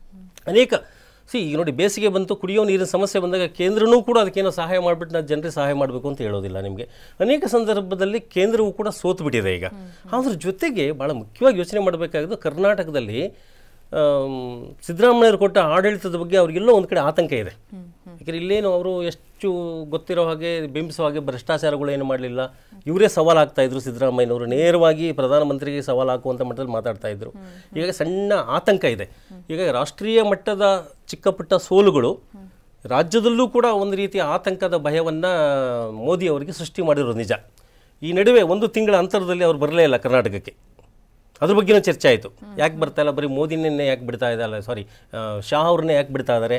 ಅನೇಕ ಸಿ ಈಗ ನೋಡಿ ಬೇಸಿಗೆ ಬಂತು ಕುಡಿಯೋ ನೀರಿನ ಸಮಸ್ಯೆ ಬಂದಾಗ ಕೇಂದ್ರನೂ ಕೂಡ ಅದಕ್ಕೇನೋ ಸಹಾಯ ಮಾಡಿಬಿಟ್ಟು ನಾವು ಜನರಿಗೆ ಸಹಾಯ ಮಾಡಬೇಕು ಅಂತ ಹೇಳೋದಿಲ್ಲ ನಿಮಗೆ ಅನೇಕ ಸಂದರ್ಭದಲ್ಲಿ ಕೇಂದ್ರವು ಕೂಡ ಸೋತು ಬಿಟ್ಟಿದೆ ಈಗ ಅದ್ರ ಜೊತೆಗೆ ಭಾಳ ಮುಖ್ಯವಾಗಿ ಯೋಚನೆ ಮಾಡಬೇಕಾಗಿದ್ದು ಕರ್ನಾಟಕದಲ್ಲಿ ಆಮ್, ಸಿದ್ದರಾಮಯ್ಯರು ಕೊಟ್ಟ ಆಡಳಿತದ ಬಗ್ಗೆ ಅವ್ರಿಗೆಲ್ಲೋ ಒಂದು ಕಡೆ ಆತಂಕ ಇದೆ ಯಾಕಂದ್ರೆ ಇಲ್ಲೇನು ಅವರು ಎಷ್ಟು ಗೊತ್ತಿರೋ ಹಾಗೆ ಬಿಂಬಿಸೋ ಹಾಗೆ ಭ್ರಷ್ಟಾಚಾರಗಳು ಏನು ಮಾಡಲಿಲ್ಲ ಇವರೇ ಸವಾಲು ಆಗ್ತಾ ಇದ್ರು ಸಿದ್ದರಾಮಯ್ಯನವರು ನೇರವಾಗಿ ಪ್ರಧಾನಮಂತ್ರಿಗೆ ಸವಾಲು ಹಾಕುವಂಥ ಮಟ್ಟದಲ್ಲಿ ಮಾತಾಡ್ತಾ ಇದ್ರು ಈಗ ಸಣ್ಣ ಆತಂಕ ಇದೆ ಈಗ ರಾಷ್ಟ್ರೀಯ ಮಟ್ಟದ ಚಿಕ್ಕ ಪುಟ್ಟ ಸೋಲುಗಳು ರಾಜ್ಯದಲ್ಲೂ ಕೂಡ ಒಂದು ರೀತಿಯ ಆತಂಕದ ಭಯವನ್ನು ಮೋದಿ ಅವರಿಗೆ ಸೃಷ್ಟಿ ಮಾಡಿರೋದು ನಿಜ ಈ ನಡುವೆ ಒಂದು ತಿಂಗಳ ಅಂತರದಲ್ಲಿ ಅವ್ರು ಬರಲೇ ಇಲ್ಲ ಕರ್ನಾಟಕಕ್ಕೆ ಅದ್ರ ಬಗ್ಗೆನೂ ಚರ್ಚೆ ಆಯಿತು ಯಾಕೆ ಬರ್ತಾ ಇಲ್ಲ ಬರೀ ಮೋದಿನೇ ಯಾಕೆ ಬಿಡ್ತಾ ಇದ್ದಲ್ಲ ಸಾರಿ ಶಾ ಅವ್ರನ್ನೇ ಯಾಕೆ ಬಿಡ್ತಾ ಇದ್ದಾರೆ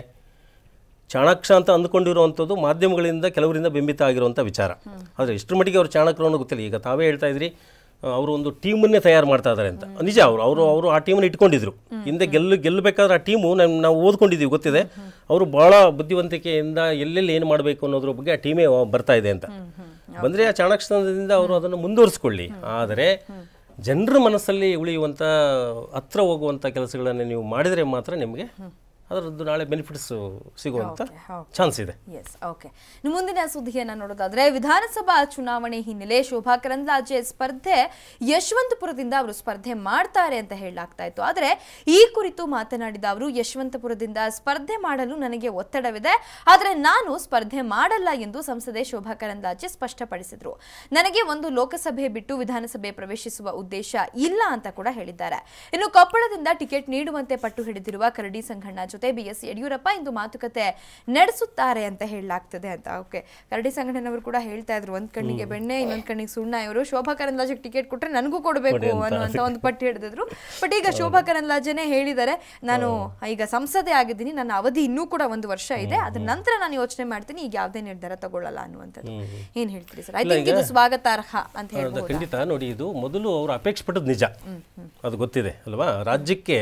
ಚಾಣಾಕ್ಷ ಅಂತ ಅಂದ್ಕೊಂಡಿರುವಂಥದ್ದು ಮಾಧ್ಯಮಗಳಿಂದ ಕೆಲವರಿಂದ ಬಿಂಬಿತ ಆಗಿರುವಂಥ ವಿಚಾರ ಆದರೆ ಎಷ್ಟರ ಮಟ್ಟಿಗೆ ಅವ್ರು ಚಾಣಕ್ರು ಅನ್ನೋ ಗೊತ್ತಿಲ್ಲ ಈಗ ತಾವೇ ಹೇಳ್ತಾ ಇದ್ರಿ ಆ, ಅವರು ಒಂದು ಟೀಮನ್ನೇ ತಯಾರು ಮಾಡ್ತಾ ಇದ್ದಾರೆ ಅಂತ ನಿಜ ಅವರು ಅವರು ಅವರು ಆ ಟೀಮನ್ನು ಇಟ್ಕೊಂಡಿದ್ರು ಹಿಂದೆ ಗೆಲ್ಲು ಗೆಲ್ಲಬೇಕಾದ್ರೆ ಆ ಟೀಮು ನಾವು ನಾವು ಓದ್ಕೊಂಡಿದ್ದೀವಿ ಗೊತ್ತಿದೆ ಅವರು ಭಾಳ ಬುದ್ಧಿವಂತಿಕೆಯಿಂದ ಎಲ್ಲೆಲ್ಲಿ ಏನು ಮಾಡಬೇಕು ಅನ್ನೋದ್ರ ಬಗ್ಗೆ ಆ ಟೀಮೇ ಬರ್ತಾ ಇದೆ ಅಂತ ಬಂದರೆ ಆ ಚಾಣಾಕ್ಷತನದಿಂದ ಅವರು ಅದನ್ನು ಮುಂದುವರಿಸ್ಕೊಳ್ಳಿ ಆದರೆ ಜನರ ಮನಸ್ಸಲ್ಲಿ ಉಳಿಯುವಂಥ ಹತ್ರ ಹೋಗುವಂಥ ಕೆಲಸಗಳನ್ನು ನೀವು ಮಾಡಿದರೆ ಮಾತ್ರ ನಿಮಗೆ ಅದರದ್ದು ನಾಳೆ ಬೆನಿಫಿಟ್ಸ್ ಸಿಗುವಂಥ ಚಾನ್ಸ್ ಇದೆ ಎಸ್ ಓಕೆ ಇನ್ನು ಮುಂದಿನ ಸುದ್ದಿಯನ್ನ ನೋಡೋದಾದ್ರೆ ವಿಧಾನಸಭಾ ಚುನಾವಣೆ ಹಿನ್ನೆಲೆ ಶೋಭಾ ಕರಂದ್ಲಾಜೆ ಸ್ಪರ್ಧೆ ಯಶವಂತಪುರದಿಂದ ಅವರು ಸ್ಪರ್ಧೆ ಮಾಡ್ತಾರೆ ಅಂತ ಹೇಳಲಾಗ್ತಾ ಇತ್ತು ಆದರೆ ಈ ಕುರಿತು ಮಾತನಾಡಿದ ಅವರು ಯಶವಂತಪುರದಿಂದ ಸ್ಪರ್ಧೆ ಮಾಡಲು ನನಗೆ ಒತ್ತಡವಿದೆ ಆದರೆ ನಾನು ಸ್ಪರ್ಧೆ ಮಾಡಲ್ಲ ಎಂದು ಸಂಸದೆ ಶೋಭಾ ಕರಂದ್ಲಾಜೆ ಸ್ಪಷ್ಟಪಡಿಸಿದ್ರು ನನಗೆ ಒಂದು ಲೋಕಸಭೆ ಬಿಟ್ಟು ವಿಧಾನಸಭೆ ಪ್ರವೇಶಿಸುವ ಉದ್ದೇಶ ಇಲ್ಲ ಅಂತ ಕೂಡ ಹೇಳಿದ್ದಾರೆ ಇನ್ನು ಕೊಪ್ಪಳದಿಂದ ಟಿಕೆಟ್ ನೀಡುವಂತೆ ಪಟ್ಟು ಹಿಡಿದಿರುವ ಕರಡಿ ಸಂಘಣ್ಣ ಜೊತೆ ಜೊತೆ ಬಿ ಎಸ್ ಯಡಿಯೂರಪ್ಪ ಇಂದು ಮಾತುಕತೆ ನಡೆಸುತ್ತಾರೆ ಅಂತ ಹೇಳಲಾಗ್ತದೆ ಅಂತ ಓಕೆ ಕರಡಿ ಸಂಘಟನೆಯವರು ಕೂಡ ಹೇಳ್ತಾ ಇದ್ರು ಒಂದ್ ಕಣ್ಣಿಗೆ ಬೆಣ್ಣೆ ಇನ್ನೊಂದ್ ಕಣ್ಣಿಗೆ ಸುಣ್ಣ ಇವರು ಶೋಭಾ ಕರಂದ್ಲಾಜೆಗೆ ಟಿಕೆಟ್ ಕೊಟ್ರೆ ನನಗೂ ಕೊಡಬೇಕು ಅನ್ನುವಂತ ಒಂದು ಪಟ್ಟಿ ಹಿಡಿದಿದ್ರು ಬಟ್ ಈಗ ಶೋಭಾ ಕರಂದ್ಲಾಜೆನೆ ಹೇಳಿದ್ದಾರೆ ನಾನು ಈಗ ಸಂಸದೆ ಆಗಿದ್ದೀನಿ ನನ್ನ ಅವಧಿ ಇನ್ನೂ ಕೂಡ ಒಂದು ವರ್ಷ ಇದೆ ಅದ್ರ ನಂತರ ನಾನು ಯೋಚನೆ ಮಾಡ್ತೀನಿ ಈಗ ಯಾವುದೇ ನಿರ್ಧಾರ ತಗೊಳ್ಳಲ್ಲ ಅನ್ನುವಂಥದ್ದು ಏನ್ ಹೇಳ್ತೀರಿ ಸರ್ ಐ ಥಿಂಕ್ ಇದು ಸ್ವಾಗತಾರ್ಹ ಅಂತ ಅದು ಹೇಳ್ಬೋದು ಖಂಡಿತ ನೋಡಿ ಇದು ಮೊದಲು ಅವರು ಅಪೇಕ್ಷೆ ಪಟ್ಟದ್ದು ನಿಜ ಅದು ಗೊತ್ತಿದೆ ಅಲ್ವಾ ರಾಜ್ಯಕ್ಕೆ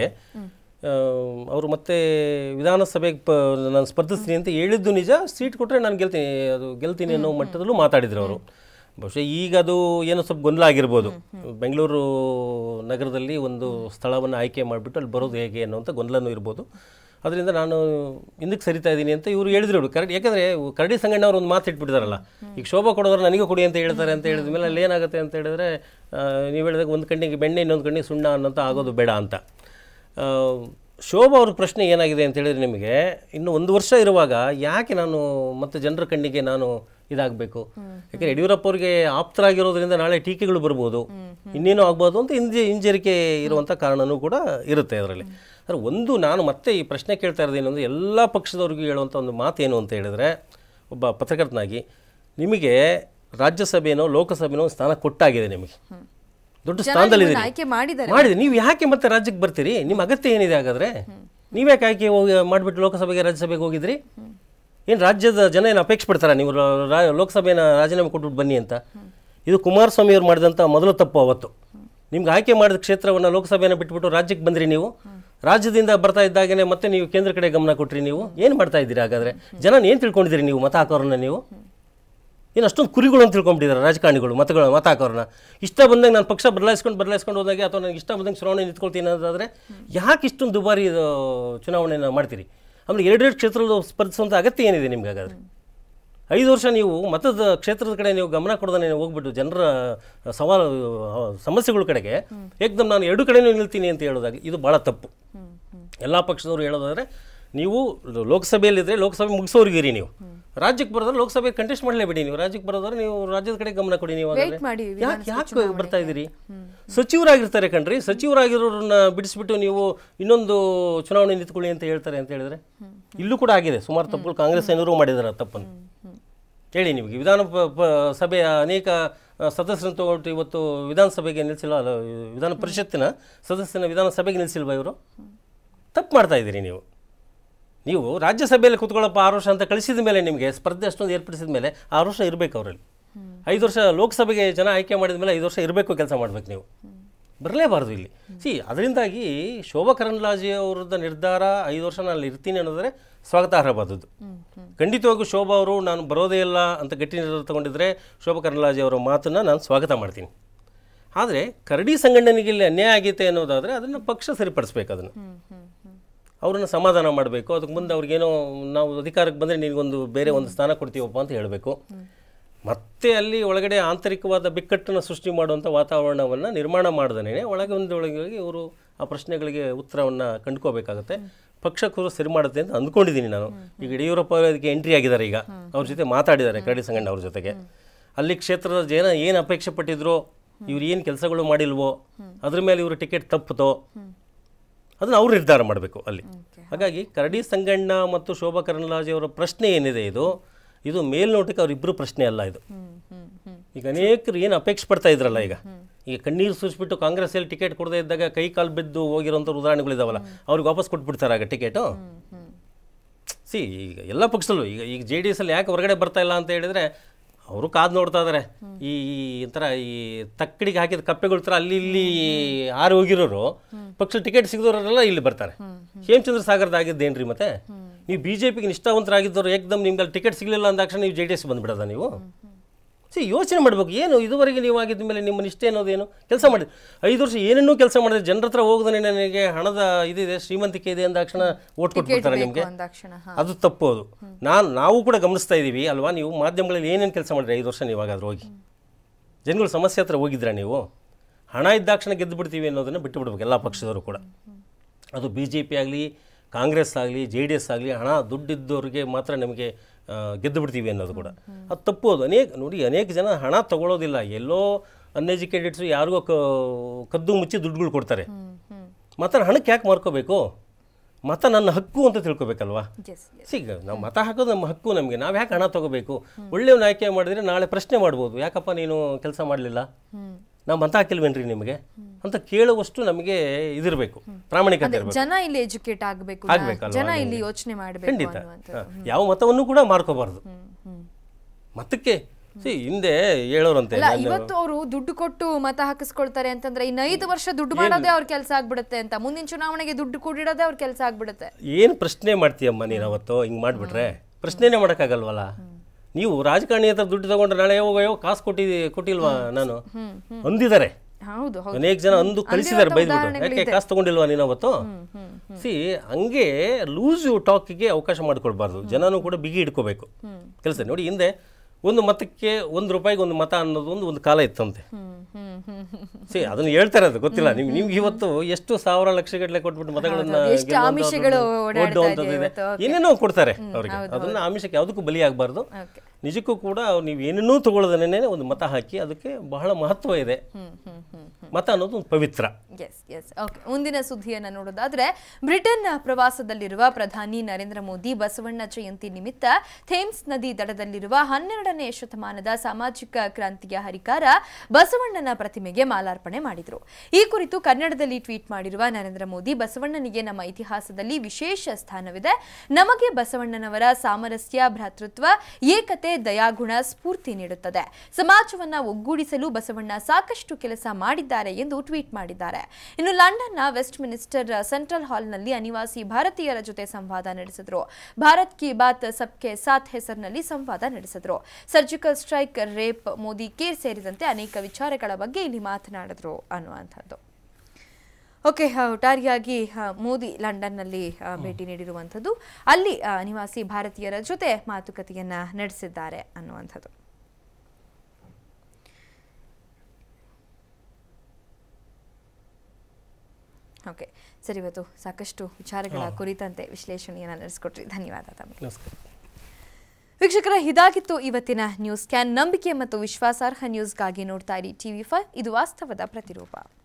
ಅವರು ಮತ್ತೆ ವಿಧಾನಸಭೆಗೆ ಪ ನಾನು ಸ್ಪರ್ಧಿಸ್ತೀನಿ ಅಂತ ಹೇಳಿದ್ದು ನಿಜ ಸೀಟ್ ಕೊಟ್ಟರೆ ನಾನು ಗೆಲ್ತೀನಿ ಅದು ಗೆಲ್ತೀನಿ ಅನ್ನೋ ಮಟ್ಟದಲ್ಲೂ ಮಾತಾಡಿದ್ರು ಅವರು ಬಹುಶಃ ಈಗ ಅದು ಏನೋ ಸ್ವಲ್ಪ ಗೊಂದಲ ಆಗಿರ್ಬೋದು ಬೆಂಗಳೂರು ನಗರದಲ್ಲಿ ಒಂದು ಸ್ಥಳವನ್ನು ಆಯ್ಕೆ ಮಾಡಿಬಿಟ್ಟು ಅಲ್ಲಿ ಬರೋದು ಹೇಗೆ ಅನ್ನೋಂಥ ಗೊಂದಲನೂ ಇರ್ಬೋದು ಅದರಿಂದ ನಾನು ಹಿಂದಕ್ಕೆ ಸರಿತಾ ಇದ್ದೀನಿ ಅಂತ ಇವರು ಹೇಳಿದ್ರು ಕರಡಿ ಯಾಕಂದರೆ ಕರಡಿ ಸಂಗಣ್ಣವ್ರು ಒಂದು ಮಾತು ಇಟ್ಬಿಟ್ಟಿದಾರಲ್ಲ ಈಗ ಶೋಭಾ ಕೊಡೋರು ನನಗೆ ಕೊಡಿ ಅಂತ ಹೇಳ್ತಾರೆ ಅಂತ ಹೇಳಿದ ಮೇಲೆ ಅಲ್ಲಿ ಏನಾಗುತ್ತೆ ಅಂತ ಹೇಳಿದ್ರೆ ಆ, ನೀವು ಹೇಳಿದಾಗ ಒಂದು ಕಣ್ಣಿಗೆ ಬೆಣ್ಣೆ ಇನ್ನೊಂದು ಕಣ್ಣಿಗೆ ಸುಣ್ಣ ಅನ್ನೋಂಥ ಆಗೋದು ಬೇಡ ಅಂತ ಆ, ಶೋಭಾ ಅವ್ರ ಪ್ರಶ್ನೆ ಏನಾಗಿದೆ ಅಂತ ಹೇಳಿದ್ರೆ ನಿಮಗೆ ಇನ್ನು ಒಂದು ವರ್ಷ ಇರುವಾಗ ಯಾಕೆ ನಾನು ಮತ್ತೆ ಜನರ ಕಣ್ಣಿಗೆ ನಾನು ಇದಾಗಬೇಕು ಯಾಕಂದ್ರೆ ಯಡಿಯೂರಪ್ಪ ಅವರಿಗೆ ಆಪ್ತರಾಗಿರೋದ್ರಿಂದ ನಾಳೆ ಟೀಕೆಗಳು ಬರ್ಬೋದು ಇನ್ನೇನೋ ಆಗ್ಬೋದು ಅಂತ ಹಿಂಜೆ ಹಿಂಜರಿಕೆ ಇರುವಂಥ ಕಾರಣನೂ ಕೂಡ ಇರುತ್ತೆ ಅದರಲ್ಲಿ ಆದರೆ ಒಂದು ನಾನು ಮತ್ತೆ ಈ ಪ್ರಶ್ನೆ ಕೇಳ್ತಾ ಇರೋದು ಏನಂದರೆ ಎಲ್ಲ ಪಕ್ಷದವ್ರಿಗೂ ಹೇಳುವಂಥ ಒಂದು ಮಾತೇನು ಅಂತ ಹೇಳಿದ್ರೆ ಒಬ್ಬ ಪತ್ರಕರ್ತನಾಗಿ ನಿಮಗೆ ರಾಜ್ಯಸಭೆನೋ ಲೋಕಸಭೆನೋ ಒಂದು ಸ್ಥಾನ ಕೊಟ್ಟಾಗಿದೆ ನಿಮಗೆ ದೊಡ್ಡ ಸ್ಥಾನದಲ್ಲಿದ್ದೀರಿ ಆಯ್ಕೆ ಮಾಡಿದ್ದಾರೆ ಮಾಡಿದೆ ನೀವು ಯಾಕೆ ಮತ್ತೆ ರಾಜ್ಯಕ್ಕೆ ಬರ್ತೀರಿ ನಿಮ್ಮ ಅಗತ್ಯ ಏನಿದೆ ಹಾಗಾದ್ರೆ ನೀವ್ಯಾಕೆ ಆಯ್ಕೆ ಹೋಗಿ ಮಾಡಿಬಿಟ್ಟು ಲೋಕಸಭೆಗೆ ರಾಜ್ಯಸಭೆಗೆ ಹೋಗಿದ್ರಿ ಏನು ರಾಜ್ಯದ ಜನ ಏನು ಅಪೇಕ್ಷೆ ಪಡ್ತಾರ ನೀವು ರಾ- ರಾ- ಲೋಕಸಭೆನ ರಾಜೀನಾಮೆ ಕೊಟ್ಬಿಟ್ಟು ಬನ್ನಿ ಅಂತ ಇದು ಕುಮಾರಸ್ವಾಮಿ ಅವರು ಮಾಡಿದಂಥ ಮೊದಲ ತಪ್ಪು ಅವತ್ತು ನಿಮ್ಗೆ ಆಯ್ಕೆ ಮಾಡಿದ ಕ್ಷೇತ್ರವನ್ನು ಲೋಕಸಭೆನ ಬಿಟ್ಬಿಟ್ಟು ರಾಜ್ಯಕ್ಕೆ ಬಂದ್ರಿ ನೀವು ರಾಜ್ಯದಿಂದ ಬರ್ತಾ ಇದ್ದಾಗನೇ ಮತ್ತೆ ನೀವು ಕೇಂದ್ರ ಕಡೆ ಗಮನ ಕೊಟ್ರಿ ನೀವು ಏನು ಮಾಡ್ತಾ ಇದ್ದೀರಿ ಹಾಗಾದ್ರೆ ಜನ ಏನು ತಿಳ್ಕೊಂಡಿದ್ದೀರಿ ನೀವು ಮತ ಹಾಕೋರನ್ನ ನೀವು ಏನು ಅಷ್ಟೊಂದು ಕುರಿಗಳು ಅಂತ ತಿಳ್ಕೊಂಡ್ಬಿಟ್ಟಿದ್ದಾರೆ ರಾಜಕಾರಣಿಗಳು ಮತಗಳು ಮತ ಹಾಕೋರನ್ನ ಇಷ್ಟ ಬಂದಂಗೆ ನಾನು ಪಕ್ಷ ಬದಲಾಯಿಸ್ಕೊಂಡು ಬದಲಾಯಿಸ್ಕೊಂಡು ಹೋದಾಗೆ ಅಥವಾ ನನಗೆ ಇಷ್ಟ ಬಂದಂಗೆ ಚುನಾವಣೆ ನಿಂತ್ಕೊಳ್ತೀನಿ ಅನ್ನೋದಾದರೆ ಯಾಕೆ ಇಷ್ಟೊಂದು ದುಬಾರಿ ಇದು ಚುನಾವಣೆನ ಮಾಡ್ತೀರಿ ಆಮೇಲೆ ಎರಡೆರಡು ಕ್ಷೇತ್ರದ ಸ್ಪರ್ಧಿಸುವಂಥ ಅಗತ್ಯ ಏನಿದೆ ನಿಮ್ಗೆ ಹಾಗಾದ್ರೆ ಐದು ವರ್ಷ ನೀವು ಮತದ ಕ್ಷೇತ್ರದ ಕಡೆ ನೀವು ಗಮನ ಕೊಡದೇ ಹೋಗ್ಬಿಟ್ಟು ಜನರ ಸವಾಲು ಆ, ಸಮಸ್ಯೆಗಳ ಕಡೆಗೆ ಏಕದಮ್ ನಾನು ಎರಡು ಕಡೆನೂ ನಿಲ್ತೀನಿ ಅಂತ ಹೇಳೋದಾಗ ಇದು ಭಾಳ ತಪ್ಪು ಎಲ್ಲ ಪಕ್ಷದವರು ಹೇಳೋದಾದ್ರೆ ನೀವು ಲೋಕಸಭೆಯಲ್ಲಿದ್ದರೆ ಲೋಕಸಭೆ ಮುಗಿಸೋರಿಗಿರಿ ನೀವು ರಾಜ್ಯಕ್ಕೆ ಬರೋದ್ರೆ ಲೋಕಸಭೆ ಕಂಟೆಸ್ಟ್ ಮಾಡಲೇಬೇಡಿ ನೀವು ರಾಜ್ಯಕ್ಕೆ ಬರೋದ್ರೆ ನೀವು ರಾಜ್ಯದ ಕಡೆ ಗಮನ ಕೊಡಿ ನೀವು ಹಾಗಾದ್ರೆ. Wait ಮಾಡಿ ಯಾಕೆ ಯಾಕೆ ಬರ್ತಾ ಇದ್ದೀರಿ ಸಚಿವರಾಗಿರ್ತಾರೆ ಕಣ್ರಿ ಸಚಿವರಾಗಿರೋರನ್ನ ಬಿಡಿಸ್ಬಿಟ್ಟು ನೀವು ಇನ್ನೊಂದು ಚುನಾವಣೆ ನಿಂತ್ಕೊಳ್ಳಿ ಅಂತ ಹೇಳ್ತಾರೆ ಅಂತ ಹೇಳಿದ್ರೆ ಇಲ್ಲೂ ಕೂಡ ಆಗಿದೆ ಸುಮಾರು ತಪ್ಪುಗಳು ಕಾಂಗ್ರೆಸ್ ಏನರೂ ಮಾಡಿದ್ದಾರೆ ಆ ತಪ್ಪನ್ನು ಹೇಳಿ ನಿಮಗೆ ವಿಧಾನ ಪ- ಪ- ಸಭೆಯ ಅನೇಕ ಆ, ಸದಸ್ಯರನ್ನು ತಗೊಂಡು ಇವತ್ತು ವಿಧಾನಸಭೆಗೆ ನಿಲ್ಲಿಸಿಲ್ಲ ಅಲ್ಲ ವಿಧಾನ ಪರಿಷತ್ತಿನ ಸದಸ್ಯನ ವಿಧಾನಸಭೆಗೆ ನಿಲ್ಲಿಸಿಲ್ವಾ ಇವರು ತಪ್ಪು ಮಾಡ್ತಾ ಇದ್ದೀರಿ ನೀವು ನೀವು ರಾಜ್ಯಸಭೆಯಲ್ಲಿ ಕೂತ್ಕೊಳ್ಳಪ್ಪ ಆರು ವರ್ಷ ಅಂತ ಕಳಿಸಿದ ಮೇಲೆ ನಿಮಗೆ ಸ್ಪರ್ಧೆ ಅಷ್ಟೊಂದು ಏರ್ಪಡಿಸಿದ ಮೇಲೆ ಆರು ವರ್ಷ ಇರಬೇಕು ಅವರಲ್ಲಿ ಐದು ವರ್ಷ ಲೋಕಸಭೆಗೆ ಜನ ಆಯ್ಕೆ ಮಾಡಿದ ಮೇಲೆ ಐದು ವರ್ಷ ಇರಬೇಕು ಕೆಲಸ ಮಾಡ್ಬೇಕು ನೀವು ಬರಲೇಬಾರ್ದು ಇಲ್ಲಿ ಸಿ ಅದರಿಂದಾಗಿ ಶೋಭಾ ಕರಂದ್ಲಾಜೆ ಅವರದ ನಿರ್ಧಾರ ಐದು ವರ್ಷ ನಾನು ಅಲ್ಲಿ ಇರ್ತೀನಿ ಅನ್ನೋದ್ರೆ ಸ್ವಾಗತಾರ್ಹವಾದದ್ದು ಖಂಡಿತವಾಗೂ ಶೋಭಾ ಅವರು ನಾನು ಬರೋದೇ ಇಲ್ಲ ಅಂತ ಗಟ್ಟಿ ನಿರ್ಧಾರ ತಗೊಂಡಿದ್ರೆ ಶೋಭಾ ಕರಂದ್ಲಾಜೆ ಅವರ ಮಾತನ್ನು ನಾನು ಸ್ವಾಗತ ಮಾಡ್ತೀನಿ ಆದರೆ ಕರಡಿ ಸಂಘಟನೆಗೆ ಇಲ್ಲಿ ಅನ್ಯಾಯ ಆಗೈತೆ ಅನ್ನೋದಾದರೆ ಅದನ್ನು ಪಕ್ಷ ಸರಿಪಡಿಸ್ಬೇಕು ಅದನ್ನು ಅವ್ರನ್ನ ಸಮಾಧಾನ ಮಾಡಬೇಕು ಅದಕ್ಕೆ ಮುಂದೆ ಅವ್ರಿಗೇನೋ ನಾವು ಅಧಿಕಾರಕ್ಕೆ ಬಂದರೆ ನಿನಗೊಂದು ಬೇರೆ ಒಂದು ಸ್ಥಾನ ಕೊಡ್ತೀವಪ್ಪ ಅಂತ ಹೇಳಬೇಕು ಮತ್ತೆ ಅಲ್ಲಿ ಒಳಗಡೆ ಆಂತರಿಕವಾದ ಬಿಕ್ಕಟ್ಟನ್ನು ಸೃಷ್ಟಿ ಮಾಡುವಂಥ ವಾತಾವರಣವನ್ನು ನಿರ್ಮಾಣ ಮಾಡ್ದೇ ಒಳಗೆ ಒಂದು ಒಳಗೆ ಹೋಗಿ ಇವರು ಆ ಪ್ರಶ್ನೆಗಳಿಗೆ ಉತ್ತರವನ್ನು ಕಂಡುಕೋಬೇಕಾಗತ್ತೆ ಪಕ್ಷ ಕೂಡ ಸರಿ ಮಾಡುತ್ತೆ ಅಂತ ಅಂದ್ಕೊಂಡಿದ್ದೀನಿ ನಾನು ಈಗ ಯಡಿಯೂರಪ್ಪ ಅವರು ಅದಕ್ಕೆ ಎಂಟ್ರಿ ಆಗಿದ್ದಾರೆ ಈಗ ಅವ್ರ ಜೊತೆ ಮಾತಾಡಿದ್ದಾರೆ ಕರಡಿ ಸಂಗಣ್ಣ ಅವ್ರ ಜೊತೆಗೆ ಅಲ್ಲಿ ಕ್ಷೇತ್ರದ ಜನ ಏನು ಅಪೇಕ್ಷೆ ಪಟ್ಟಿದ್ರೋ ಇವ್ರು ಏನು ಕೆಲಸಗಳು ಮಾಡಿಲ್ವೋ ಅದ್ರ ಮೇಲೆ ಇವರು ಟಿಕೆಟ್ ತಪ್ಪುತ್ತೋ ಅದನ್ನು ಅವ್ರು ನಿರ್ಧಾರ ಮಾಡಬೇಕು ಅಲ್ಲಿ ಹಾಗಾಗಿ ಕರಡಿ ಸಂಗಣ್ಣ ಮತ್ತು ಶೋಭಾ ಕರಂದ್ಲಾಜೆ ಅವರ ಪ್ರಶ್ನೆ ಏನಿದೆ ಇದು ಇದು ಮೇಲ್ನೋಟಕ್ಕೆ ಅವರಿಬ್ಬರು ಪ್ರಶ್ನೆ ಅಲ್ಲ ಇದು ಈಗ ಅನೇಕರು ಏನು ಅಪೇಕ್ಷೆ ಪಡ್ತಾ ಇದ್ರಲ್ಲ ಈಗ ಈಗ ಕಣ್ಣೀರು ಸೂಚಿಸ್ಬಿಟ್ಟು ಕಾಂಗ್ರೆಸ್ಸಲ್ಲಿ ಟಿಕೆಟ್ ಕೊಡದೇ ಇದ್ದಾಗ ಕೈ ಕಾಲು ಬಿದ್ದು ಹೋಗಿರೋಂಥ ಉದಾಹರಣೆಗಳಿದಾವಲ್ಲ ಅವ್ರಿಗೆ ವಾಪಸ್ ಕೊಟ್ಬಿಡ್ತಾರೆ ಆಗ ಟಿಕೆಟು ಸಿ ಈಗ ಎಲ್ಲ ಪಕ್ಷದಲ್ಲೂ ಈಗ ಈಗ ಜೆ ಡಿ ಎಸ್ ಅಲ್ಲಿ ಯಾಕೆ ಹೊರಗಡೆ ಬರ್ತಾ ಇಲ್ಲ ಅಂತ ಹೇಳಿದ್ರೆ ಅವರು ಕಾದು ನೋಡ್ತಾ ಇದ್ದಾರೆ ಈ ಈ ಒಂಥರ ಈ ತಕ್ಕಡಿಗೆ ಹಾಕಿದ ಕಪ್ಪೆಗಳ ಥರ ಅಲ್ಲಿ ಇಲ್ಲಿ ಆರು ಹೋಗಿರೋರು ಪಕ್ಷ ಟಿಕೆಟ್ ಸಿಗದವರೆಲ್ಲ ಇಲ್ಲಿ ಬರ್ತಾರೆ ಹೇಮಚಂದ್ರ ಸಾಗರದ ಆಗಿದ್ದೇನ್ರಿ ಮತ್ತೆ ನೀವು ಬಿ ಜೆ ಪಿಗೆ ನಿಷ್ಠಾವಂತರಾಗಿದ್ದವರು ಏಕದಮ್ ನಿಮ್ಗೆ ಅಲ್ಲಿ ಟಿಕೆಟ್ ಸಿಗಲಿಲ್ಲ ಅಂದಾಕ್ಷಣ ನೀವು ಜೆ ಡಿ ಎಸ್ ಬಂದ್ಬಿಡೋದ ನೀವು ಸಿ ಯೋಚನೆ ಮಾಡಬೇಕು ಏನು ಇದುವರೆಗೆ ನೀವು ಆಗಿದ್ದ ಮೇಲೆ ನಿಮ್ಮ ನಿಷ್ಠೆ ಅನ್ನೋದೇನು ಕೆಲಸ ಮಾಡಿ ಐದು ವರ್ಷ ಏನೇನೂ ಕೆಲಸ ಮಾಡಿದ್ರೆ ಜನರ ಹತ್ರ ಹೋಗದೇ ನನಗೆ ಹಣದ ಇದಿದೆ ಶ್ರೀಮಂತಿಕೆ ಇದೆ ಅಂದಾಕ್ಷಣ ಓಟ್ ಕೊಟ್ಬಿಡ್ತಾರೆ ನಿಮಗೆ ಅಂದಾಕ್ಷಣ ಹಾ ಅದು ತಪ್ಪು ಅದು ನಾನು ನಾವು ಕೂಡ ಗಮನಿಸ್ತಾ ಇದ್ದೀವಿ ಅಲ್ವಾ ನೀವು ಮಾಧ್ಯಮಗಳಲ್ಲಿ ಏನೇನು ಕೆಲಸ ಮಾಡಿದ್ರೆ ಐದು ವರ್ಷ ನೀವು ಹಾಗಾದ್ರೆ ಹೋಗಿ ಜನಗಳ ಸಮಸ್ಯೆ ಹತ್ರ ಹೋಗಿದ್ರಾ ನೀವು ಹಣ ಇದ್ದಾಕ್ಷಣ ಗೆದ್ದು ಬಿಡ್ತೀವಿ ಅನ್ನೋದನ್ನು ಬಿಟ್ಟು ಬಿಡ್ಬೇಕು ಎಲ್ಲ ಪಕ್ಷದವರು ಕೂಡ ಅದು ಬಿ ಜೆ ಪಿ ಆಗಲಿ ಕಾಂಗ್ರೆಸ್ ಆಗಲಿ ಜೆ ಡಿ ಎಸ್ ಆಗಲಿ ಹಣ ದುಡ್ಡಿದ್ದವ್ರಿಗೆ ಮಾತ್ರ ನಮಗೆ ಆ, ಗೆದ್ದು ಬಿಡ್ತೀವಿ ಅನ್ನೋದು ಕೂಡ ಅದು ತಪ್ಪು ಅದು ಅನೇಕ ನೋಡಿ ಅನೇಕ ಜನ ಹಣ ತಗೊಳ್ಳೋದಿಲ್ಲ ಎಲ್ಲೋ ಅನ್ಎಜುಕೇಟೆಡ್ಸು ಯಾರಿಗೋ ಕ ಕದ್ದು ಮುಚ್ಚಿ ದುಡ್ಡುಗಳು ಕೊಡ್ತಾರೆ ಮಾತ್ರ ಹಣಕ್ಕೆ ಯಾಕೆ ಮಾರ್ಕೋಬೇಕು ಮತ ನನ್ನ ಹಕ್ಕು ಅಂತ ತಿಳ್ಕೊಬೇಕಲ್ವಾ ಎಸ್ ಸಿಗ ನಾವು ಮತ ಹಾಕೋದು ನಮ್ಮ ಹಕ್ಕು ನಮಗೆ ನಾವು ಯಾಕೆ ಹಣ ತಗೋಬೇಕು ಒಳ್ಳೆಯವ್ನ ಆಯ್ಕೆ ಮಾಡಿದ್ರೆ ನಾಳೆ ಪ್ರಶ್ನೆ ಮಾಡ್ಬೋದು ಯಾಕಪ್ಪ ನೀನು ಕೆಲಸ ಮಾಡಲಿಲ್ಲ ನಾವು ಮತ ಹಾಕಿಲ್ವೇನ್ರಿ ನಿಮಗೆ ಅಂತ ಕೇಳುವಷ್ಟು ನಮಗೆ ಇದಿರಬೇಕು ಪ್ರಾಮಾಣಿಕತೆ ಇರಬೇಕು ಜನ ಇಲ್ಲಿ ಎಜುಕೇಟ್ ಆಗಬೇಕು ಆಗ್ಬೇಕಲ್ವಾ ಜನ ಇಲ್ಲಿ ಯೋಚನೆ ಮಾಡಬೇಕು ಖಂಡಿತ ಅನ್ನುವಂಥ ಹಾ. ಯಾವ ಮತವನ್ನು ಕೂಡ ಮಾರ್ಕೋಬಾರ್ದು ಮತಕ್ಕೆ ಸಿ ಹಿಂದೆ ಹೇಳೋರಂತೆ ಅಲ್ಲ ಇವತ್ತು ಅವರು ದುಡ್ಡು ಕೊಟ್ಟು ಮತ ಹಾಕಿಸ್ಕೊಳ್ತಾರೆ ಅಂತಂದ್ರೆ ಇನ್ನು ಐದು ವರ್ಷ ದುಡ್ಡು ಮಾಡೋದೇ ಅವ್ರ ಕೆಲಸ ಆಗ್ಬಿಡುತ್ತೆ ಅಂತ ಮುಂದಿನ ಚುನಾವಣೆಗೆ ದುಡ್ಡು ಕೂಡಿಡೋದೇ ಅವ್ರ ಕೆಲಸ ಆಗ್ಬಿಡುತ್ತೆ ಏನು ಪ್ರಶ್ನೆ ಮಾಡ್ತೀಯಮ್ಮ ನೀನು ಅವತ್ತು ಹಿಂಗೆ ಮಾಡಿಬಿಟ್ರೆ ಪ್ರಶ್ನೆನೇ ಮಾಡೋಕ್ಕಾಗಲ್ವಲ್ಲ ನೀವು ರಾಜಕಾರಣಿ ಹತ್ರ ದುಡ್ಡು ತಗೊಂಡ್ರೆ ನಾಳೆ ಹೋಗೋ ಯೋ ಕಾಸು ಕೊಟ್ಟಿದ್ದಿ ಕೊಟ್ಟಿಲ್ವಾ ನಾನು ಅಂದಿದ್ದಾರೆ ಹೌದು ಹೌದು ಅನೇಕ ಜನ ಅಂದು ಕಳಿಸಿದ್ದಾರೆ ಬೈದ್ಬಿಟ್ಟು ಯಾಕೆ ಕಾಸು ತಗೊಂಡಿಲ್ವಾ ನೀನು ಅವತ್ತು ಸಿ ಹಂಗೆ ಲೂಸ್ ಟಾಕಿಗೆ ಅವಕಾಶ ಮಾಡಿಕೊಡ್ಬಾರ್ದು ಜನನೂ ಕೂಡ ಬಿಗಿ ಇಟ್ಕೋಬೇಕು ಕೆಲಸ ನೋಡಿ ಹಿಂದೆ ಒಂದು ಮತಕ್ಕೆ ಒಂದು ರೂಪಾಯಿಗೆ ಒಂದು ಮತ ಅನ್ನೋದು ಒಂದು ಒಂದು ಕಾಲ ಇತ್ತಂತೆ ಹ್ಮ್ ಹ್ಮ್ ಹ್ಮ್ ಹ್ಮ್ ಸಿ ಅದನ್ನ ಹೇಳ್ತಾರೆ ಅದು ಗೊತ್ತಿಲ್ಲ ನಿಮ್ಗೆ ನಿಮ್ಗೆ ಇವತ್ತು ಎಷ್ಟು ಸಾವಿರ ಲಕ್ಷ ಗಟ್ಟಲೆ ಕೊಟ್ಬಿಟ್ಟು ಮತಗಳನ್ನ ಎಷ್ಟು ಗೆಲ್ಲುವಂಥದ್ದು, ಆಮಿಷಗಳು ಓಡಾಡ್ತಾ ಒಡ್ಡುವಂಥದ್ದು ಇದೆ ಇದೆ. ಇವತ್ತು. ಏನೇನೋ ಕೊಡ್ತಾರೆ ಅವ್ರಿಗೆ ಅದನ್ನ ಆಮಿಷಕ್ಕೆ ಯಾವುದಕ್ಕೂ ಬಲಿಯಾಗಬಾರ್ದು ಓಕೆ ನಿಜಕ್ಕೂ ಕೂಡ ನೀವು ಏನೇನೂ ತಗೊಳ್ಳೋದನ್ನೇ ಒಂದು ಮತ ಹಾಕಿ ಅದಕ್ಕೆ ಬಹಳ ಮಹತ್ವ ಇದೆ ಹ್ಮ್ ಹ್ಮ್ ಹ್ಮ್ ಮತ ಅನ್ನೋದು ಒಂದು ಪವಿತ್ರ ಎಸ್ ಎಸ್ ಓಕೆ ಮುಂದಿನ ಸುದ್ದಿಯನ್ನು ನೋಡೋದಾದ್ರೆ ಬ್ರಿಟನ್ ಪ್ರವಾಸದಲ್ಲಿರುವ ಪ್ರಧಾನಿ ನರೇಂದ್ರ ಮೋದಿ ಬಸವಣ್ಣ ಜಯಂತಿ ನಿಮಿತ್ತ ಥೇಮ್ಸ್ ನದಿ ದಡದಲ್ಲಿರುವ ಹನ್ನೆರಡನೇ ಶತಮಾನದ ಸಾಮಾಜಿಕ ಕ್ರಾಂತಿಯ ಹರಿಕಾರ ಬಸವಣ್ಣನ ಪ್ರತಿಮೆಗೆ ಮಾಲಾರ್ಪಣೆ ಮಾಡಿದರು ಈ ಕುರಿತು ಕನ್ನಡದಲ್ಲಿ ಟ್ವೀಟ್ ಮಾಡಿರುವ ನರೇಂದ್ರ ಮೋದಿ ಬಸವಣ್ಣನಿಗೆ ನಮ್ಮ ಇತಿಹಾಸದಲ್ಲಿ ವಿಶೇಷ ಸ್ಥಾನವಿದೆ ನಮಗೆ ಬಸವಣ್ಣನವರ ಸಾಮರಸ್ಯ ಭ್ರಾತೃತ್ವ ಏಕತೆ ದಯಾಗುಣ ಸ್ಫೂರ್ತಿ ನೀಡುತ್ತದೆ ಸಮಾಜವನ್ನ ಒಗ್ಗೂಡಿಸಲು ಬಸವಣ್ಣ ಸಾಕಷ್ಟು ಕೆಲಸ ಮಾಡಿದ್ದಾರೆ ಎಂದು ಟ್ವೀಟ್ ಮಾಡಿದ್ದಾರೆ ಇನ್ನು ಲಂಡನ್ನ ವೆಸ್ಟ್ ಮಿನಿಸ್ಟರ್ ಸೆಂಟ್ರಲ್ ಹಾಲ್ನಲ್ಲಿ ಅನಿವಾಸಿ ಭಾರತೀಯರ ಜೊತೆ ಸಂವಾದ ನಡೆಸಿದ್ರು ಭಾರತ್ ಕಿ ಬಾತ್ ಸಬ್ಕೆ ಸಾಥ್ ಹೆಸರಿನಲ್ಲಿ ಸಂವಾದ ನಡೆಸಿದ್ರು surgical strike rape Modi care ಸೇರಿದಂತೆ ಅನೇಕ ವಿಚಾರಗಳ ಬಗ್ಗೆ ಇಲ್ಲಿ ಮಾತನಾಡಿದ್ರು ಅನ್ನುವಂಥದ್ದು ಓಕೆ ಆ, ಒಟ್ಟಾರೆಯಾಗಿ ಆ, ಮೋದಿ ಲಂಡನ್ನಲ್ಲಿ ಆ, ಭೇಟಿ ನೀಡಿರುವಂಥದ್ದು ಅಲ್ಲಿ ಆ, ನಿವಾಸಿ ಭಾರತೀಯರ ಜೊತೆ ಮಾತುಕತೆಯನ್ನ ನಡೆಸಿದ್ದಾರೆ ಅನ್ನುವಂಥದ್ದು ಓಕೆ ಸರಿ ಇವತ್ತು ಸಾಕಷ್ಟು ವಿಚಾರಗಳ ಕುರಿತಂತೆ ವಿಶ್ಲೇಷಣೆಯನ್ನು ನಡೆಸಿಕೊಟ್ರಿ ಧನ್ಯವಾದ ತಮಗೆ ನಮಸ್ಕಾರ ವೀಕ್ಷಕರ ಇದಾಗಿತ್ತು ಇವತ್ತಿನ ನ್ಯೂಸ್ ಕ್ಯಾನ್ ನಂಬಿಕೆ ಮತ್ತು ವಿಶ್ವಾಸಾರ್ಹ ನ್ಯೂಸ್ಗಾಗಿ ನೋಡ್ತಾ ಇರಿ ಟಿವಿ ಫೈವ್ ಇದು ವಾಸ್ತವದ ಪ್ರತಿರೂಪ